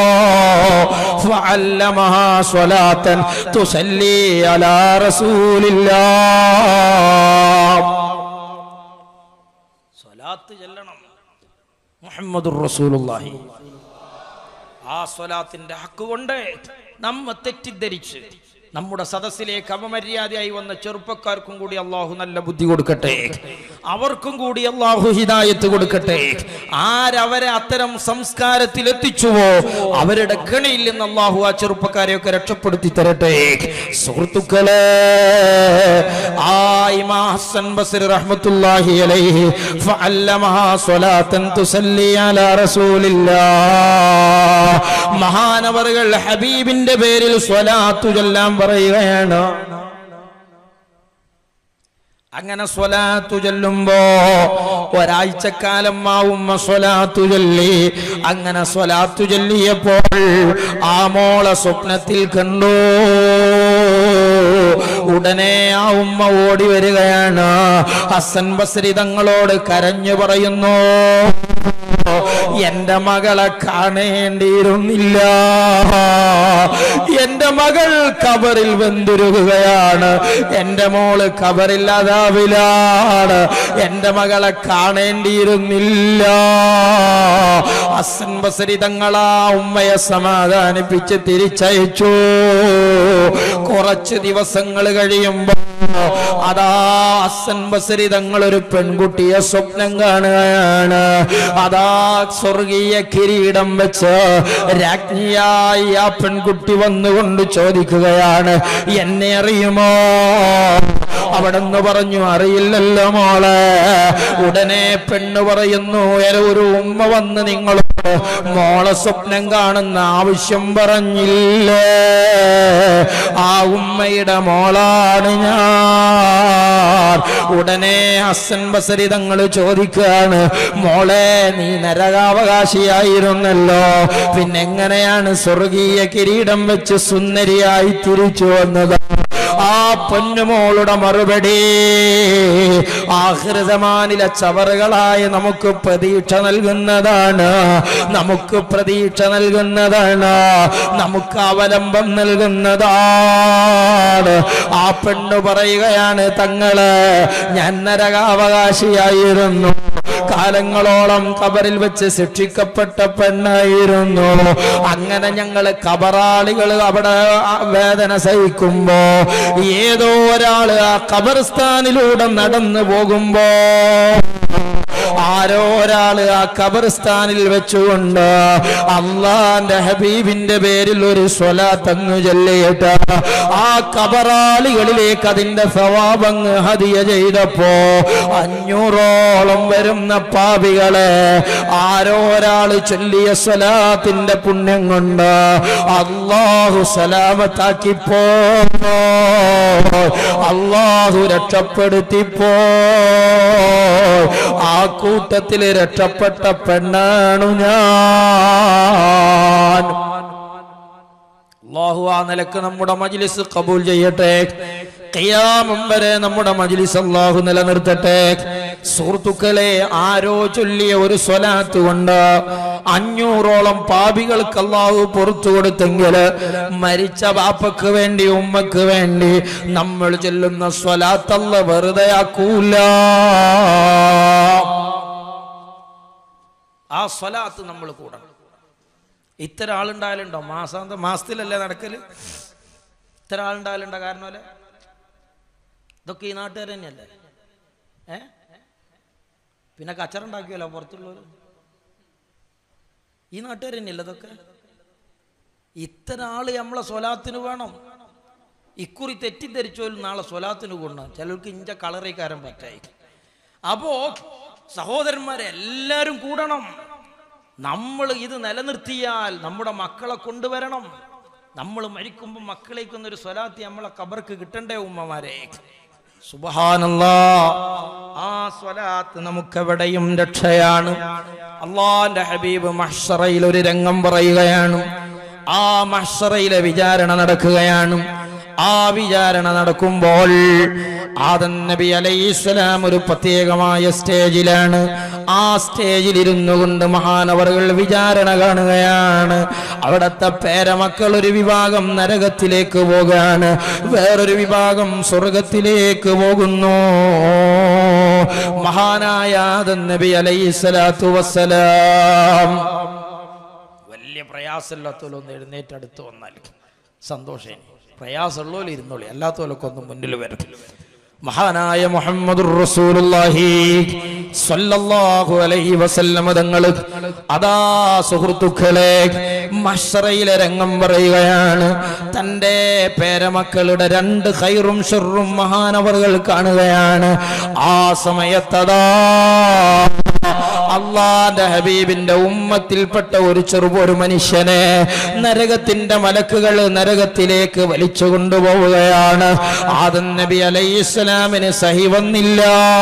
ഫഅല്ലമഹാ സ്വലാത്തൻ തുസല്ലി അലാ റസൂലില്ലാ സ്വലാത്ത് ചെല്ലണം മുഹമ്മദുർ റസൂലുള്ളാഹി ആ സ്വലാത്തിന്റെ ഹക്ക് കൊണ്ട് നമ്മ തെറ്റിദ്ധരിച്ച് നമ്മുടെ സദസ്സിലേക്ക് അപമര്യാദയായി വന്ന ചെറുപ്പക്കാർക്കും കൂടി അള്ളാഹു നല്ല ബുദ്ധി കൊടുക്കട്ടെ അവർക്കും കൂടി അള്ളാഹു ഹിദായത്ത് കൊടുക്കട്ടെ ആരവരെ അത്തരം സംസ്കാരത്തിൽ എത്തിച്ചുവോ അവരുടെ കണിയിൽ നിന്ന് അള്ളാഹു ആ ചെറുപ്പക്കാരെയൊക്കെ രക്ഷപ്പെടുത്തി തരട്ടെ സുഹൃത്തുക്കളെ ആ ഇമാ ഹസ്സൻ ബസരി റഹ്മത്തുള്ളാഹി അലൈഹി ഫഅല്ലമഹാ സ്വലാത്തൻ തുസല്ലി അലാ റസൂലില്ലാ മഹാനവറുകൾ ഹബീബിന്റെ പേരിൽ സ്വലാത്തു ചൊല്ലാൻ പറയുകയാണ് അങ്ങനെ സ്വലാത്തു ചൊല്ലുമ്പോ ഒരാഴ്ചക്കാലം ആ ഉമ്മ സ്വലാത്തു ചൊല്ലി അങ്ങനെ സ്വലാത്തു ചൊല്ലിയപ്പോൾ ആ മോളെ സ്വപ്നത്തിൽ കണ്ടു ഉടനെ ആ ഉമ്മ ഓടി വരികയാണ് ഹസൻ ബസ്രി തങ്ങളോട് കരഞ്ഞു പറയുന്നു എന്റെ മകളെ കാണേണ്ടിയിരുന്നില്ല എന്റെ മകൾ കബറിൽ വെന്തുരുകയാണ് എന്റെ മോള് കബറിൽ അതാവിലാണ് എന്റെ മകളെ കാണേണ്ടിയിരുന്നില്ല അസൻ ബസരി തങ്ങളാ ഉമ്മയെ സമാധാനിപ്പിച്ച് തിരിച്ചയച്ചു കുറച്ച് ദിവസങ്ങൾ കഴിയുമ്പോ അതാ അസൻ ബസരി തങ്ങൾ ഒരു പെൺകുട്ടിയെ സ്വപ്നം കാണുകയാണ് അതാ സ്വർഗീയ കിരീടം വെച്ച് രാജ്ഞിയായി ആ പെൺകുട്ടി വന്നുകൊണ്ട് ചോദിക്കുകയാണ് എന്നെ അറിയുമോ അവിടെന്ന് പറഞ്ഞു അറിയില്ലല്ലോ മോളെ ഉടനെ പെണ്ണ് പറയുന്നു "എര- ഒരു ഉമ്മ വന്ന് നിങ്ങൾ മോളെ സ്വപ്നം കാണുന്ന ആവശ്യം പറഞ്ഞില്ലേ ആ ഉമ്മയുടെ മോളാണ് ഞാൻ ഉടനെ ഹസൻ ബസരി തങ്ങൾ ചോദിക്കുകയാണ് മോളെ നീ നരകാവകാശിയായിരുന്നല്ലോ പിന്നെ എങ്ങനെയാണ് സ്വർഗീയ കിരീടം വെച്ച് സുന്ദരിയായി തിരിച്ചു വന്നത് ആ പൊന്നുമോളുടെ മറുപടി ആഹൃതമാനിലെ ചവറുകളായ നമുക്ക് പ്രതീക്ഷ നൽകുന്നതാണ് നമുക്ക് പ്രതീക്ഷ നൽകുന്നതാണ് നമുക്ക് അവലംബം നൽകുന്നതാണ് ആ പെണ്ണു പറയുകയാണ് തങ്ങള് ഞാൻ നരകാവകാശിയായിരുന്നു കാലങ്ങളോളം കബറിൽ വെച്ച് ശിക്ഷിക്കപ്പെട്ട പെണ്ണായിരുന്നു അങ്ങനെ ഞങ്ങള് കബറാളികൾ അവിടെ ആ വേദന സഹിക്കുമ്പോ ഏതോ ഒരാള് ആ കബർസ്ഥാനിലൂടെ നടന്നു പോകുമ്പോ ആരോ ഒരാള് ആ കബർസ്ഥാനിൽ വെച്ചുകൊണ്ട് അള്ളാന്റെ ഹബീബിന്റെ പേരിൽ ഒരു സ്വലാത്തങ്ങ് ചൊല്ലിയിട്ട് ആ കബറാളികളിലേക്ക് അതിന്റെ സവാബങ്ങ് ഹതിയ ചെയ്തപ്പോ അഞ്ഞൂറോളം വരുന്ന പാപികളെ ആരോ ഒരാള് ചൊല്ലിയ സ്വലാത്തിന്റെ പുണ്യം കൊണ്ട് അള്ളാഹു സലാമത്താക്കിപ്പോ അള്ളാഹു രക്ഷപ്പെടുത്തിപ്പോ ആ കൂട്ടത്തിൽ രക്ഷപ്പെട്ട പെണ്ണാണു ഞാൻ അള്ളാഹു ആ നിലക്ക് നമ്മുടെ മജ്ലിസ് കബൂൽ ചെയ്യട്ടെ ഖിയാമം വരെ നമ്മുടെ മജ്ലിസ് അള്ളാഹു നിലനിർത്തട്ടെ സുഹൃത്തുക്കളെ ആരോ ചൊല്ലിയ ഒരു സ്വലാത്ത് കൊണ്ട് അഞ്ഞൂറോളം പാപികൾക്ക് അള്ളാഹു പുറത്തു കൊടുത്തെങ്കിൽ മരിച്ച ബാപ്പക്ക് വേണ്ടി ഉമ്മക്ക് വേണ്ടി നമ്മൾ ചൊല്ലുന്ന സ്വലാത്തല്ല വെറുതെ ആക്കൂല ആ സ്വലാത്ത് നമ്മൾ കൂടണം ഇത്തരം ആളുണ്ടായാലുണ്ടോ മാസാന്ത മാസത്തിലല്ലേ നടക്കല് ഇത്തരം ആളുണ്ടായാലുണ്ടോ കാരണമല്ല ഇതൊക്കെ ഈ നാട്ടുകാർ തന്നെയല്ലേ ഏ പിന്നെ കച്ചറുണ്ടാക്കിയല്ലോ പുറത്തുള്ളവർ ഈ നാട്ടുകാർ തന്നെയല്ലേ ഇതൊക്കെ ഇത്തരം ആള് നമ്മളെ സ്വലാത്തിന് വേണം ഇക്കുറി തെറ്റിദ്ധരിച്ചോലും നാളെ സ്വലാത്തിന് കൊണ്ടാണ് ചിലർക്ക് ഇഞ്ച കളറിക്കാരൻ പറ്റായി അപ്പോ സഹോദരന്മാരെ എല്ലാവരും കൂടണം നമ്മൾ ഇത് നിലനിർത്തിയാൽ നമ്മുടെ മക്കളെ കൊണ്ടുവരണം നമ്മൾ മരിക്കുമ്പോൾ മക്കളേക്കൊന്നൊരു സ്വലാത്തി നമ്മളെ കബർക്ക് കിട്ടണ്ടേ ഉമ്മമാരെ സുബഹാനല്ലാ ആ സ്വലാത്ത് നമുക്കെവിടെയും രക്ഷയാണ് അള്ളാന്റെ ഹബീബ് മഹ്ഷറയിൽ ഒരു രംഗം പറയുകയാണ് ആ മഹ്ഷറയിലെ വിചാരണ നടക്കുകയാണ് ആ വിചാരണ നടക്കുമ്പോൾ ആദം നബി അലൈഹിസ്സലാം ഒരു പ്രത്യേകമായ സ്റ്റേജിലാണ് ആ സ്റ്റേജിൽ ഇരുന്നു കൊണ്ട് മഹാനവറുകൾ വിചാരണ കാണുകയാണ് അവിടത്തെ പേരമക്കൾ ഒരു വിഭാഗം നരകത്തിലേക്ക് പോകാണ് വേറൊരു വിഭാഗം സ്വർഗത്തിലേക്ക് പോകുന്നു മഹാനായ ആദം നബി അലൈഹിസ്സലാത്തു വസ്സലാം വലിയ പ്രയാസമില്ലാത്തോലൊന്ന് എഴുന്നേറ്റ് അടുത്ത് വന്നാൽ സന്തോഷം പ്രയാസമുള്ളോല് ഇരുന്നോളി അല്ലാത്തോലൊക്കെ ഒന്ന് മുന്നിൽ വരും മഹാനായ മുഹമ്മദ് റസൂലുള്ളാഹി സ്വല്ലല്ലാഹു അലൈഹി വസല്ലമ തങ്ങൾ അതാ സുഹൃത്തുക്കളെ മഷറയിലെ രംഗം പറയുകയാണ് തന്റെ പേരമക്കളുടെ രണ്ട് ഖൈറും ഷെറും മഹാനവറുകൾ കാണുകയാണ് ആ സമയത്തതാ അള്ളാന്റെ ഹബീബിന്റെ ഉമ്മത്തിൽപ്പെട്ട ഒരു ചെറുപ ഒരു മനുഷ്യനെ നരകത്തിന്റെ മലക്കുകൾ നരകത്തിലേക്ക് വലിച്ചു കൊണ്ടുപോവുകയാണ് ആദം നബി അലൈഹിസ്സലാമിന് സഹി വന്നില്ല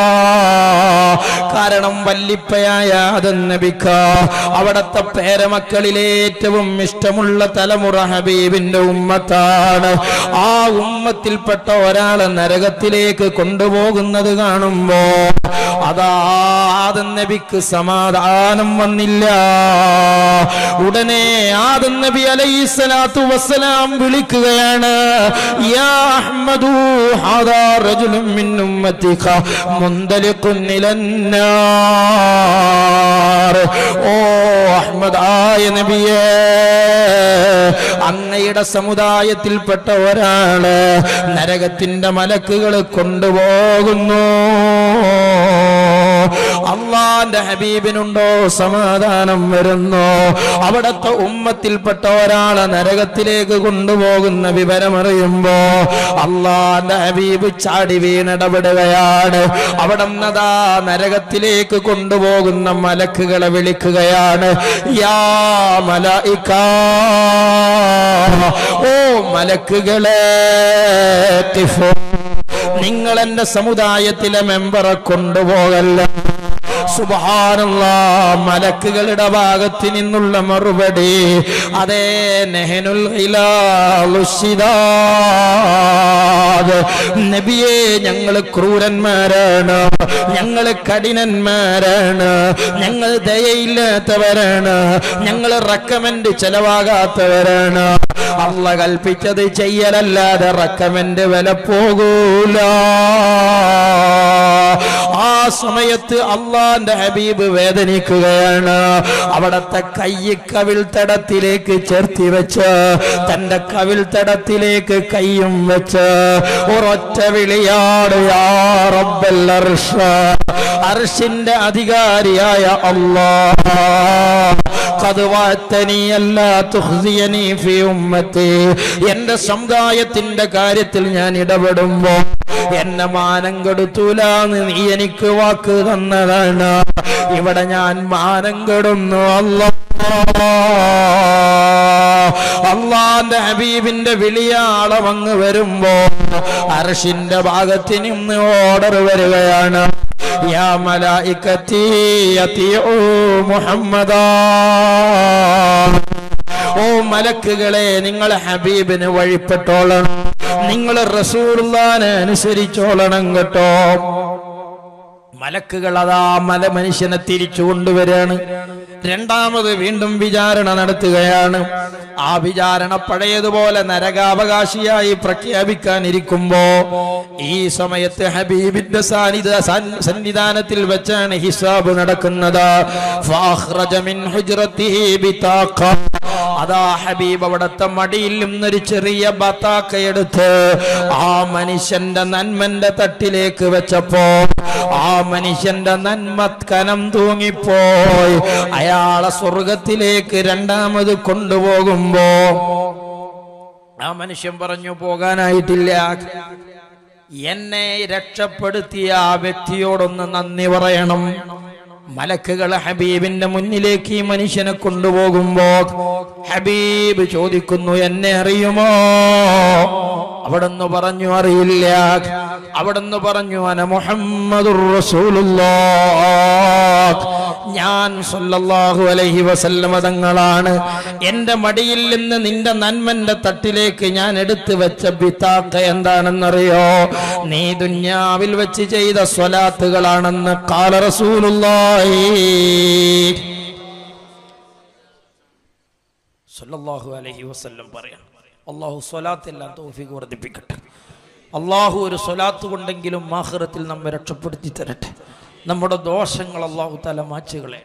കാരണം വല്ലിപ്പയായ ആദം നബിക്ക് അവിടത്തെ പേരമക്കളിലെ ഏറ്റവും ഇഷ്ടമുള്ള തലമുറ ഹബീബിന്റെ ഉമ്മത്താണ് ആ ഉമ്മത്തിൽപ്പെട്ട ഒരാളെ നരകത്തിലേക്ക് കൊണ്ടുപോകുന്നത് കാണുമ്പോ അതാ ആദം നബിക്ക് സമാധാനം വന്നില്ല ഉടനെ ആദം നബി അലൈഹി സ്വലാത്തു വസ്സലാം വിളിക്കുകയാണ് യാ അഹ്മദു ഹാദാ റജുലുൻ മിൻ ഉമ്മത്തിക മുന്തലിഖുൻ ഇലന്നാർ ഓ അഹ്മദ് ആയ നബിയേ അങ്ങയുടെ സമുദായത്തിൽപ്പെട്ട ഒരാള് നരകത്തിന്റെ മലക്കുകൾ കൊണ്ടുപോകുന്നു അള്ളാന്റെ ഹബീബിനുണ്ടോ സമാധാനം വരുന്നു അവിടത്തെ ഉമ്മത്തിൽപ്പെട്ട ഒരാളെ നരകത്തിലേക്ക് കൊണ്ടുപോകുന്ന വിവരമറിയുമ്പോ അള്ളാന്റെ ഹബീബ് ചാടി വീണിടപെടുകയാണ് അവിടെ നദാ നരകത്തിലേക്ക് കൊണ്ടുപോകുന്ന മലക്കുകളെ വിളിക്കുകയാണ് യാ മലായിക്ക ഓ മലക്കുകളെ കിഫോ നിങ്ങൾ എന്റെ സമുദായത്തിലെ മെമ്പറെ കൊണ്ടുപോകല്ല സുബാനുള്ള മലക്കുകളുടെ ഭാഗത്ത് നിന്നുള്ള മറുപടി അതേ നെഹനുൽ ഹിലാലുഷിദാദ്. നബിയെ ഞങ്ങള് ക്രൂരന്മാരാണ് ഞങ്ങള് കഠിനന്മാരാണ് ഞങ്ങൾ ദയയില്ലാത്തവരാണ് ഞങ്ങൾ റെക്കമെൻഡ് ചെലവാകാത്തവരാണ് അള്ള കൽപ്പിച്ചത് ചെയ്യലല്ലാതെ റെക്കമെൻഡ് വില പോകൂല ആ സമയത്ത് അള്ളാന്റെ ഹബീബ് വേദനിക്കുകയാണ് അവിടത്തെ കൈ കവിൾത്തടത്തിലേക്ക് ചേർത്തി വെച്ച് തന്റെ കവിൾത്തടത്തിലേക്ക് കൈയും വെച്ച് ഒരൊറ്റ വിളിയാണ് യാ റബ്ബൽ അർഷ അർഷിന്റെ അധികാരിയായ അള്ളാ ഖദ് വഅദ്തനി അല്ലാ തുഖ്സിയനി ഫീ ഉമ്മത്തി എന്റെ സമുദായത്തിന്റെ കാര്യത്തിൽ ഞാൻ ഇടപെടുമ്പോ എന്നെ മാനം കെടുത്തൂലാന്ന് നീ എനിക്ക് വാക്ക് തന്നതാണ് ഇവിടെ ഞാൻ മാനം കെടുന്നു അല്ലാ അള്ളാന്റെ ഹബീബിന്റെ വിളിയാളം അങ്ങ് വരുമ്പോ അർഷിന്റെ ഭാഗത്ത് നിന്ന് ഓർഡർ വരികയാണ് യാ മലായിക്കത്തി അത്തിയൂ മുഹമ്മദാ ഓ മലക്കുകളെ നിങ്ങൾ ഹബീബിന് വഴിപ്പെട്ടോളണം നിങ്ങൾ റസൂലുള്ളാനെ അനുസരിച്ചോളണം കേട്ടോ മലക്കുകൾ അതാ മല മനുഷ്യനെ തിരിച്ചു കൊണ്ടുവരികയാണ് രണ്ടാമത് വീണ്ടും വിചാരണ നടത്തുകയാണ് ആ വിചാരണ പഴയതുപോലെ നരകാവകാശിയായി പ്രഖ്യാപിക്കാനിരിക്കുമ്പോ ഈ സമയത്ത് ഹബീബിന്റെ സാന്നിധ സൻ- സന്നിധാനത്തിൽ വെച്ചാണ് ഹിസാബ് നടക്കുന്നത് ഫാഖ്റജ മിൻ ഹുജ്റത്തിഹി ബിതാഖ. അതാ ഹബീബ് അവിടത്തെ മടിയിൽ നിന്നൊരു ചെറിയ ബത്താക്ക എടുത്ത് ആ മനുഷ്യന്റെ നന്മന്റെ തട്ടിലേക്ക് വെച്ചപ്പോ ആ മനുഷ്യന്റെ നന്മ കനം തൂങ്ങിപ്പോയി അയാളെ സ്വർഗത്തിലേക്ക് രണ്ടാമത് കൊണ്ടുപോകുമ്പോ ആ മനുഷ്യൻ പറഞ്ഞു പോകാനായിട്ടില്ല എന്നെ രക്ഷപ്പെടുത്തിയ ആ വ്യക്തിയോടൊന്ന് നന്ദി പറയണം മലക്കുകൾ ഹബീബിന്റെ മുന്നിലേക്ക് ഈ മനുഷ്യനെ കൊണ്ടുപോകുമ്പോ ഹബീബ് ചോദിക്കുന്നു എന്നെ അറിയുമോ അവിടുന്ന് പറഞ്ഞു അറിയില്ല അവിടുന്ന് പറഞ്ഞു അന മുഹമ്മദുർ റസൂലുള്ളാഹ് ഞാൻ സല്ലല്ലാഹു അലൈഹി വസല്ലമ തങ്ങളാണ് എന്റെ മടിയിൽ നിന്ന് നിന്റെ നന്മന്റെ തട്ടിലേക്ക് ഞാൻ എടുത്തു വെച്ച ബിത്താക്ക എന്താണെന്നറിയോ നീ ദുന്യാവിൽ വെച്ച് ചെയ്ത സ്വലാത്തുകളാണെന്ന് കാല റസൂലുള്ളാഹി സല്ലല്ലാഹു അലൈഹി വസല്ലം പറയാം അള്ളാഹു സ്വലാത്തെല്ലാം തൗഫീഖ് വർദ്ധിപ്പിക്കട്ടെ അള്ളാഹു ഒരു സ്വലാത്ത് കൊണ്ടെങ്കിലും മാഹ്റത്തിൽ നമ്മെ രക്ഷപ്പെടുത്തി തരട്ടെ നമ്മുടെ ദോഷങ്ങൾ അള്ളാഹു തല മാച്ചുകളെ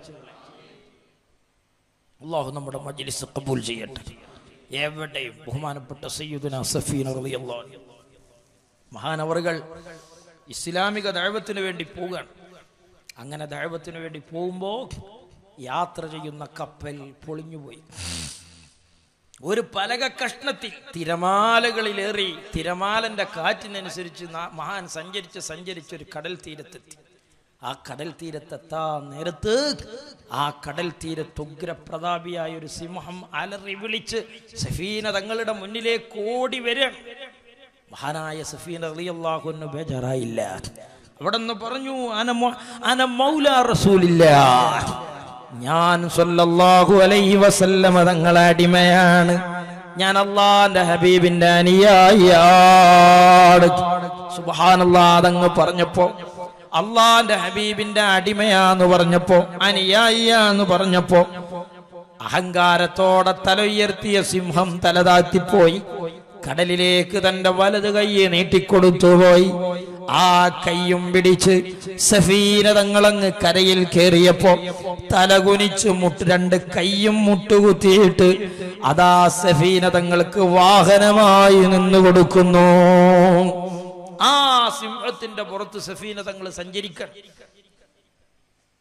അള്ളാഹു നമ്മുടെ മജ്ലിസ് കബൂൽ ചെയ്യട്ടെ എവിടെയും ബഹുമാനപ്പെട്ട സയ്യിദുന സഫീന റളിയല്ലാഹു അൻഹു മഹാനവറുകൾ ഇസ്ലാമിക ദൈവത്തിന് വേണ്ടി പോവുകയാണ് അങ്ങനെ ദൈവത്തിന് വേണ്ടി പോകുമ്പോൾ യാത്ര ചെയ്യുന്ന കപ്പൽ പൊളിഞ്ഞുപോയി ഒരു പലക കഷ്ണത്തിൽ തിരമാലകളിലേറി തിരമാലന്റെ കാറ്റിനനുസരിച്ച് നാ- മഹാൻ സഞ്ചരിച്ച് സഞ്ചരിച്ച് ഒരു കടൽ തീരത്തെത്തി ആ കടൽ തീരത്തെത്താ നേരത്ത് ആ കടൽ തീരത്ത് ഉഗ്രപ്രതാപിയായ ഒരു സിംഹം അലറി വിളിച്ച് സഫീന തങ്ങളുടെ മുന്നിലേക്ക് ഓടി വരും മഹാനായ സഫീന റളിയല്ലാഹുവിന് ബേജാറായില്ല അവിടെ നിന്ന് പറഞ്ഞു അന മൗ- അന മൗല റസൂലില്ല ഞാൻ സല്ലല്ലാഹു അലൈഹി വസല്ലമ തങ്ങളെ അടിമയാണ് ഞാൻ അള്ളാന്റെ ഹബീബിന്റെ അനുയായിയാണ് സുബ്ഹാനല്ലാഹ് അതങ്ങ് പറഞ്ഞപ്പോ അള്ളാന്റെ ഹബീബിന്റെ അടിമയാന്ന് പറഞ്ഞപ്പോ അനുയായിയാന്ന് പറഞ്ഞപ്പോ അഹങ്കാരത്തോടെ തല ഉയർത്തിയ സിംഹം തലതാത്തിപ്പോയി കടലിലേക്ക് തന്റെ വലത് കൈ നീട്ടിക്കൊടുത്തു പോയി ആ കൈയും പിടിച്ച് സഫീന തങ്ങളങ്ങ് കരയിൽ കയറിയപ്പോ തലകുനിച്ച് മുട്ട് രണ്ട് കൈയും മുട്ടുകുത്തിയിട്ട് അതാ സഫീന തങ്ങൾക്ക് വാഹനമായി നിന്നു കൊടുക്കുന്നു ആ സിംഹത്തിന്റെ പുറത്ത് സഫീന തങ്ങൾ സഞ്ചരിക്കണം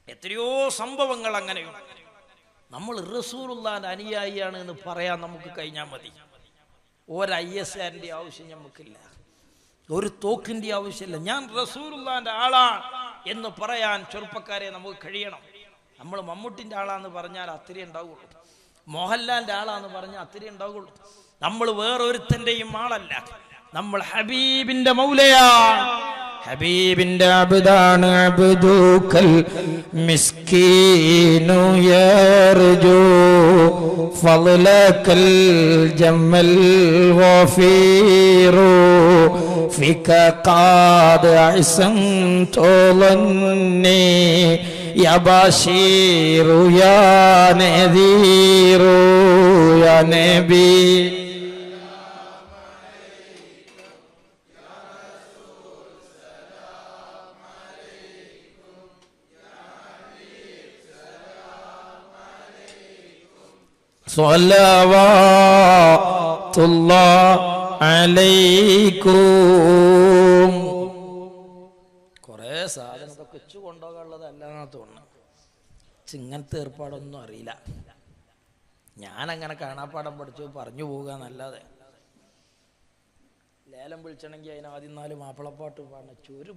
എത്രയോ സംഭവങ്ങൾ അങ്ങനെയുണ്ട് നമ്മൾ റസൂറുല്ലാന്റെ അനുയായിയാണ് എന്ന് പറയാൻ നമുക്ക് കഴിഞ്ഞാൽ മതി ഒരു ഐ എസ് ആറിന്റെ ആവശ്യം നമുക്കില്ല ഒരു തോക്കിന്റെ ആവശ്യമില്ല ഞാൻ റസൂറുല്ലാന്റെ ആളാണ് എന്ന് പറയാൻ ചെറുപ്പക്കാരെ നമുക്ക് കഴിയണം നമ്മൾ മമ്മൂട്ടിന്റെ ആളാന്ന് പറഞ്ഞാൽ അത്തിരി ഉണ്ടാവുള്ളൂ മോഹൻലാലിന്റെ ആളാന്ന് പറഞ്ഞാൽ അത്തിരി ഉണ്ടാവുള്ളൂ നമ്മൾ വേറൊരുത്തന്റെയും ആളല്ല നമ്മൾ ഹബീബിന്റെ മൗലയാണ് ഹബീബിന്റെ അബുദാണ് അബ്ദുക്കൽ മിസ്കീനു യർജു ഫളലക്കൽ ജമ്മൽ വഫീറു ഫിക ഖാദ അഹ്സൻതു ظني يا بشير يا نذير يا نبي صلوات الله عليكم കുറേ സാധനമൊക്കെ കൊച്ചു കൊണ്ടുപോകാനുള്ളതല്ലാന്നാ തോന്നുന്നു പക്ഷെ ഇങ്ങനത്തെ ഏർപ്പാടൊന്നും അറിയില്ല ഞാനങ്ങനെ കാണാപ്പാടം പഠിച്ചു പറഞ്ഞു പോകുക എന്നല്ലാതെ ലേലം വിളിച്ചണമെങ്കിൽ അതിന് ആദ്യം നാല് മാപ്പിളപ്പാട്ട് പാടണം ചുരു